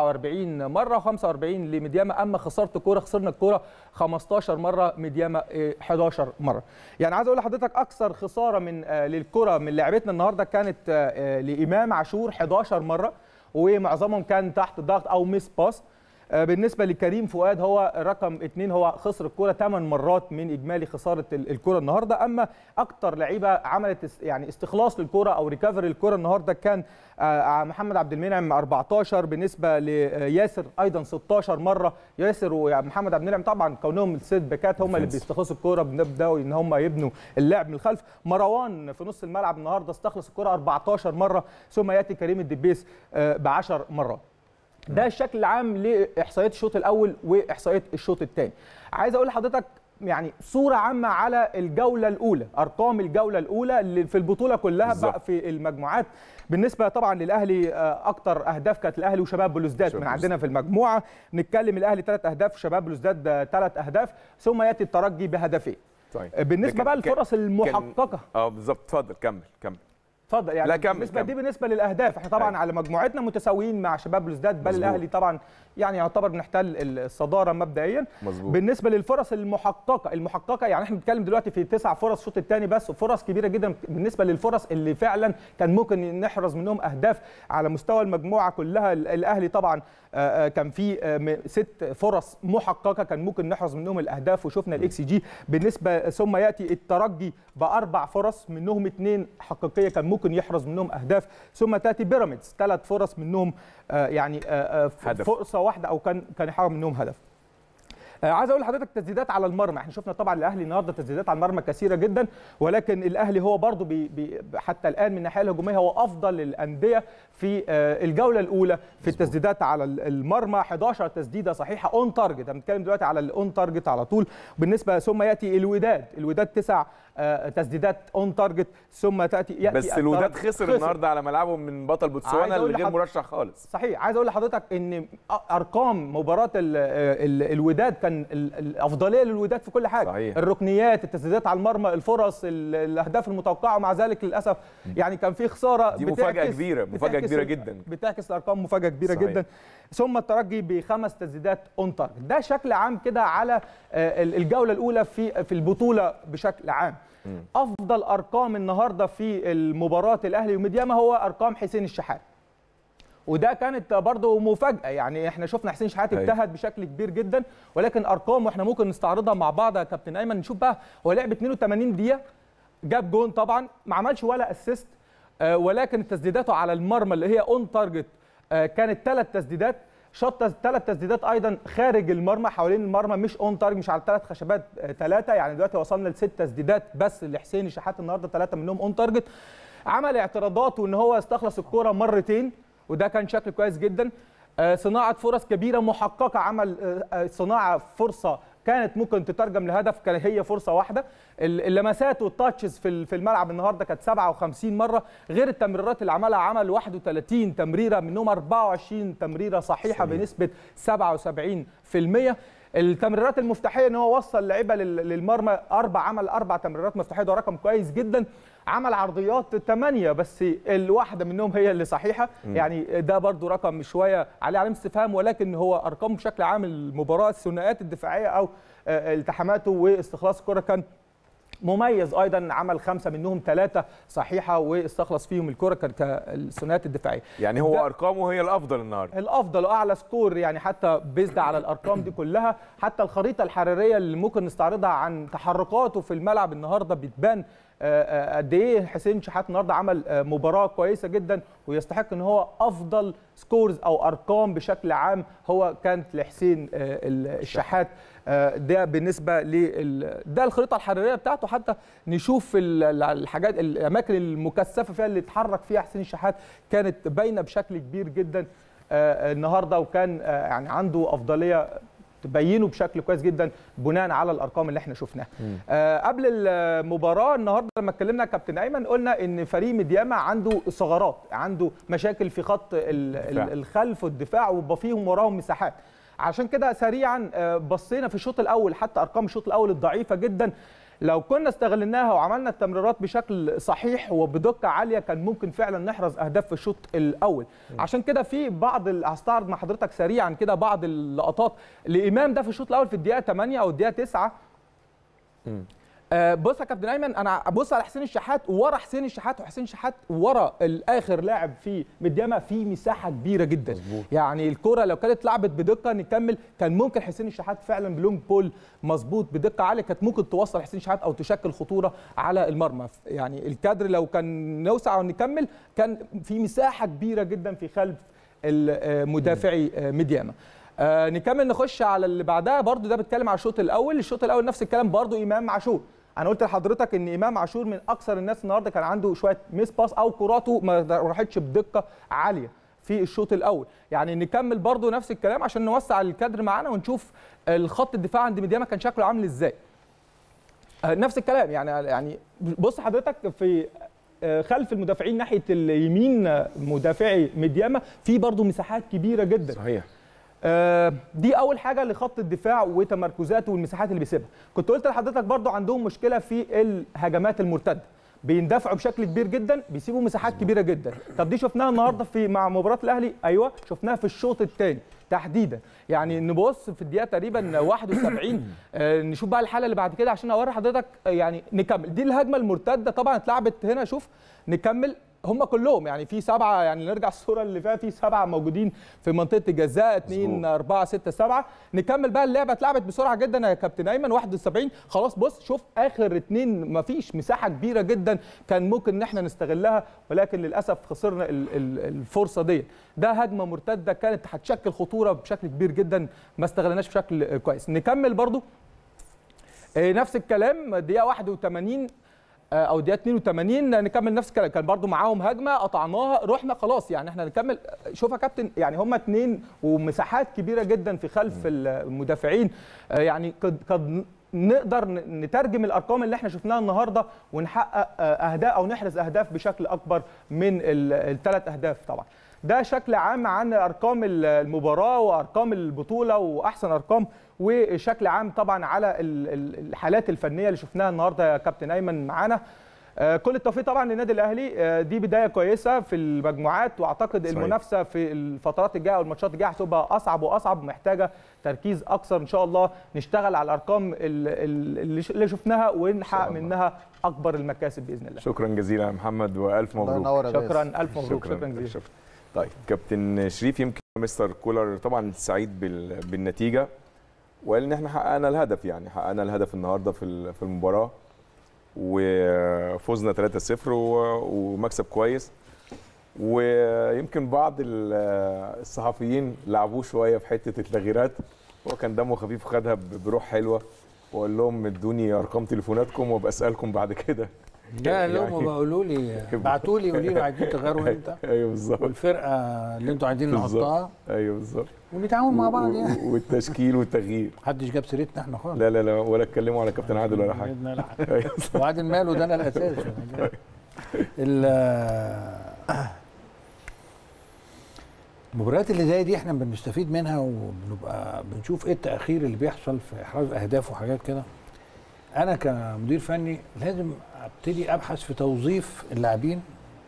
47 مره و45 لميدياما اما خساره الكره خسرنا الكره 15 مره ميدياما آه، 11 مره يعني عايز اقول لحضرتك اكثر خساره من آه، للكره من لعبتنا النهارده كانت آه، آه، لامام عاشور 11 مره ومعظمهم كان تحت ضغط او ميس باس آه، بالنسبه لكريم فؤاد هو رقم اثنين هو خسر الكره 8 مرات من اجمالي خساره ال- الكره النهارده اما اكتر لعيبه عملت اس- يعني استخلاص للكره او ريكفري الكره النهارده كان آه، محمد عبد المنعم 14 بالنسبه لياسر ايضا 16 مره ياسر ومحمد عبد المنعم طبعا كونهم السيت باكات هم اللي Defense. بيستخلصوا الكره بنبداوا ان هم يبنوا اللعب من الخلف مروان في نص الملعب النهارده استخلص الكره 14 مره ثم ياتي كريم الدبيس ب 10 مرات ده الشكل العام لاحصائيات الشوط الاول واحصائيات الشوط الثاني عايز اقول لحضرتك يعني صوره عامه على الجوله الاولى ارقام الجوله الاولى اللي في البطوله كلها بالظبط. بقى في المجموعات بالنسبه طبعا للاهلي آه، اكتر اهداف كانت الاهلي وشباب بلوزداد شباب من عندنا في المجموعه نتكلم الاهلي ثلاث اهداف وشباب بلوزداد ثلاث اهداف ثم ياتي الترجي بهدفين طيب بالنسبه ده بقى كان- للفرص كان- المحققه اه بالظبط اتفضل كمل كمل اتفضل يعني لا، كمل، بالنسبه كمل. دي بالنسبه للاهداف احنا طبعا أيوة. على مجموعتنا متساويين مع شباب بلوزداد بل مظبوط. الاهلي طبعا يعني يعتبر بنحتل الصداره مبدئيا مظبوط بالنسبه للفرص المحققه المحققه يعني احنا بنتكلم دلوقتي في تسع فرص الشوط الثاني بس وفرص كبيره جدا بالنسبه للفرص اللي فعلا كان ممكن نحرز منهم اهداف على مستوى المجموعه كلها ال- الاهلي طبعا آه، آه، كان في آه، م- ست فرص محققه كان ممكن نحرز منهم الاهداف وشفنا الاكس جي بالنسبه ثم ياتي الترجي باربع فرص منهم اثنين حقيقيه كان ممكن يحرز منهم اهداف ثم تاتي بيراميدز ثلاث فرص منهم آه، يعني آه، آه، ف- هدف. فرصه واحده او كان كان يحرز منهم هدف آه، عايز اقول لحضرتك تسديدات على المرمى احنا شفنا طبعا الاهلي النهارده تسديدات على المرمى كثيره جدا ولكن الاهلي هو برضو بي بي حتى الان من الناحيه الهجوميه هو افضل الانديه في آه، الجوله الاولى في التسديدات على ال- المرمى 11 تسديده صحيحه اون تارجت انا بنتكلم دلوقتي على الاون تارجت على طول بالنسبه ثم ياتي الوداد الوداد تسع آه، تسديدات اون تارجت ثم تاتي ياتي بس الوداد الترجي. خسر النهارده على ملعبهم من بطل عايز بوتسوانا أقول الغير لحض- مرشح خالص صحيح عايز اقول لحضرتك ان ارقام مباراه ال ال الوداد كانت كان ال- الافضليه للوداد في كل حاجه صحيح. الركنيات التسديدات على المرمى الفرص ال- الاهداف المتوقعه ومع ذلك للاسف يعني كان في خساره دي مفاجأة بتعكس- كبيرة، مفاجأة بتعكس كبيرة ال- جدا. بتعكس الارقام مفاجاه كبيره صحيح. جدا ثم الترجي بخمس تسديدات اون تارجت ده شكل عام كده على آه، ال- الجوله الاولى في في البطوله بشكل عام افضل ارقام النهارده في المباراه الاهلي وميدياما هو ارقام حسين الشحات وده كانت برضه مفاجاه يعني احنا شفنا حسين شحات أيوة. اجتهد بشكل كبير جدا ولكن ارقامه احنا ممكن نستعرضها مع بعض يا كابتن ايمن نشوف بقى هو لعب 82 دقيقه جاب جون طبعا ما عملش ولا اسيست آه، ولكن تسديداته على المرمى اللي هي اون تارجت كانت ثلاث تسديدات شاط ثلاث تسديدات ايضا خارج المرمى حوالين المرمى مش اون تارجت مش على ثلاث خشبات ثلاثه يعني دلوقتي وصلنا لست تسديدات بس لحسين الشحات النهارده ثلاثه منهم اون تارجت عمل اعتراضات وان هو استخلص الكره مرتين وده كان شكل كويس جدا آه، صناعه فرص كبيره محققه عمل آه، آه، صناعه فرصه كانت ممكن تترجم لهدف كان هي فرصه واحده ال- اللمسات والتاتشز في ال- في الملعب النهارده كانت 57 مره غير التمريرات اللي عملها عمل 31 تمريره منهم 24 تمريره صحيحه صحيح. بنسبه 77% التمريرات المفتاحيه ان هو وصل لعيبه لل- للمرمى اربع عمل اربع تمريرات مفتاحيه ده رقم كويس جدا عمل عرضيات ثمانية بس الواحدة منهم هي اللي صحيحة يعني ده برضو رقم شوية عليه علامة استفهام ولكن هو أرقام بشكل عام المباراة الثنائيات الدفاعية أو آه، التحاماته واستخلاص الكرة كان مميز ايضا عمل خمسه منهم ثلاثه صحيحه واستخلص فيهم الكره كان كالثنائيات الدفاعيه يعني هو ده- ارقامه هي الافضل النهارده الافضل واعلى سكور يعني حتى بيزد على الارقام دي كلها حتى الخريطه الحراريه اللي ممكن نستعرضها عن تحركاته في الملعب النهارده بتبان آه، آه، قد ايه حسين شحات النهارده عمل آه، مباراه كويسه جدا ويستحق ان هو افضل سكورز او ارقام بشكل عام هو كانت لحسين آه، ال- الشحات آه، ده بالنسبه لل ده الخريطه الحراريه بتاعته حتى نشوف ال- ال- الحاجات الاماكن المكثفه فيها اللي اتحرك فيها حسين الشحات كانت باينه بشكل كبير جدا آه، النهارده وكان آه، يعني عنده افضليه تبينه بشكل كويس جدا بناء على الارقام اللي احنا شفناها. آه قبل المباراه النهارده لما اتكلمنا يا كابتن ايمن قلنا ان فريق ميدياما عنده ثغرات، عنده مشاكل في خط ال- الدفاع. ال- الخلف والدفاع ويبقى فيهم وراهم مساحات. عشان كده سريعا آه، بصينا في الشوط الاول حتى ارقام الشوط الاول الضعيفه جدا لو كنا استغلناها وعملنا التمريرات بشكل صحيح وبدقه عاليه كان ممكن فعلا نحرز اهداف في الشوط الاول عشان كده في بعض ال- هستعرض مع حضرتك سريعا كده بعض اللقطات لامام ده في الشوط الاول في الدقيقه 8 او الدقيقه 9 آه، بص يا كابتن ايمن انا ابص على حسين الشحات ورا حسين الشحات وحسين الشحات ورا الاخر لاعب في مدياما في مساحه كبيره جدا مزبوط. يعني الكره لو كانت لعبت بدقه نكمل كان ممكن حسين الشحات فعلا بلونج بول مظبوط بدقه عاليه كانت ممكن توصل حسين الشحات او تشكل خطوره على المرمى يعني الكادر لو كان نوسع ونكمل كان في مساحه كبيره جدا في خلف المدافعي آه، ميدياما آه نكمل نخش على اللي بعدها برضو ده بيتكلم على الشوط الاول الشوط الاول نفس الكلام برضو امام عاشور انا قلت لحضرتك ان امام عاشور من اكثر الناس النهارده كان عنده شويه ميس باس او كراته ما راحتش بدقه عاليه في الشوط الاول يعني نكمل برضو نفس الكلام عشان نوسع الكادر معانا ونشوف الخط الدفاع عند ميدياما كان شكله عامل ازاي آه، نفس الكلام يعني يعني بص حضرتك في آه، خلف المدافعين ناحيه اليمين آه، مدافعي ميدياما في برضو مساحات كبيره جدا صحيح آه، دي اول حاجه لخط الدفاع وتمركزاته والمساحات اللي بيسيبها كنت قلت لحضرتك برضو عندهم مشكله في الهجمات المرتده بيندفعوا بشكل كبير جدا بيسيبوا مساحات كبيره جدا طب دي شفناها النهارده في مع مباراه الاهلي ايوه شفناها في الشوط الثاني تحديدا يعني نبص في الدقيقه تقريبا 71 آه، نشوف بقى الحاله اللي بعد كده عشان اوري حضرتك آه، يعني نكمل دي الهجمه المرتده طبعا اتلعبت هنا شوف نكمل هم كلهم يعني في سبعه يعني نرجع الصوره اللي فيها في سبعه موجودين في منطقه الجزاء 2 4 6 7 نكمل بقى اللعبه اتلعبت بسرعه جدا يا كابتن ايمن 71 خلاص بص شوف اخر اتنين ما فيش مساحه كبيره جدا كان ممكن ان احنا نستغلها ولكن للاسف خسرنا ال- ال- الفرصه دي ده هجمه مرتده كانت هتشكل خطوره بشكل كبير جدا ما استغلناش بشكل كويس نكمل برضو آه، نفس الكلام دقيقه 81 آه، او دقيقه 82 نكمل نفس الكلام كان برضو معاهم هجمه قطعناها رحنا خلاص يعني احنا نكمل شوف يا كابتن يعني هم اتنين ومساحات كبيره جدا في خلف المدافعين آه، يعني قد قد نقدر ن- نترجم الارقام اللي احنا شفناها النهارده ونحقق آه، اهداف او نحرز اهداف بشكل اكبر من الثلاث اهداف طبعا ده شكل عام عن ارقام المباراه وارقام البطوله واحسن ارقام وشكل عام طبعا على ال- ال- الحالات الفنيه اللي شفناها النهارده يا كابتن ايمن معانا آه، كل التوفيق طبعا للنادي الاهلي آه، دي بدايه كويسه في المجموعات واعتقد صحيح. المنافسه في الفترات الجايه والماتشات الجايه هتبقى اصعب واصعب محتاجه تركيز اكثر ان شاء الله نشتغل على الارقام ال- ال- اللي ش- اللي شفناها ونحقق منها اكبر المكاسب باذن الله شكرا جزيلا يا محمد والف الله مبروك ينور يا باسم. شكرا الف مبروك شكرا جزيلا شكرا طيب كابتن شريف يمكن مستر كولر طبعا سعيد بال- بالنتيجه وقال ان احنا حققنا الهدف يعني حققنا الهدف النهارده في ال- في المباراه وفزنا 3-0 و- ومكسب كويس ويمكن بعض ال- الصحفيين لعبوه شويه في حته التغييرات هو كان دمه خفيف وخدها ب- بروح حلوه وقال لهم ادوني ارقام تليفوناتكم وابقى اسالكم بعد كده لا لو يعني- ما بقولوا لي بعتوا لي قولوا لي عايزين تغيروا امتى ايوه بالظبط والفرقه اللي انتوا عايزين بالظبط. نحطها ايوه بالظبط ونتعاون مع بعض و- يعني و- والتشكيل والتغيير محدش جاب سيرتنا احنا خالص لا لا لا ولا اتكلموا على كابتن عادل ولا حاجه لا أيوة. وبعدين ماله ده انا الاساس ال المباريات اللي زي دي احنا بنستفيد منها وبنبقى بنشوف ايه التاخير اللي بيحصل في احراز اهداف وحاجات كده انا كمدير فني لازم ابتدي ابحث في توظيف اللاعبين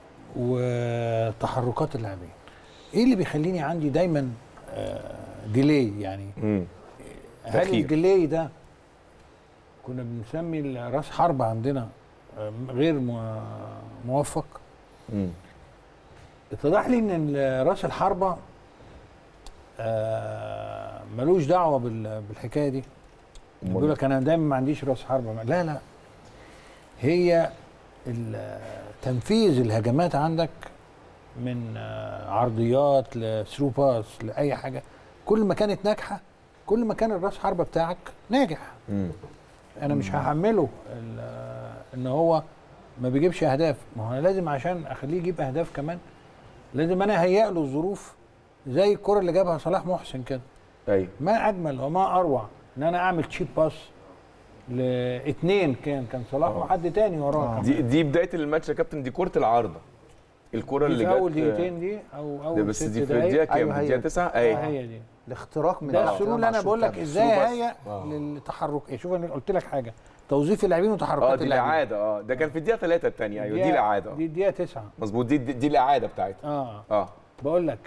وتحركات اللاعبين ايه اللي بيخليني عندي دايما ديلي يعني مم. هل تأخير. الديلي ده كنا بنسمي راس حربة عندنا آه، غير مو- موفق مم. اتضح لي ان ال- راس الحربة آه، ملوش دعوة بال- بالحكاية دي بيقول لك انا دايما ما عنديش راس حربة لا لا هي ال- تنفيذ الهجمات عندك من آه، عرضيات لثرو باس لاي حاجه كل ما كانت ناجحه كل ما كان الراس حربه بتاعك ناجح مم. انا مش هحمله ال- ان هو ما بيجيبش اهداف ما هو انا لازم عشان اخليه يجيب اهداف كمان لازم انا اهيئ له الظروف زي الكره اللي جابها صلاح محسن كده ايوه ما اجمل وما اروع ان انا اعمل تشيب باس لاثنين كان كان صلاح وحد تاني وراه دي دي بدايه الماتش يا كابتن دي كره العارضه الكره دي اللي في جت اول دقيقتين دي او ده اول بس ست دي في دقايق. الدقيقه كام أيوة في هي. الدقيقه 9 آه، ايوه هي دي الاختراق من ده العرض. السرور اللي مع انا الشوط بقول لك كامل. ازاي سرور بس. هي آه. للتحرك إيه، شوف انا قلت لك حاجه توظيف اللاعبين اه وتحركات دي اللاعبين الاعاده اه ده كان في الدقيقه 3 الثانيه ايوه دي دقيقة- الاعاده دي الدقيقه 9 مظبوط دي دي, دي الاعاده بتاعتها اه اه بقول لك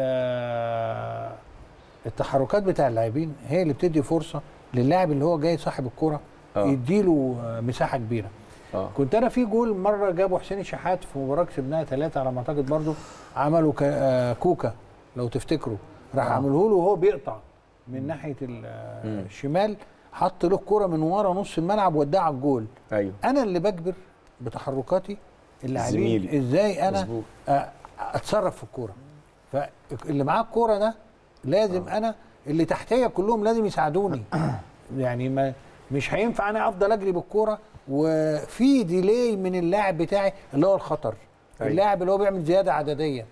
ال- التحركات بتاع اللاعبين هي اللي بتدي فرصه للاعب اللي هو جاي صاحب الكره آه. يديله آه، مساحه كبيره اه كنت انا في جول مره جابه حسين الشحات في مباراه كسبناها ثلاثه على ما اعتقد برضو عملوا كا- آه، كوكا لو تفتكروا راح عمله له وهو بيقطع من ناحيه ال- آه، مم. الشمال حط له الكوره من ورا نص الملعب وداها على الجول ايوه انا اللي بجبر بتحركاتي اللاعبين زميلي. ازاي انا مظبوط. آه، اتصرف في الكوره فاللي معاه الكوره ده لازم انا اللي تحتيه كلهم لازم يساعدوني يعني ما مش هينفع انا افضل اجري بالكوره وفي ديلي من اللاعب بتاعي اللي هو الخطر أيوة. اللاعب اللي هو بيعمل زياده عدديه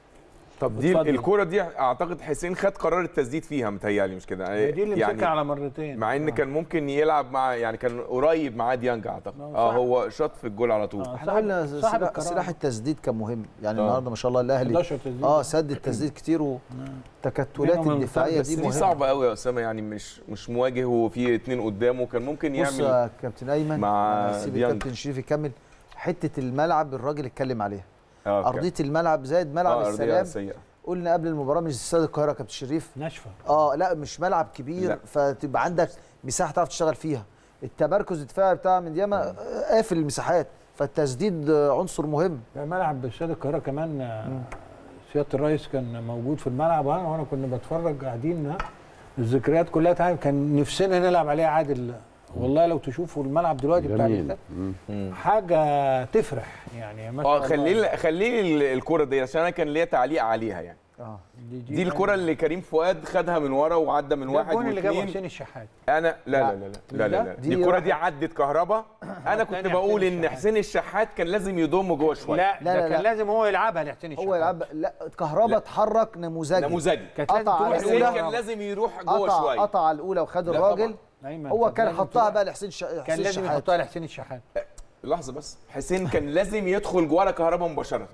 طب دي اتفضل. الكوره دي اعتقد حسين خد قرار التسديد فيها متهيألي مش كده هي دي اللي يعني مسكها على مرتين مع ان آه. كان ممكن يلعب مع يعني كان قريب معاه ديانج اعتقد هو اه صح. هو شاط في الجول على طول آه. احنا صاحب- قلنا صاحب سلاح, القرار. سلاح التسديد كان مهم يعني آه. النهارده ما شاء الله الاهلي 11 تسديد. اه سد التسديد كتير والتكتلات منهم الدفاعيه بس دي دي مهمه صعبه قوي يا اسامه يعني مش مش مواجه وفي اتنين قدامه كان ممكن بص يعمل يا كابتن ايمن مع أنا هسيب ديانج. الكابتن شريف يكمل حته الملعب الراجل اتكلم عليها اه كان- ارضيه الملعب زائد ملعب آه، أرضية السلام سيئة. قلنا قبل المباراه مش استاد القاهره يا كابتن شريف ناشفه اه لا مش ملعب كبير لا. فتبقى عندك مساحه تعرف تشتغل فيها التمركز الدفاعي بتاع مندياما آه، قافل المساحات فالتسديد آه، عنصر مهم ملعب باستاد القاهره كمان آه، سياده الرئيس كان موجود في الملعب وانا وانا كنا بتفرج قاعدين ها، الذكريات كلها تعالى كان نفسنا نلعب عليه عادل والله لو تشوفوا الملعب دلوقتي بتاع جميل الاستاد مم. حاجه تفرح يعني ما شاء اه الله. خليه خليه ال- الكره دي عشان انا كان ليا تعليق عليها يعني اه دي الكره اللي كريم فؤاد خدها من ورا وعدى من ده واحد الجون اللي جابه واثنين حسين الشحات انا لا لا لا لا لا, لا, لا. دي دي الكره واحد- دي عدت كهربا انا كنت التاني بقول حسين ان الشحات. حسين الشحات كان لازم يضم جوه شويه لا, لا، ده لا، كان لا. لازم هو يلعبها لحسين الشحات هو يلعب لا كهربا لا. اتحرك نموذجي نموذجي كانت لازم قطع تروح على حسين الأولى. كان لازم يروح جوه قطع شويه قطع على الاولى وخد لا الراجل طبعا. أيمن، هو كانت كان لازم حطها تروح. بقى لحسين ش... كان حسين لازم الشحات يحطها لحسين الشحات لحظه بس حسين كان لازم يدخل جوه كهربا مباشره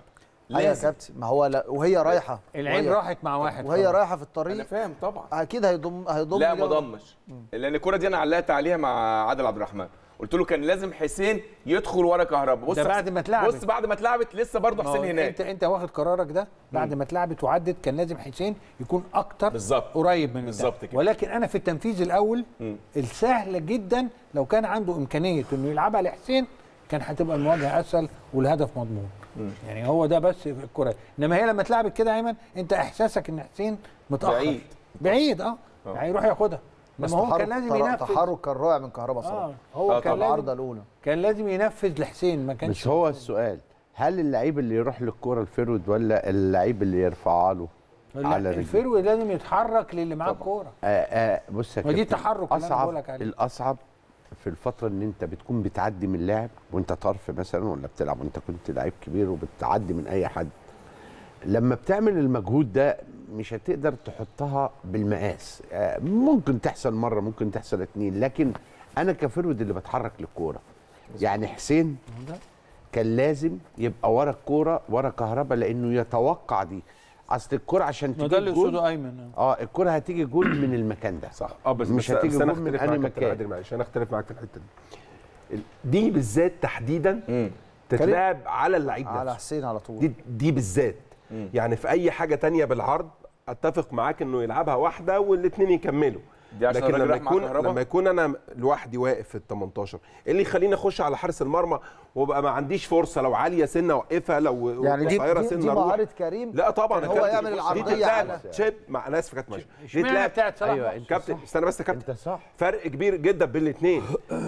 ايوه يا كابتن ما هو لا وهي رايحه العين وهي- راحت مع واحد وهي خلاص. رايحه في انا الطريق فاهم طبعا اكيد هيضم هيضم لا ما ليه- ضمش لان الكره دي انا علقت عليها مع عادل عبد الرحمن قلت له كان لازم حسين يدخل ورا كهربا بص ده بعد ما اتلعبت. بص بعد ما اتلعبت لسه برضه ما هو حسين هناك انت انت واخد قرارك ده بعد ما اتلعبت وعدت كان لازم حسين يكون اكتر بالظبط قريب من بالظبط ده. كده. ولكن انا في التنفيذ الاول السهل جدا لو كان عنده امكانيه انه يلعبها لحسين كان هتبقى المواجهه اسهل والهدف مضمون يعني هو ده بس في الكره انما هي لما اتلعبت كده يا ايمن انت احساسك ان حسين متاخر بعيد. بعيد اه آه. يعني يروح ياخدها بس انما هو كان تحرك لازم تر- ينفذ تحرك كان رائع من كهربا صراحه اه هو آه كان طبعاً. العارضه لازم الاولى كان لازم ينفذ لحسين ما كانش مش هو السؤال هل اللعيب اللي يروح للكوره الفيرود ولا اللعيب اللي يرفعها له لا، على رجله الفرو لازم يتحرك للي معاه الكوره آه آه بص يا ما دي كابتن، التحرك اللي أنا اصعب بقولك عليه. الاصعب في الفتره ان انت بتكون بتعدي من لاعب وانت طرف مثلا ولا بتلعب وانت كنت لعيب كبير وبتعدي من اي حد لما بتعمل المجهود ده مش هتقدر تحطها بالمقاس آه، ممكن تحصل مره ممكن تحصل اتنين لكن انا كفرود اللي بتحرك للكوره يعني حسين كان لازم يبقى ورا الكوره ورا كهربا لانه يتوقع دي اصل الكوره عشان ما تيجي ده اللي الجول- يقصده ايمن اه الكوره هتيجي جول من المكان ده صح اه بس مش بس هتيجي بس انا جول من اختلف أي معاك يا كابتن مكان. عادل معلش انا اختلف معاك في الحته دي دي بالذات تحديدا تتلعب على اللعيب على نفسه حسين على طول دي دي بالذات يعني في اي حاجه تانية بالعرض اتفق معاك انه يلعبها واحده والاثنين يكملوا دي عشان لكن الراجل لما راح مع يكون كهربا؟ لما يكون انا لوحدي واقف في ال 18 ايه اللي يخليني اخش على حارس المرمى وابقى ما عنديش فرصه لو عاليه سنه اوقفها لو يعني دي قصيره دي, دي سنه اروح مهاره كريم لا طبعا كان يا هو كابتن. يعمل دي العرضيه تتلعب على شيب مع انا اسف يا كابتن ماشي دي اشمعنى تتلعب بتاعت صلاح أيوة، محسن؟ انت كابتن صح. استنى بس يا كابتن انت صح فرق كبير جدا بين الاثنين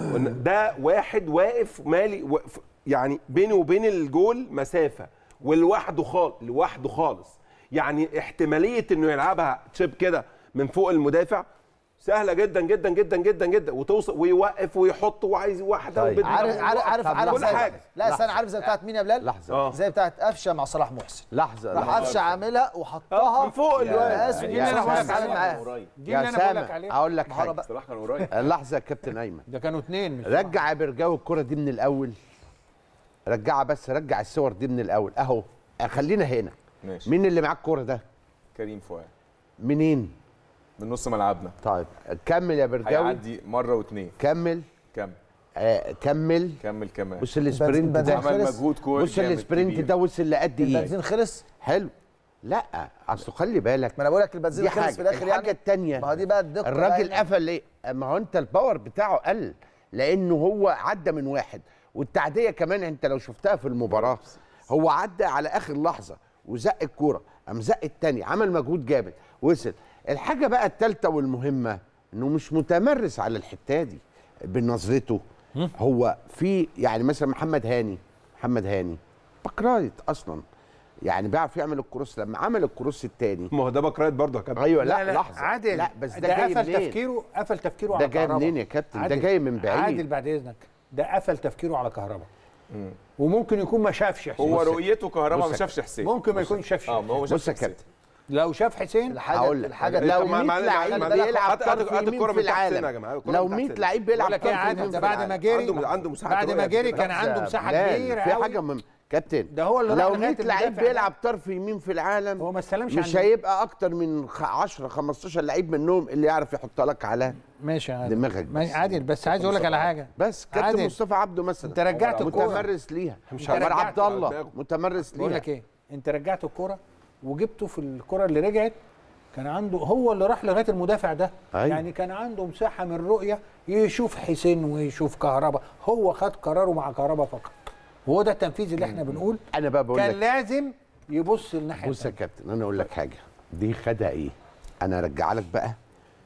ده واحد واقف مالي وقف يعني بيني وبين الجول مسافه ولوحده خالص لوحده خالص يعني احتماليه انه يلعبها تشيب كده من فوق المدافع سهله جدا جدا جدا جدا جدا وتوصل ويوقف ويحط وعايز واحده طيب. وبدماغه عارف عارف عارف طب عارف كل زي حاجه لا استنى عارف زي بتاعت مين يا بلال؟ لحظه اه زي بتاعت قفشه مع صلاح محسن لحظه راح لحظة. قفشه عاملها وحطها من فوق الواد. المقاس دي اللي أنا وصلاح بقولك محسن عليها. معاها دي يا اللي انا بقول لك سامع عليها اقول لك مهارة حاجه بقى. صلاح كان قريب لحظه يا كابتن ايمن ده كانوا اتنين مش رجع يا برجاوي الكره دي من الاول رجعها بس رجع الصور دي من الاول اهو خلينا هنا ماشي مين اللي معاه الكوره ده كريم فؤاد منين من نص ملعبنا طيب كمل يا برجاوي هيعدي مره واثنين كمل كمل آه كمل كمل كمان بص السبرنت البنزين ده عمل خلص. مجهود كويس بص السبرنت ده وصل لقد ايه البنزين خلص حلو لا اصل خلي بالك ما انا بقول لك البنزين دي خلص حاجه في الاخر الحاجه يعني الثانيه ما هو دي بقى الدقه الراجل بقى قفل ليه ما هو انت الباور بتاعه قل لانه هو عدى من واحد والتعديه كمان انت لو شفتها في المباراه هو عدى على اخر لحظه وزق الكوره قام زق التاني عمل مجهود جامد وصل الحاجه بقى الثالثه والمهمه انه مش متمرس على الحته دي بنظرته هو في يعني مثلا محمد هاني محمد هاني بكرايت اصلا يعني بيعرف يعمل الكروس لما عمل الكروس الثاني ما هو ده بكرايت برضه يا كابتن ايوه لا, لحظه عادل لا بس ده, ده جاي قفل منين تفكيره قفل تفكيره ده على جاي كهربا منين يا كابتن؟ ده عادل. جاي من بعيد. عادل بعد اذنك ده قفل تفكيره على كهربا وممكن يكون ما شافش حسين هو بص- رؤيته كهربا بص ما يا شافش حسين ممكن ما يكونش شافش اه ما هو ما بص شافش يا حسين كابتن لو شاف حسين الحاجه هقول لك الحاجه لو لو طب ما- 100 ما- لعيب ما- بيلعب هات- هات- طرف هات يمين الكرة في من تحت سنة يا العالم جماعة، الكرة لو من تحت 100 سنة. لعيب بيلعب بقول لك ايه يا طرف عادل يمين ده في بعد ما العالم. جري عنده عنده مساحه بعد ما رؤية جري كده. كان عنده مساحه لا، كبيره في قوي. حاجه من كابتن ده هو اللي راح لو لغاية 100 لعيب المدافع ده. بيلعب طرف يمين في العالم هو ما استلمش مش عن- هيبقى اكتر من خ- 10 15 لعيب منهم اللي يعرف يحط لك على ماشي يا عادل دماغك ما- بس. عادل بس عايز اقول لك على حاجه بس كابتن عادل، مصطفى عبده مثلا انت رجعت الكوره متمرس ليها مش عمر رجعت عبد الله دماغه. متمرس بقول ليها لك ايه انت رجعت الكوره وجبته في الكره اللي رجعت كان عنده هو اللي راح لغايه المدافع ده أيوة. يعني كان عنده مساحه من الرؤيه يشوف حسين ويشوف كهربا هو خد قراره مع كهربا فقط وهو ده التنفيذ اللي احنا بنقول انا بقى بقول كان لك لازم يبص الناحيه بص يا التانية. كابتن انا اقول لك حاجه دي خدها ايه انا ارجع لك بقى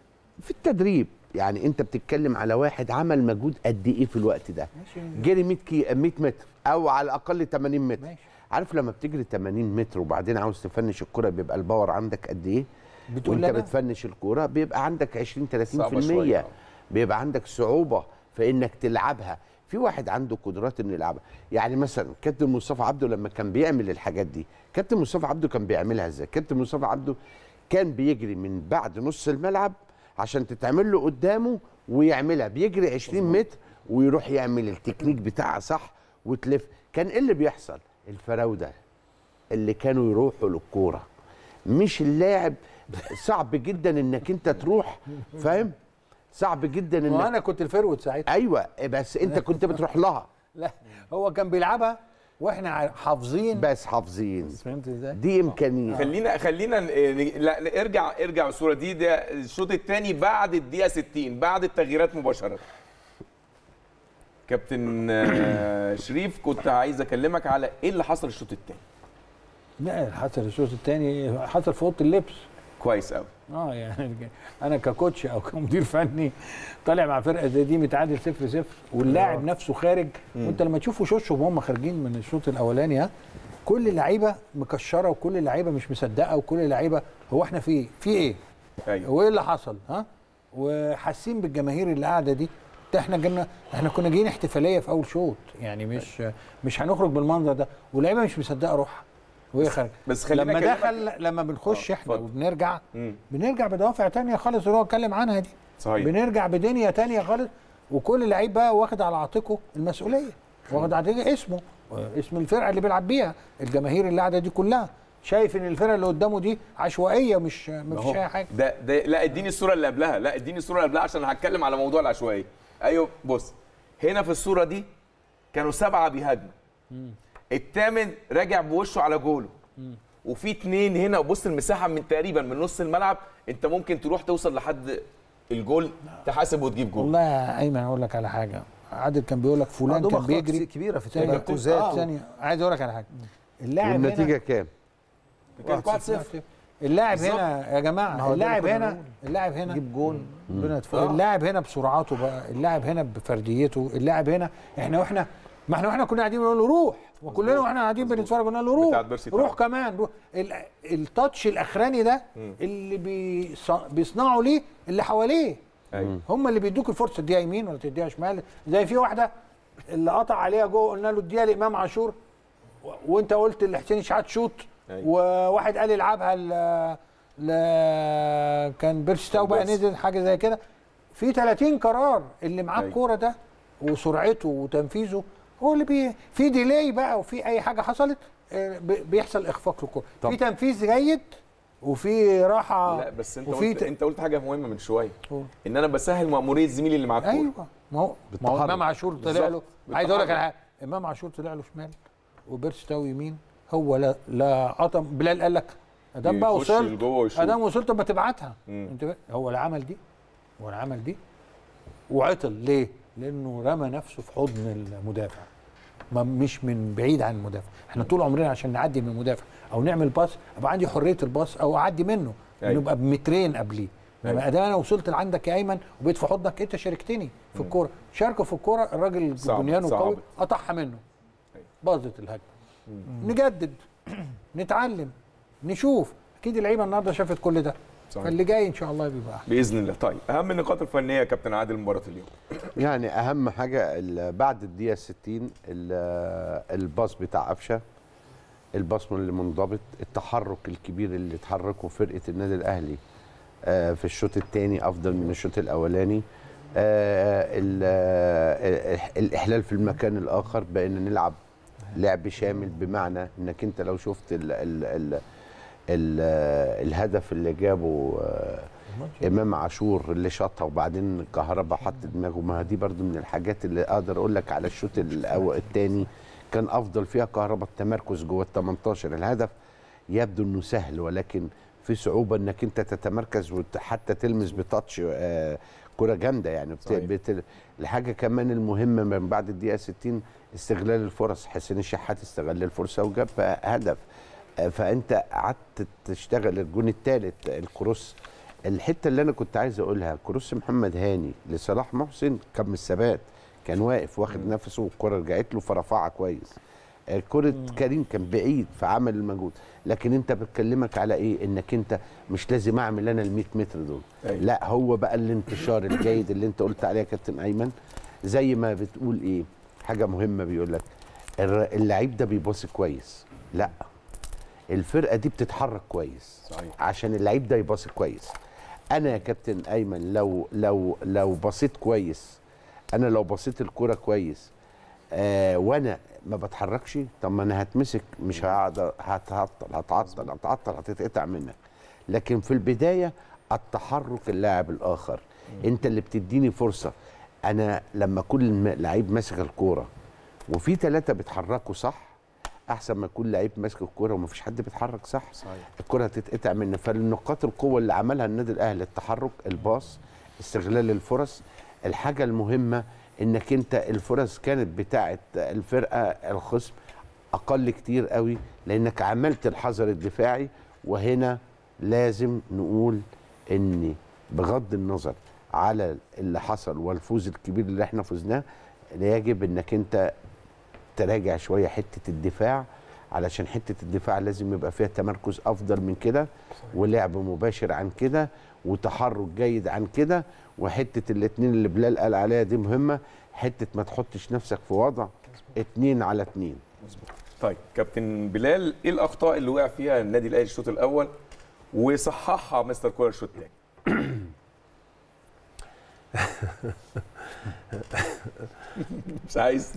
في التدريب يعني انت بتتكلم على واحد عمل مجهود قد ايه في الوقت ده ماشي. جري 100 كي 100 متر او على الاقل 80 متر ماشي. عارف لما بتجري 80 متر وبعدين عاوز تفنش الكرة بيبقى الباور عندك قد ايه بتقول وانت لي أنا؟ بتفنش الكرة بيبقى عندك 20 صعبة شوية. 30% بيبقى عندك صعوبة في انك تلعبها في واحد عنده قدرات انه يلعبها يعني مثلا كابتن مصطفى عبده لما كان بيعمل الحاجات دي كابتن مصطفى عبده كان بيعملها ازاي كابتن مصطفى عبده كان بيجري من بعد نص الملعب عشان تتعمل له قدامه ويعملها بيجري 20 متر ويروح يعمل التكنيك بتاعها صح وتلف كان ايه اللي بيحصل الفراوده اللي كانوا يروحوا للكوره مش اللاعب صعب جدا انك انت تروح فاهم صعب جدا انك وانا كنت الفيرود ساعتها ايوه بس انت كنت بتروح لها لا هو كان بيلعبها واحنا ع- حافظين بس حافظين فهمت ازاي؟ دي امكانيه خلينا خلينا ن- لا لا، ارجع ارجع الصوره دي ده الشوط الثاني بعد الدقيقه 60 بعد التغييرات مباشره كابتن آه، شريف كنت عايز اكلمك على ايه اللي حصل الشوط الثاني لا حصل الشوط الثاني حصل في اوضه اللبس كويس قوي اه يعني انا ككوتش او كمدير فني طالع مع فرقه زي دي متعادل 0 0 واللاعب نفسه خارج وانت لما تشوفوا شوشهم وهم خارجين من الشوط الاولاني ها كل اللعيبه مكشره وكل اللعيبه مش مصدقه وكل اللعيبه هو احنا في ايه؟ في ايه؟ ايوه وايه اللي حصل ها؟ وحاسين بالجماهير اللي قاعده دي ده احنا جينا احنا كنا جايين احتفاليه في اول شوط يعني مش مش هنخرج بالمنظر ده واللعيبه مش مصدقه روحها وهي خارجه بس خلينا لما أكلمك- دخل لما بنخش آه، احنا اتفضل. وبنرجع مم. بنرجع بدوافع تانية خالص اللي هو اتكلم عنها دي صحيح بنرجع بدنيا تانية خالص وكل لعيب بقى واخد على عاتقه المسؤوليه واخد على عاتقه اسمه اسم الفرقه اللي بيلعب بيها الجماهير اللي قاعده دي كلها شايف ان الفرقه اللي قدامه دي عشوائيه مش ما ما فيش هو اي حاجه ده ده لا اديني الصوره اللي قبلها لا اديني الصوره اللي قبلها عشان هتكلم على موضوع العشوائيه ايوه بص هنا في الصوره دي كانوا سبعه بيهاجموا الثامن راجع بوشه على جوله وفي اتنين هنا وبص المساحه من تقريبا من نص الملعب انت ممكن تروح توصل لحد الجول تحاسب وتجيب جول والله يا ايمن اقول لك على حاجه عادل كان بيقول لك فلان عندهم كان أخطاء بيجري كبيره في ثانية التمركزات آه، ثانيه عايز اقول لك على حاجه اللاعب والنتيجه هنا كام؟ كانت 1-0 اللاعب بالظبط. هنا يا ما جماعه هو ده اللاعب اللي كنا هنا بنقوله. اللاعب هنا جيب جون ربنا يتفضل اللاعب هنا بسرعته بقى اللاعب هنا بفرديته اللاعب هنا احنا واحنا ما احنا واحنا كنا قاعدين بنقول له روح وكلنا واحنا قاعدين بنتفرج قلنا له بتاعت روح بيرسي روح تاو. كمان روح ال- التاتش الاخراني ده اللي بيص- بيصنعوا ليه اللي حواليه ايوه هم اللي بيدوك الفرصه تديها يمين ولا تديها شمال زي في واحده اللي قطع عليها جوه قلنا له اديها لامام عاشور و- وانت قلت لحسين شحات شوط أيوة. وواحد قال يلعبها ل... ل... كان بيرشتاو بقى بيرسي. نزل حاجه زي كده في 30 قرار اللي معاه أيوة. الكوره ده وسرعته وتنفيذه هو اللي بي في ديلي بقى وفي اي حاجه حصلت آه، بي- بيحصل اخفاق للكوره طب. في تنفيذ جيد وفي راحه لا بس انت وفي قلت ت- انت قلت حاجه مهمه من شويه قول. ان انا بسهل مأموريه زميلي اللي معاه الكوره ايوه ما هو ما هو بالتحرك. امام عاشور طلع بالظبط. له عايز اقول لك على بالتحرك. حاجه امام عاشور طلع له شمال وبيرستاو يمين هو لا لا قطم بلال قال لك ادام بقى يخش وصلت لجوه ويشوط. ادام وصلت ما تبعتها مم. انت بقى- هو لا عمل دي ولا عمل دي وعطل ليه؟ لانه رمى نفسه في حضن المدافع ما مش من بعيد عن المدافع احنا طول عمرنا عشان نعدي من المدافع او نعمل باص ابقى عندي حريه الباص او اعدي منه أيوة. نبقى بمترين قبليه أيوة. لما ادام انا وصلت لعندك يا ايمن وبقيت في حضنك انت شاركتني في الكوره شاركه في الكوره الراجل صعب- بنيانه صعب. قوي قطعها منه باظت الهجمه نجدد نتعلم نشوف اكيد اللعيبه النهارده شافت كل ده صحيح. فاللي جاي ان شاء الله بيبقى احسن باذن الله طيب اهم النقاط الفنيه يا كابتن عادل مباراه اليوم يعني اهم حاجه ال- بعد الدقيقه 60 ال- الباص بتاع قفشه الباص اللي منضبط التحرك الكبير اللي اتحركه فرقه النادي الاهلي آه، في الشوط الثاني افضل من الشوط الاولاني آه، ال- آه، الاحلال في المكان الاخر بان نلعب لعب شامل بمعنى انك انت لو شفت ال ال ال ال الهدف اللي جابه آه، امام عاشور اللي شاطها وبعدين كهربا حط دماغه ما دي برضو من الحاجات اللي اقدر اقول لك على الشوط الاول الثاني كان افضل فيها كهربا التمركز جوه ال 18 الهدف يبدو انه سهل ولكن في صعوبه انك انت تتمركز وحتى تلمس بتاتش آه كره جامده يعني بت... صحيح. بت... الحاجه كمان المهمه من بعد الدقيقه 60 استغلال الفرص حسين الشحات استغل الفرصه وجاب هدف آه، فانت قعدت تشتغل الجون الثالث الكروس الحته اللي انا كنت عايز اقولها كروس محمد هاني لصلاح محسن كان من الثبات كان واقف واخد نفسه والكره رجعت له فرفعها كويس آه، كرة كريم كان بعيد فعمل المجهود لكن انت بتكلمك على ايه انك انت مش لازم اعمل انا ال 100 متر دول أيوة. لا هو بقى الانتشار الجيد اللي انت قلت عليه يا كابتن ايمن زي ما بتقول ايه حاجه مهمه بيقول لك الر- اللعيب ده بيباص كويس لا الفرقه دي بتتحرك كويس صحيح. عشان اللعيب ده يباص كويس انا يا كابتن ايمن لو لو لو بصيت كويس انا لو بصيت الكوره كويس آه وانا ما بتحركش طب ما انا هتمسك مش هقعد هتعطل هتعطل هتعطل هتتقطع منك لكن في البدايه التحرك اللاعب الاخر انت اللي بتديني فرصه انا لما كل م- لعيب ماسك الكوره وفي ثلاثه بيتحركوا صح احسن ما يكون لعيب ماسك الكوره ومفيش حد بيتحرك صح صحيح. الكره هتتقطع منه فالنقاط القوه اللي عملها النادي الاهلي التحرك الباص استغلال الفرص الحاجه المهمه انك انت الفرص كانت بتاعه الفرقه الخصم اقل كتير قوي لانك عملت الحذر الدفاعي وهنا لازم نقول ان بغض النظر على اللي حصل والفوز الكبير اللي احنا فزناه يجب انك انت تراجع شويه حته الدفاع علشان حته الدفاع لازم يبقى فيها تمركز افضل من كده ولعب مباشر عن كده وتحرك جيد عن كده وحته الاثنين اللي بلال قال عليها دي مهمه حته ما تحطش نفسك في وضع اتنين على اتنين طيب كابتن بلال ايه الاخطاء اللي وقع فيها النادي الاهلي الشوط الاول وصححها مستر كولر الشوط الثاني مش عايز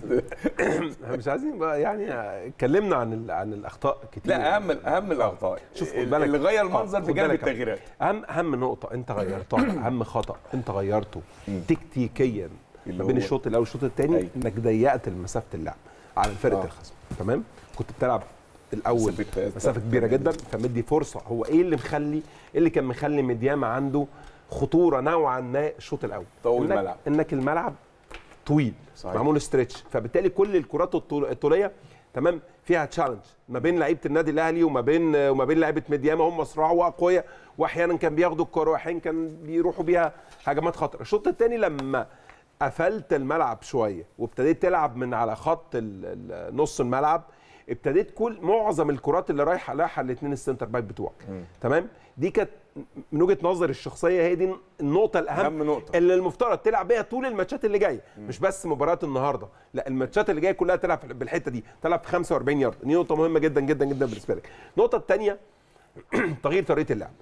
مش عايزين بقى يعني اتكلمنا عن ال- عن الاخطاء كتير لا اهم اهم الاخطاء شوف خد ال- بالك اللي غير آه، المنظر خد بجانب بالك يا التغييرات اهم اهم نقطه انت غيرتها اهم خطا انت غيرته تكتيكيا اللي ما بين هو- الشوط الاول والشوط الثاني أيوة. انك ضيقت مسافه اللعب على فرقه آه. الخصم تمام كنت بتلعب الاول مسافة- مسافه كبيره جدا فمدي فرصه هو ايه اللي مخلي ايه اللي كان مخلي مدياما عنده خطوره نوعا ما الشوط الاول طول إنك الملعب. انك الملعب طويل صحيح. معمول ستريتش فبالتالي كل الكرات الطول- الطوليه تمام فيها تشالنج ما بين لعيبه النادي الاهلي وما بين وما بين لعيبه مدياما هم اسرع واقوياء واحيانا كان بياخدوا الكره واحيانا كان بيروحوا بيها هجمات خطره الشوط الثاني لما قفلت الملعب شويه وابتديت تلعب من على خط ال- ال- نص الملعب ابتديت كل معظم الكرات اللي رايحه رايحه الاثنين السنتر باك بتوعك تمام دي كانت من وجهه نظري الشخصيه هي دي النقطه الاهم أهم نقطة. اللي المفترض تلعب بيها طول الماتشات اللي جايه مش بس مباراه النهارده لا الماتشات اللي جايه كلها تلعب بالحته دي تلعب في 45 يارد دي نقطه مهمه جدا جدا جدا بالنسبه لك النقطه الثانيه تغيير طريقه اللعب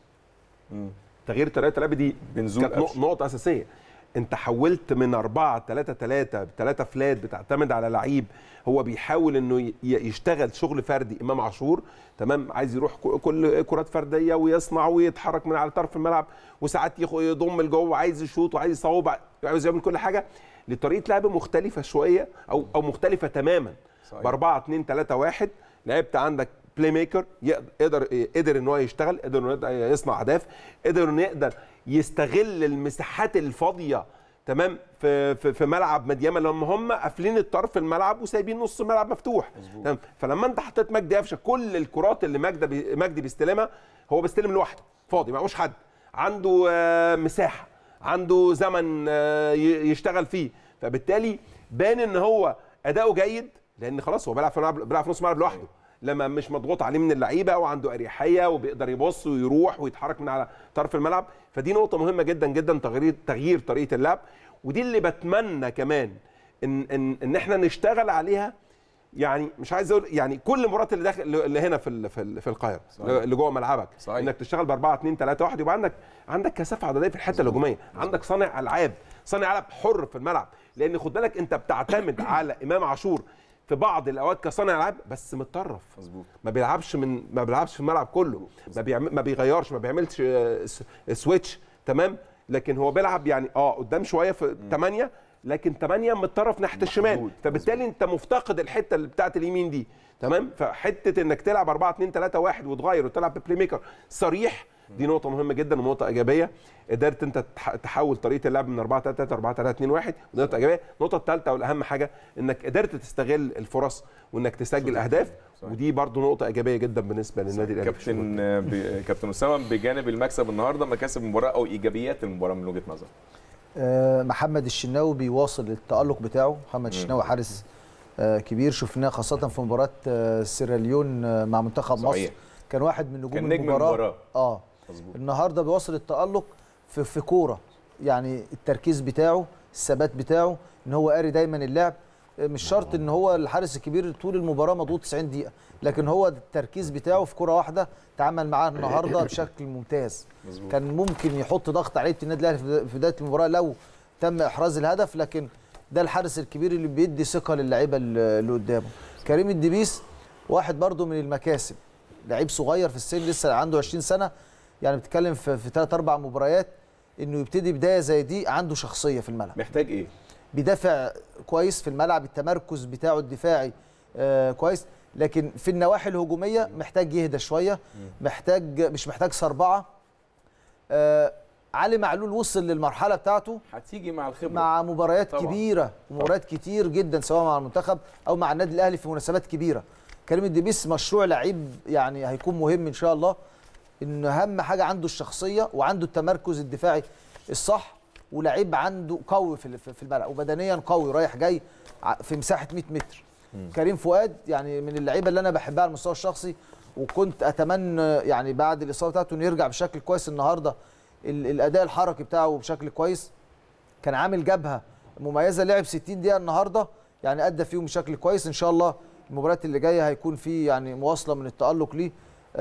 تغيير طريقه اللعب دي بنزول كانت نق- قفش. نقطه اساسيه انت حولت من 4 3 3 3 فلات بتعتمد على لعيب هو بيحاول انه ي- يشتغل شغل فردي امام عاشور تمام عايز يروح ك- كل كرات فرديه ويصنع ويتحرك من على طرف الملعب وساعات يخ- يضم لجوه عايز يشوط وعايز يصوب عايز يعمل كل حاجه لطريقه لعب مختلفه شويه او او مختلفه تماما صحيح. ب 4 2 3 1 لعبت عندك بلاي ميكر يقدر قدر ان هو يشتغل قدر انه يقدر يصنع اهداف قدر انه يقدر يستغل المساحات الفاضيه تمام في في, في ملعب مديامه لما هم قافلين الطرف الملعب وسايبين نص الملعب مفتوح تمام فلما انت حطيت مجدي قفشه كل الكرات اللي مجدي بي مجدي بيستلمها هو بيستلم لوحده فاضي معهوش حد عنده آه، مساحه عنده زمن آه، ي- يشتغل فيه فبالتالي بان ان هو اداؤه جيد لان خلاص هو بيلعب في الملعب بيلعب في نص الملعب لوحده لما مش مضغوط عليه من اللعيبه وعنده اريحيه وبيقدر يبص ويروح ويتحرك من على طرف الملعب فدي نقطه مهمه جدا جدا تغيير تغيير طريقه اللعب ودي اللي بتمنى كمان ان ان ان احنا نشتغل عليها يعني مش عايز اقول يعني كل المباريات اللي داخل اللي هنا في ال- في ال- في القاهره صحيح. اللي جوه ملعبك صحيح. انك تشتغل ب 4 2 3 1 يبقى عندك عندك كثافه عدديه في الحته الهجوميه عندك صانع العاب صانع العاب حر في الملعب لان خد بالك انت بتعتمد على امام عاشور في بعض الاوقات كصانع العاب بس متطرف مظبوط ما بيلعبش من ما بيلعبش في الملعب كله ما بيعمل ما بيغيرش ما بيعملش آه، س- سويتش تمام لكن هو بيلعب يعني اه قدام شويه في 8 لكن 8 متطرف ناحيه الشمال مظبوط، فبالتالي انت مفتقد الحته اللي بتاعت اليمين دي تمام فحته انك تلعب 4 2 3 1 وتغير وتلعب ببلاي ميكر صريح دي نقطة مهمة جدا ونقطة إيجابية قدرت أنت تح- تحول طريقة اللعب من 4 3 3 4 3 2 1 ودي نقطة إيجابية، النقطة الثالثة والأهم حاجة إنك قدرت تستغل الفرص وإنك تسجل أهداف ودي برضو نقطة إيجابية جدا بالنسبة للنادي الأهلي في الشوط كابتن ب... كابتن اسامه بجانب المكسب النهارده مكاسب المباراه او ايجابيات المباراه من وجهه نظرك آه، محمد الشناوي بيواصل التألق بتاعه محمد الشناوي حارس آه، كبير شفناه خاصة في مباراة آه، سيراليون آه، مع منتخب صحيح. مصر كان واحد من نجوم كان نجم المباراة المباراة. اه مظبوط النهارده بيواصل التألق في في كورة يعني التركيز بتاعه الثبات بتاعه ان هو قاري دايما اللعب آه، مش شرط ان هو الحارس الكبير طول المباراة مضغوط 90 دقيقة لكن هو التركيز بتاعه في كرة واحدة تعامل معاه النهارده بشكل ممتاز مظبوط كان ممكن يحط ضغط على لعيبه النادي الاهلي في في بدايه المباراه لو تم احراز الهدف لكن ده الحارس الكبير اللي بيدي ثقه للعيبه اللي اللي قدامه كريم الدبيس واحد برضو من المكاسب لعيب صغير في السن لسه عنده 20 سنه يعني بتتكلم في في ثلاث اربع مباريات انه يبتدي بدايه زي دي عنده شخصيه في الملعب محتاج ايه بيدافع كويس في الملعب التمركز بتاعه الدفاعي آه كويس لكن في النواحي الهجوميه محتاج يهدى شويه محتاج مش محتاج صربعه آه علي معلول وصل للمرحله بتاعته هتيجي مع الخبره مع مباريات طبعاً. كبيره ومباريات كتير جدا سواء مع المنتخب او مع النادي الاهلي في مناسبات كبيره كريم الدبيس مشروع لعيب يعني هيكون مهم ان شاء الله ان اهم حاجه عنده الشخصيه وعنده التمركز الدفاعي الصح ولعيب عنده قوي في في الملعب وبدنيا قوي رايح جاي ع- في مساحه 100 متر كريم فؤاد يعني من اللعيبه اللي انا بحبها على المستوى الشخصي وكنت اتمنى يعني بعد الاصابه بتاعته انه يرجع بشكل كويس النهارده ال- الاداء الحركي بتاعه بشكل كويس كان عامل جبهه مميزه لعب 60 دقيقه النهارده يعني ادى فيهم بشكل كويس ان شاء الله المباريات اللي جايه هيكون في يعني مواصله من التالق ليه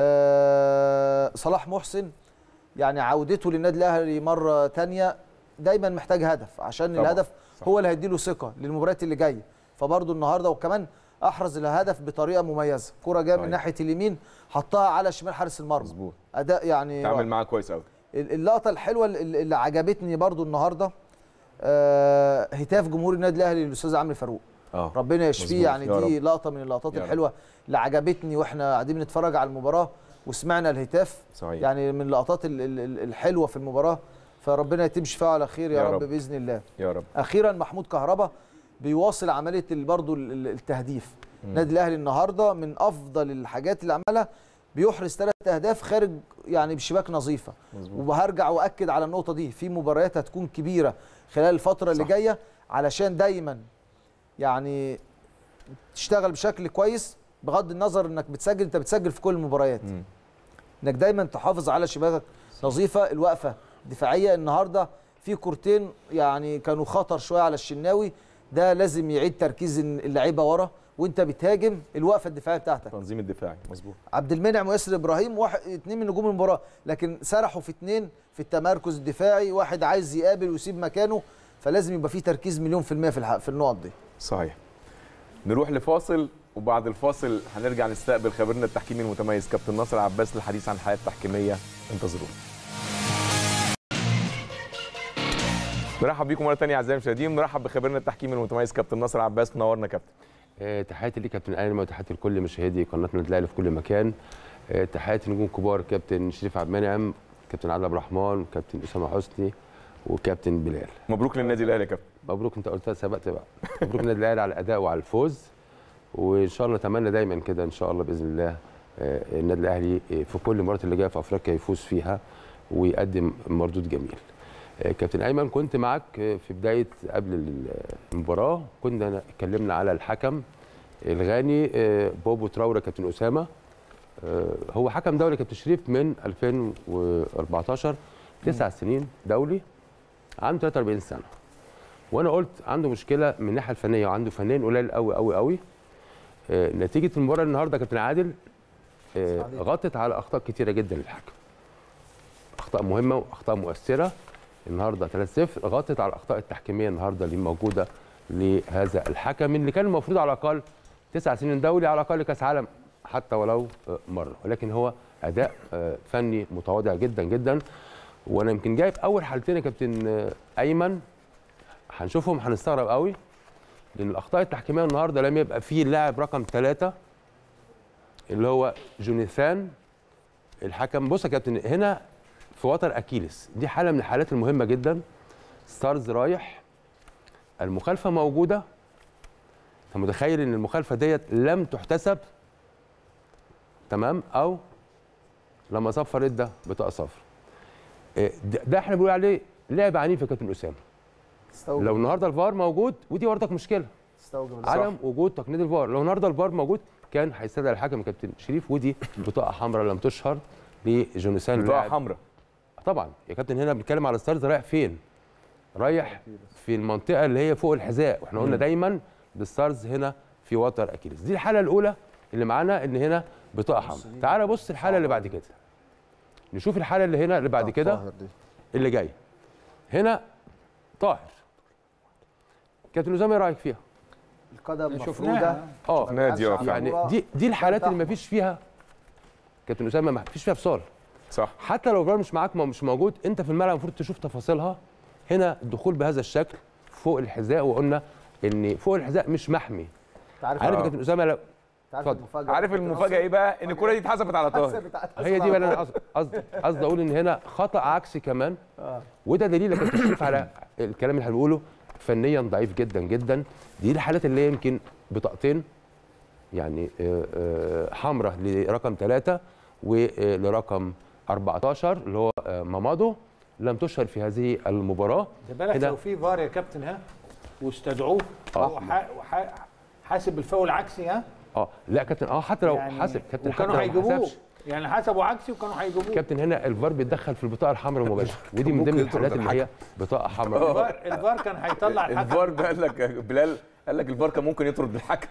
آه صلاح محسن يعني عودته للنادي الاهلي مره تانية دايما محتاج هدف عشان طبعاً. الهدف صح. هو اللي هيديله ثقه للمباريات اللي جايه فبرضه النهارده وكمان احرز الهدف بطريقه مميزه كره جايه من صحيح. ناحيه اليمين حطها على شمال حارس المرمى مظبوط اداء يعني تعامل معاه كويس قوي اللقطه الحلوه اللي اللي عجبتني برضو النهارده آه، هتاف جمهور النادي الاهلي للاستاذ عمرو فاروق اه ربنا يشفيه مظبوط. يعني يا دي رب. لقطه من اللقطات يا رب. الحلوه اللي عجبتني واحنا قاعدين بنتفرج على المباراه وسمعنا الهتاف صحيح يعني من اللقطات ال- ال- ال- الحلوه في المباراه فربنا يتم شفاعه على خير يا, يا رب, رب. باذن الله يا رب اخيرا محمود كهربا بيواصل عمليه ال- برضو ال- ال- التهديف النادي الاهلي النهارده من افضل الحاجات اللي عملها بيحرز ثلاث اهداف خارج يعني بشباك نظيفه مظبوط وهرجع واكد على النقطه دي في مباريات هتكون كبيره خلال الفتره اللي صح. جايه علشان دايما يعني تشتغل بشكل كويس بغض النظر انك بتسجل انت بتسجل في كل المباريات مم. انك دايما تحافظ على شباكك نظيفه الوقفه دفاعيه النهارده في كورتين يعني كانوا خطر شويه على الشناوي ده لازم يعيد تركيز اللعيبه ورا وانت بتهاجم الوقفه الدفاعيه بتاعتك التنظيم الدفاعي مظبوط عبد المنعم وياسر ابراهيم واحد اتنين من نجوم المباراه لكن سرحوا في اتنين في التمركز الدفاعي واحد عايز يقابل ويسيب مكانه فلازم يبقى في تركيز مليون في المية في الح- في النقط دي صحيح نروح لفاصل وبعد الفاصل هنرجع نستقبل خبيرنا التحكيمي المتميز كابتن ناصر عباس للحديث عن الحياه التحكيميه انتظرونا نرحب بيكم مره ثانيه اعزائي المشاهدين نرحب بخبيرنا التحكيمي المتميز كابتن ناصر عباس منورنا كابتن آه، تحياتي ليك كابتن ايمن وتحياتي لكل مشاهدي قناه النادي الاهلي في كل مكان آه، تحياتي نجوم كبار كابتن شريف عبد المنعم كابتن عادل عبد الرحمن كابتن اسامه حسني وكابتن بلال مبروك للنادي الاهلي يا كابتن مبروك انت قلتها سبقت بقى مبروك النادي الاهلي على الاداء وعلى الفوز وان شاء الله نتمنى دايما كده ان شاء الله باذن الله آه، النادي الاهلي آه، في كل المرات اللي جايه في افريقيا يفوز فيها ويقدم مردود جميل آه، كابتن ايمن كنت معك آه، في بدايه قبل المباراه كنا اتكلمنا على الحكم الغاني آه، بوبو تراوري كابتن اسامه آه، هو حكم دولي كابتن شريف من 2014 تسع سنين دولي عنده 43 سنه وانا قلت عنده مشكله من الناحيه الفنيه وعنده فنان قليل قوي قوي قوي آه، نتيجه المباراه النهارده كابتن عادل آه، غطت على اخطاء كتيره جدا للحكم اخطاء مهمه واخطاء مؤثره النهارده 3-0 غطت على الاخطاء التحكيميه النهارده اللي موجوده لهذا الحكم اللي كان المفروض على الاقل تسع سنين دولي على الاقل كاس عالم حتى ولو آه، مره ولكن هو اداء آه، فني متواضع جدا جدا وانا يمكن جايب اول حالتين يا كابتن آه، ايمن هنشوفهم هنستغرب قوي لان الاخطاء التحكيميه النهارده لم يبقى فيه اللاعب رقم ثلاثة اللي هو جونيثان الحكم بص يا كابتن هنا في وتر اكيلس دي حاله من الحالات المهمه جدا ستارز رايح المخالفه موجوده انت متخيل ان المخالفه ديت لم تحتسب تمام او لما صفر ادى بطاقه صفر إيه، ده ده احنا بنقول عليه لعب عنيف يا كابتن اسامه استوجب لو النهارده الفار موجود ودي برضك مشكله استوجب عدم وجود تقنيه الفار لو النهارده الفار موجود كان هيستدعي الحكم كابتن شريف ودي بطاقه حمراء لم تشهر لجونيسان بطاقه لاعب- حمراء طبعا يا كابتن هنا بنتكلم على ستارز رايح فين رايح في المنطقه اللي هي فوق الحذاء واحنا قلنا مم. دايما الستارز هنا في وتر اكيلس دي الحاله الاولى اللي معانا ان هنا بطاقه حمراء تعال بص الحاله اللي بعد كده نشوف الحاله اللي هنا اللي بعد كده طاهر دي. اللي جاي هنا طاهر كابتن اسامه ايه رايك فيها؟ القدم شفناها. مفروده اه في نادي اه يعني فعلا. دي دي الحالات اللي ما أحمر. فيش فيها كابتن اسامه ما فيش فيها فصال صح حتى لو الفار مش معاك ما مش موجود انت في الملعب المفروض تشوف تفاصيلها هنا الدخول بهذا الشكل فوق الحذاء وقلنا ان فوق الحذاء مش محمي انت عارف عارف يا آه. كابتن اسامه لو انت عارف اتفضل. المفاجاه عارف المفاجاه ايه بقى ان الكره دي اتحسبت على طاهر هي دي بقى اللي انا قصد- قصدي قصدي اقول ان هنا خطا عكسي كمان وده دليل يا كابتن شريف على الكلام اللي هنقوله فنيا ضعيف جدا جدا دي الحالات اللي هي يمكن بطاقتين يعني حمراء لرقم ثلاثة ولرقم 14 اللي هو آه، مامادو لم تشهر في هذه المباراه ده بالك هنا- لو في فار يا كابتن ها واستدعوه آه. هو ح- وح- حاسب الفاول عكسي ها اه لا كابتن اه حتى لو يعني حاسب كابتن حتى وكانوا لو ما هيجيبوه حسبش يعني حسبوا عكسي وكانوا هيجيبوه كابتن هنا الفار بيتدخل في البطاقه الحمراء مباشره ودي من ممكن ضمن يطرد الحالات اللي هي بطاقه حمراء الفار الفار كان هيطلع الحكم الفار ده قال لك بلال قال لك الفار كان ممكن يطرد الحكم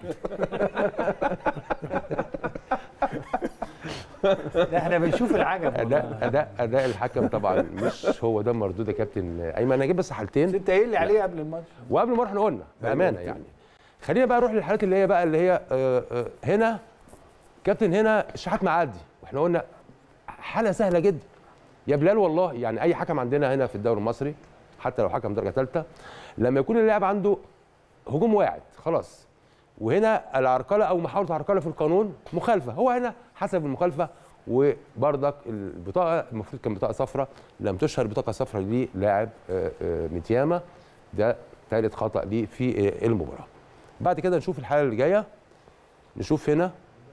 ده احنا بنشوف العجب اداء والله. اداء اداء الحكم طبعا مش هو ده مردود يا كابتن ايمن انا هجيب بس حالتين انت قايل لي عليه قبل الماتش وقبل ما احنا قلنا بامانه يعني خلينا بقى نروح للحالات اللي هي بقى اللي هي آه، آه، هنا كابتن هنا الشحات معدي واحنا قلنا حاله سهله جدا يا بلال والله يعني اي حكم عندنا هنا في الدوري المصري حتى لو حكم درجه ثالثه لما يكون اللاعب عنده هجوم واعد خلاص وهنا العرقله او محاوله عرقله في القانون مخالفه هو هنا حسب المخالفه وبرضك البطاقه المفروض كان بطاقه صفراء لم تشهر بطاقه صفراء للاعب آه، آه، متياما ده ثالث خطا ليه في آه، المباراه بعد كده نشوف الحاله اللي جايه نشوف هنا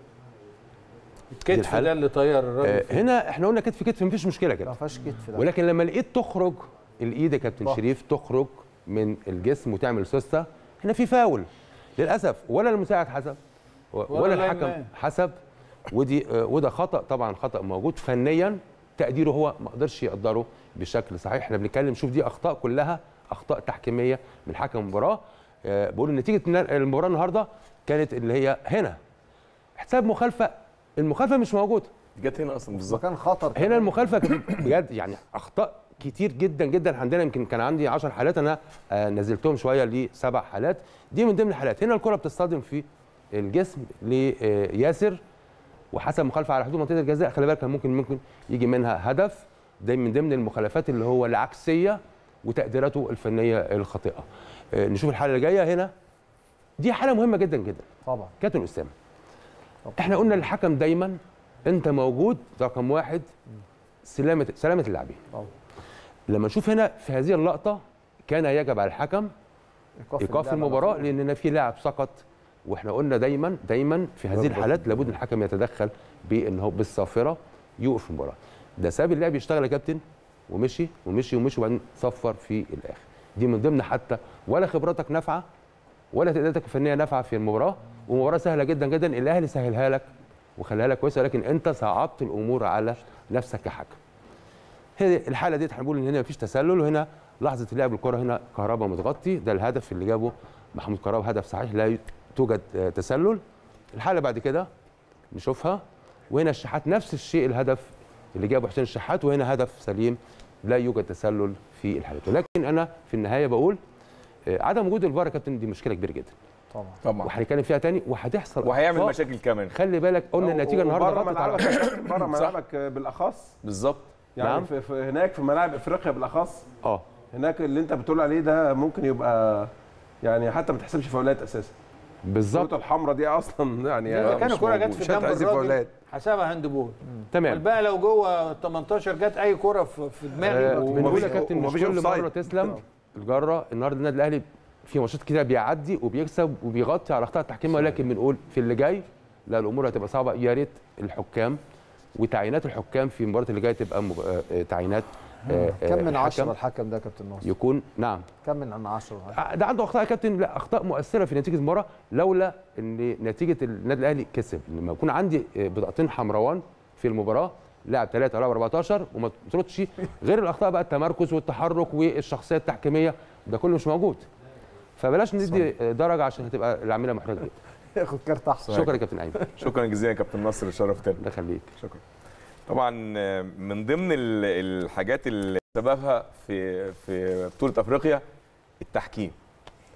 الكتف الحالة. ده اللي طير الراجل آه، فيه. هنا احنا قلنا كتف كتف مفيش مشكله كده ما فيهاش كتف ده ولكن لما الايد تخرج الايد يا كابتن صح. شريف تخرج من الجسم وتعمل سوسته هنا في فاول للاسف ولا المساعد حسب و- ولا ولا اللاين الحكم مان. حسب ودي آه، وده خطا طبعا خطا موجود فنيا تقديره هو ما قدرش يقدره بشكل صحيح احنا بنتكلم شوف دي اخطاء كلها اخطاء تحكيميه من حكم المباراه آه، بقول ان نتيجه النا- المباراه النهارده كانت اللي هي هنا حساب مخالفه المخالفه مش موجوده جت هنا اصلا بالظبط كان خطر هنا المخالفه كانت بجد يعني اخطاء كتير جدا جدا عندنا يمكن كان عندي 10 حالات انا آه، نزلتهم شويه لسبع حالات دي من ضمن الحالات هنا الكره بتصطدم في الجسم لياسر وحسب مخالفه على حدود منطقه الجزاء خلي بالك كان ممكن ممكن يجي منها هدف ده من ضمن المخالفات اللي هو العكسيه وتقديراته الفنيه الخاطئه آه، نشوف الحاله اللي جايه هنا دي حاله مهمه جدا جدا طبعا كابتن اسامه احنا قلنا للحكم دايما انت موجود رقم واحد سلامه سلامه اللاعبين طبعا. لما نشوف هنا في هذه اللقطه كان يجب على الحكم ايقاف اللعب المباراه على طول. لان في لاعب سقط واحنا قلنا دايما دايما في هذه الحالات لابد الحكم يتدخل بان هو بالصافره يوقف المباراه ده ساب اللاعب يشتغل يا كابتن ومشي ومشي ومشي وبعدين صفر في الاخر دي من ضمن حتى ولا خبرتك نافعه ولا تقديراتك الفنيه نافعه في المباراه ومباراه سهله جدا جدا الاهلي سهلها لك وخلاها لك كويسه لكن انت صعبت الامور على نفسك كحكم هي الحاله دي هنقول ان هنا مفيش تسلل وهنا لحظه لعب الكره هنا كهربا متغطي ده الهدف اللي جابه محمود كهربا هدف صحيح لا توجد آه، تسلل الحاله بعد كده نشوفها وهنا الشحات نفس الشيء الهدف اللي جابه حسين الشحات وهنا هدف سليم لا يوجد تسلل في الحالات ولكن انا في النهايه بقول آه، عدم وجود الفار يا كابتن دي مشكله كبيره جدا طبعا طبعا وهنتكلم فيها تاني وهتحصل وهيعمل أخطاء. مشاكل كمان خلي بالك قلنا النتيجه النهارده بره غطت على ملعبك بره ملعبك بالاخص بالظبط يعني نعم. في في هناك في ملاعب افريقيا بالاخص اه هناك اللي انت بتقول عليه ده ممكن يبقى يعني حتى ما تحسبش فاولات اساسا بالظبط الخطوط الحمراء دي اصلا يعني اذا كان مش الكره جت موجود. في مش جنب هتحسب الراجل فاولات حسبها هاند بول تمام والباقي لو جوه 18 جت اي كره في في دماغي آه، بنقول يا ومفيش- كابتن مش ومفيش كل أوفسايد. مره تسلم الجره النهارده النادي الاهلي في ماتشات كده بيعدي وبيكسب وبيغطي على اخطاء التحكيم ولكن بنقول في اللي جاي لا الامور هتبقى صعبه يا ريت الحكام وتعيينات الحكام في المباراه اللي جايه تبقى مب... آه، تعيينات آه، آه، كم من الحكم عشرة الحكم ده يا كابتن ناصر يكون نعم كم من عشرة آه، ده عنده اخطاء يا كابتن لا اخطاء مؤثره في نتيجه المباراه لولا ان نتيجه النادي الاهلي كسب لما يكون عندي آه، بطاقتين حمروان في المباراه لاعب 3 لاعب 14 وما تردش غير الاخطاء بقى التمركز والتحرك والشخصيه التحكيميه ده كله مش موجود فبلاش ندي آه، درجه عشان هتبقى العمليه محرجه جدا ياخد كارت احسن شكرا يا كابتن ايمن شكرا جزيلا يا كابتن نصر شرفتنا الله يخليك شكرا طبعا آه، من ضمن ال- الحاجات اللي سببها في في بطوله افريقيا التحكيم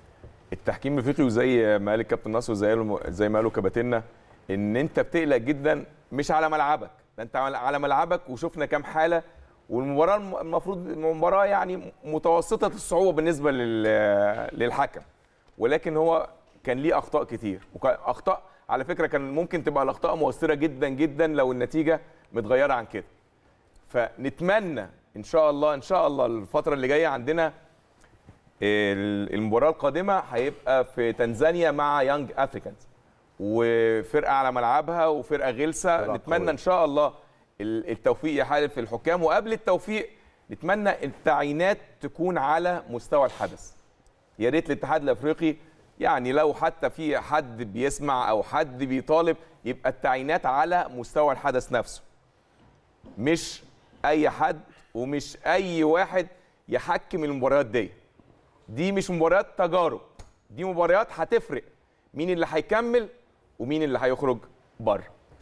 التحكيم الافريقي وزي ما قال الكابتن ناصر وزي قالوا- زي ما قالوا كباتنة ان انت بتقلق جدا مش على ملعبك ده انت على- على ملعبك وشفنا كام حاله والمباراه الم- المفروض مباراه يعني متوسطه الصعوبه بالنسبه لل- للحكم ولكن هو كان ليه اخطاء كتير وكان اخطاء على فكره كان ممكن تبقى الاخطاء مؤثره جدا جدا لو النتيجه متغيره عن كده فنتمنى ان شاء الله ان شاء الله الفتره اللي جايه عندنا ال- المباراه القادمه هيبقى في تنزانيا مع يانج افريكانز وفرقه على ملعبها وفرقه غلسه فرقة نتمنى قوية. ان شاء الله ال- التوفيق يحالف الحكام وقبل التوفيق نتمنى التعيينات تكون على مستوى الحدث يا ريت الاتحاد الافريقي يعني لو حتى في حد بيسمع او حد بيطالب يبقى التعيينات على مستوى الحدث نفسه مش اي حد ومش اي واحد يحكم المباريات دي دي مش مباريات تجارب دي مباريات هتفرق مين اللي هيكمل ومين اللي هيخرج بره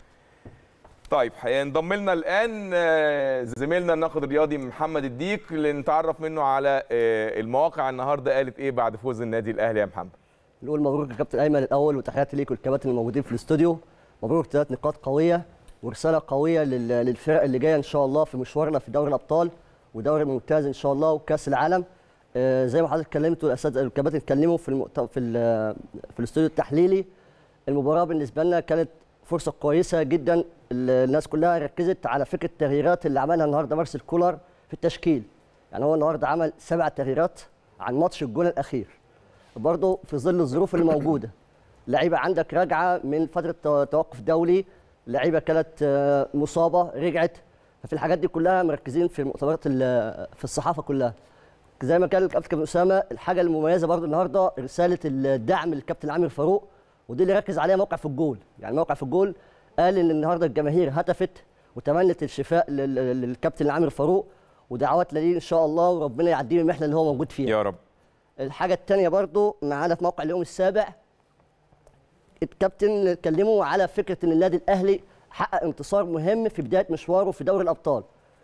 طيب هينضم لنا الان آه، زميلنا الناقد الرياضي محمد الديك لنتعرف منه على آه، المواقع النهارده قالت ايه بعد فوز النادي الاهلي يا محمد نقول مبروك للكابتن ايمن الاول وتحياتي ليك والكباتن الموجودين في الاستوديو مبروك ثلاث نقاط قويه ورساله قويه لل- للفرق اللي جايه ان شاء الله في مشوارنا في دوري الابطال ودوري الممتاز ان شاء الله وكاس العالم آه، زي ما حضرتك اتكلمت والاساتذه الكباتن اتكلموا في المؤت... في ال... في الاستوديو التحليلي المباراه بالنسبه لنا كانت فرصه كويسه جدا ال- الناس كلها ركزت على فكره التغييرات اللي عملها النهارده مارسيل كولر في التشكيل يعني هو النهارده عمل سبع تغييرات عن ماتش الجون الاخير برضه في ظل الظروف اللي موجوده لعيبه عندك راجعه من فتره تو- توقف دولي لعيبه كانت آه، مصابه رجعت ففي الحاجات دي كلها مركزين في المؤتمرات ال- في الصحافه كلها زي ما كان الكابتن اسامه الحاجه المميزه برضه النهارده رساله الدعم للكابتن عامر فاروق ودي اللي ركز عليها موقع في الجول يعني موقع في الجول قال ان النهارده الجماهير هتفت وتمنت الشفاء لل- لل- للكابتن عامر فاروق ودعوات ليه ان شاء الله وربنا يعديه من المحنه اللي هو موجود فيها يا رب الحاجة التانية برضو معانا في موقع اليوم السابع الكابتن اتكلموا على فكرة ان النادي الاهلي حقق انتصار مهم في بداية مشواره في دوري الابطال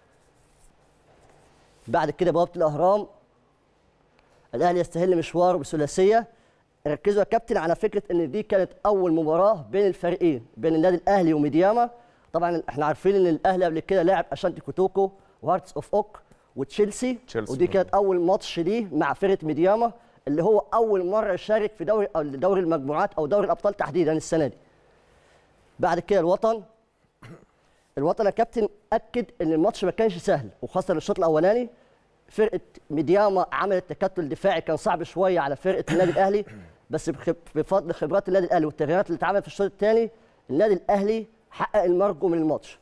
بعد كده بوابة الاهرام الاهلي يستهل مشواره بثلاثية ركزوا يا كابتن على فكرة ان دي كانت اول مباراة بين الفريقين بين النادي الاهلي وميدياما طبعا احنا عارفين ان الاهلي قبل كده لعب اشانتي كوتوكو وهارتس اوف اوك وتشيلسي تشيلسي ودي كانت اول ماتش ليه مع فرقه ميدياما اللي هو اول مره يشارك في دوري أو دوري المجموعات او دوري الابطال تحديدا السنه دي بعد كده الوطن الوطن يا كابتن اكد ان الماتش ما كانش سهل وخاصه الشوط الاولاني فرقه ميدياما عملت تكتل دفاعي كان صعب شويه على فرقه النادي الاهلي بس بخب- بفضل خبرات النادي الاهلي والتغييرات اللي اتعملت في الشوط الثاني النادي الاهلي حقق المرجو من الماتش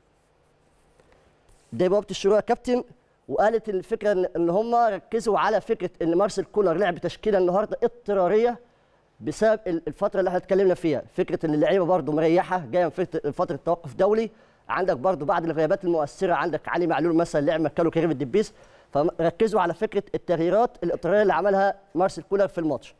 ده بوابه الشروق يا كابتن وقالت الفكره ان إن هم ركزوا على فكره ان مارسيل كولر لعب تشكيله النهارده اضطراريه بسبب ال- الفتره اللي احنا اتكلمنا فيها فكره ان اللعيبه برده مريحه جايه من فت- فتره توقف دولي عندك برده بعض الغيابات المؤثره عندك علي معلول مثلا لعب مكانه كريم الدبيس فركزوا على فكره التغييرات الاضطراريه اللي عملها مارسيل كولر في الماتش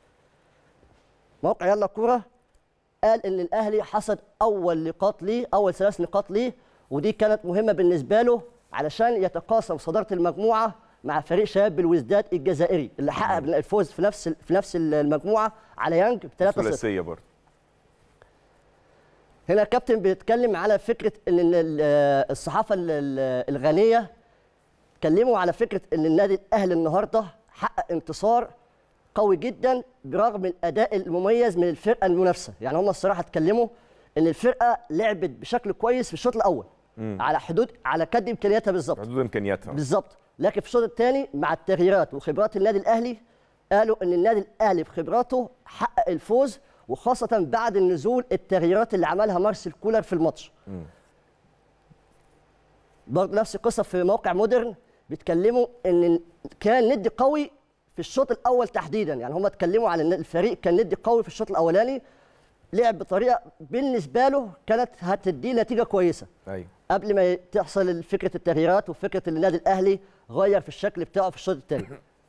موقع يلا كوره قال ان الاهلي حصد اول نقاط ليه اول ثلاث نقاط ليه ودي كانت مهمه بالنسبه له علشان يتقاسم صداره المجموعه مع فريق شباب بالوزداد الجزائري اللي حقق الفوز في نفس في نفس المجموعه على يانج ب 3 0 ثلاثيه برضه هنا الكابتن بيتكلم على فكره ان ال- ال- الصحافه ال- ال- الغنيه اتكلموا على فكره ان النادي الاهلي النهارده حقق انتصار قوي جدا برغم الاداء المميز من الفرقه المنافسه يعني هم الصراحه اتكلموا ان الفرقه لعبت بشكل كويس في الشوط الاول مم. على حدود على قد امكانياتها بالظبط حدود امكانياتها بالظبط لكن في الشوط الثاني مع التغييرات وخبرات النادي الاهلي قالوا ان النادي الاهلي بخبراته حقق الفوز وخاصه بعد النزول التغييرات اللي عملها مارسيل كولر في الماتش مم. برضه نفس القصه في موقع مودرن بيتكلموا ان كان ندي قوي في الشوط الاول تحديدا يعني هم اتكلموا على ان الفريق كان ندي قوي في الشوط الاولاني لعب بطريقه بالنسبه له كانت هتديه نتيجه كويسه ايوه قبل ما تحصل فكره التغييرات وفكره ان النادي الاهلي غير في الشكل بتاعه في الشوط الثاني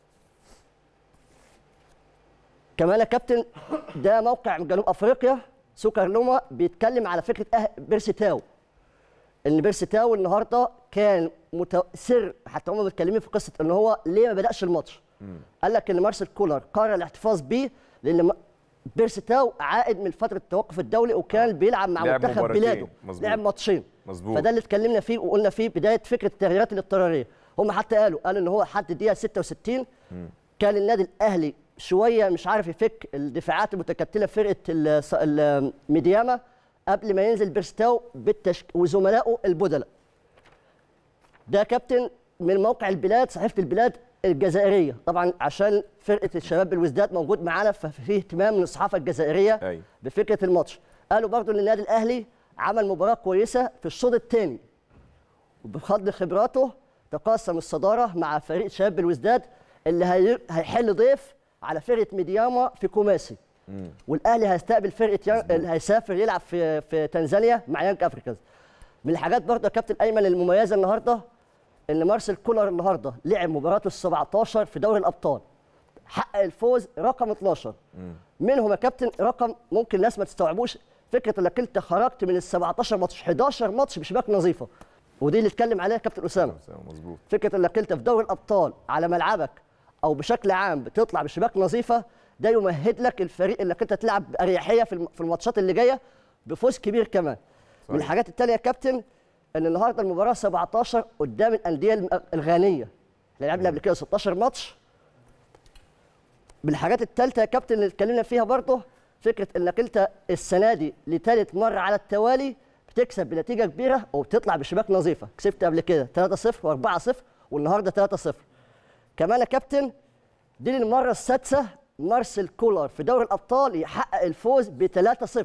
كمان يا كابتن ده موقع من جنوب افريقيا سوكر لوما بيتكلم على فكره أه بيرسي تاو ان بيرسي تاو النهارده كان مت... سر حتى هم متكلمين في قصه ان هو ليه ما بداش الماتش قال لك ان مارسيل كولر قرر الاحتفاظ بيه لان م- بيرسي تاو عائد من فتره التوقف الدولي وكان بيلعب مع لعب منتخب مباراتين. بلاده مظبوط. لعب ماتشين مظبوط. فده اللي اتكلمنا فيه وقلنا فيه بدايه فكره التغييرات الاضطراريه هم حتى قالوا قالوا ان هو حد الدقيقه 66 كان النادي الاهلي شويه مش عارف يفك الدفاعات المتكتله في فرقه ال- ص- ال- ميدياما قبل ما ينزل بيرستاو بالتشك... وزملائه البدلاء ده كابتن من موقع البلاد صحيفه البلاد الجزائريه طبعا عشان فرقه الشباب الوزداد موجود معانا ففي اهتمام من الصحافه الجزائريه أيوة. بفكره الماتش قالوا برضو ان النادي الاهلي عمل مباراه كويسه في الشوط الثاني وبفضل خبراته تقاسم الصداره مع فريق شباب الوزداد اللي هي- هيحل ضيف على فرقه ميدياما في كوماسي والاهلي هيستقبل فرقه يان... اللي هيسافر يلعب في في تنزانيا مع يانج افريكانز من الحاجات برضه يا كابتن ايمن المميزه النهارده ان مارسيل كولر النهارده لعب مباراته ال 17 في دوري الابطال حقق الفوز رقم 12 منهم يا كابتن رقم ممكن الناس ما تستوعبوش فكره انك انت خرجت من ال 17 ماتش 11 ماتش بشباك نظيفه ودي اللي اتكلم عليها كابتن اسامه مظبوط فكره انك انت في دوري الابطال على ملعبك او بشكل عام بتطلع بشباك نظيفه ده يمهد لك الفريق انك انت تلعب باريحيه في الم- في الماتشات اللي جايه بفوز كبير كمان من الحاجات التانية يا كابتن ان النهارده المباراه 17 قدام الانديه الم- الغانيه احنا لعبنا قبل كده 16 ماتش من الحاجات الثالثه يا كابتن اللي اتكلمنا فيها برضه فكره انك انت السنه دي لثالث مره على التوالي بتكسب بنتيجه كبيره وبتطلع بشباك نظيفه كسبت قبل كده 3-0 و4-0 والنهارده 3-0 كمان يا كابتن دي المره السادسه مارسيل كولر في دوري الابطال يحقق الفوز ب 3-0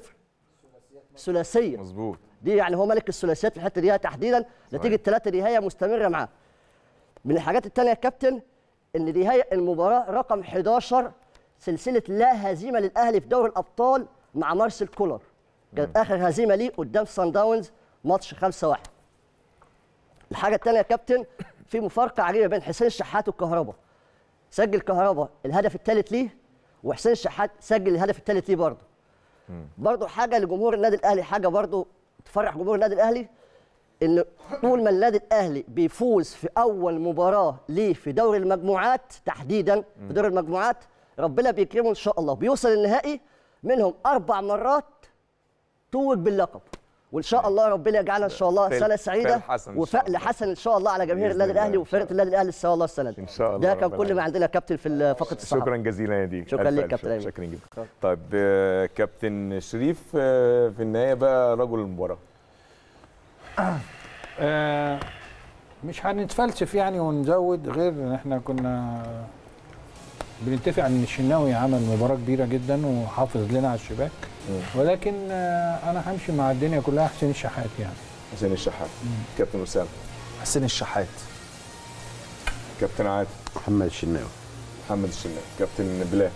ثلاثيه مظبوط دي يعني هو ملك الثلاثيات في الحته دي تحديدا نتيجه ثلاثه دي هي مستمره معاه من الحاجات الثانيه يا كابتن ان دي هي المباراه رقم 11 سلسله لا هزيمه للاهلي في دوري الابطال مع مارسيل كولر كانت اخر هزيمه ليه قدام سان داونز ماتش 5-1 الحاجه الثانيه يا كابتن في مفارقه عجيبه بين حسين الشحات والكهرباء سجل كهرباء الهدف الثالث ليه وحسين الشحات سجل الهدف الثالث ليه برضه برضه حاجه لجمهور النادي الاهلي حاجه برضه تفرح جمهور النادي الاهلي ان طول ما النادي الاهلي بيفوز في اول مباراه ليه في دوري المجموعات تحديدا في دوري المجموعات ربنا بيكرمه ان شاء الله بيوصل النهائي منهم اربع مرات توج باللقب وان شاء الله ربنا يجعلها ان شاء الله فال- سنه سعيده فال حسن إن شاء وفأل حسن ان شاء الله على جماهير بإذن النادي الله الاهلي إن وفرقه النادي الاهلي ان شاء الله السنه دي ان شاء الله ده كان ربنا كل ما عندنا كابتن في فقره الصحافه شكرا جزيلا يا دي شكرا ألف ليك ألف كابتن شكر. أيمن. شكرا جدا طيب آه، كابتن شريف آه، في النهايه بقى رجل المباراه آه، مش هنتفلسف يعني ونزود غير ان احنا كنا بنتفق ان الشناوي عمل مباراه كبيره جدا وحافظ لنا على الشباك ولكن آه، انا همشي مع الدنيا كلها حسين الشحات يعني حسين الشحات كابتن اسامه حسين الشحات كابتن عادل محمد الشناوي محمد الشناوي كابتن بلال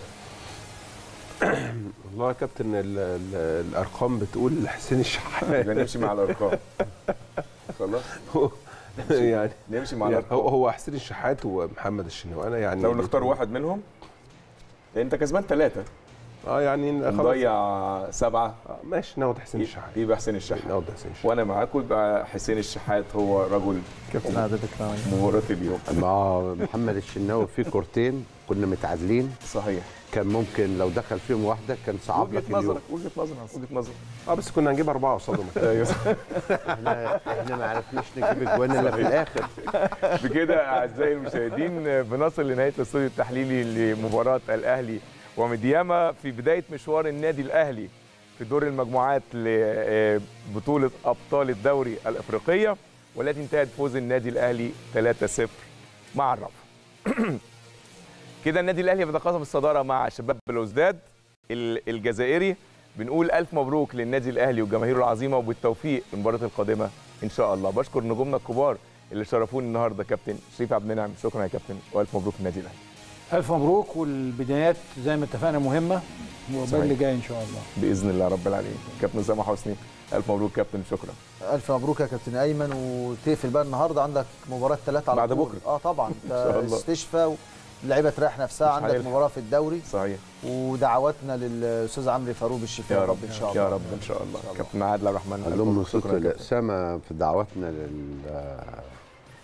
والله يا كابتن ال ال الارقام بتقول حسين الشحات يبقى نمشي مع الارقام خلاص يعني نمشي مع يعني الارقام هو هو حسين الشحات ومحمد الشناوي انا يعني لو نختار واحد منهم انت كسبان ثلاثه اه يعني خلاص. مضيع سبعه آه، ماشي ناخد حسين الشحات يبقى حسين الشحات ناخد حسين الشحات وانا معاكم يبقى حسين الشحات هو رجل كابتن عادتك مباراه اليوم مع محمد الشناوي في كورتين كنا متعادلين صحيح كان ممكن لو دخل فيهم واحده كان صعب وجهه لك اليوم نظرك وجهه نظرك وجهه نظرك اه بس كنا هنجيب اربعه قصادهم ايوه احنا احنا ما عرفناش نجيب اجوان الا في الاخر بكده اعزائي المشاهدين بنصل لنهايه الاستوديو التحليلي لمباراه الاهلي وميدياما في بدايه مشوار النادي الاهلي في دور المجموعات لبطوله ابطال الدوري الافريقيه والتي انتهت فوز النادي الاهلي 3-0 مع الرفع كده النادي الاهلي بيتقاسم الصداره مع شباب بلوزداد ال- الجزائري بنقول الف مبروك للنادي الاهلي وجماهيره العظيمه وبالتوفيق في المباراه القادمه ان شاء الله بشكر نجومنا الكبار اللي شرفوني النهارده كابتن شريف عبد النعم شكرا يا كابتن والف مبروك للنادي الاهلي الف مبروك والبدايات زي ما اتفقنا مهمه وبال صحيح. اللي جاي ان شاء الله باذن الله رب العالمين كابتن اسامه حسني الف مبروك كابتن شكرا الف مبروك يا كابتن ايمن وتقفل بقى النهارده عندك مباراه ثلاثه على بعد طول. بكرة. اه طبعا إن شاء الله. استشفى اللعيبه تريح نفسها مش عندك هنلحق. مباراه في الدوري صحيح ودعواتنا للاستاذ عمرو فاروق بالشفاء يا رب ان شاء الله يا رب ان شاء الله كابتن عادل عبد الرحمن ألف اللهم مبروك. صوت شكرا يا كابتن. الاسامه في دعواتنا لل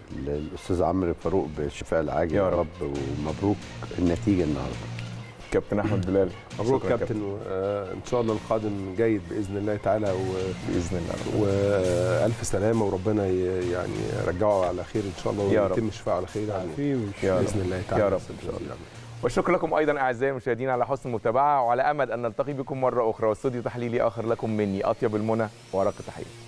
للاستاذ عمرو فاروق بالشفاء العاجل يا يا رب. رب ومبروك النتيجه النهارده كابتن احمد بلال مبروك شكراً كابتن آه، ان شاء الله القادم جيد باذن الله تعالى و... باذن الله والف سلامه وربنا ي- يعني يرجعه على خير ان شاء الله يا رب. ويتم شفاءه على خير يعني يا رب. باذن الله تعالى يا رب ان شاء الله والشكر لكم ايضا اعزائي المشاهدين على حسن المتابعه وعلى امل ان نلتقي بكم مره اخرى واستوديو تحليلي اخر لكم مني اطيب المنى ورق تحيه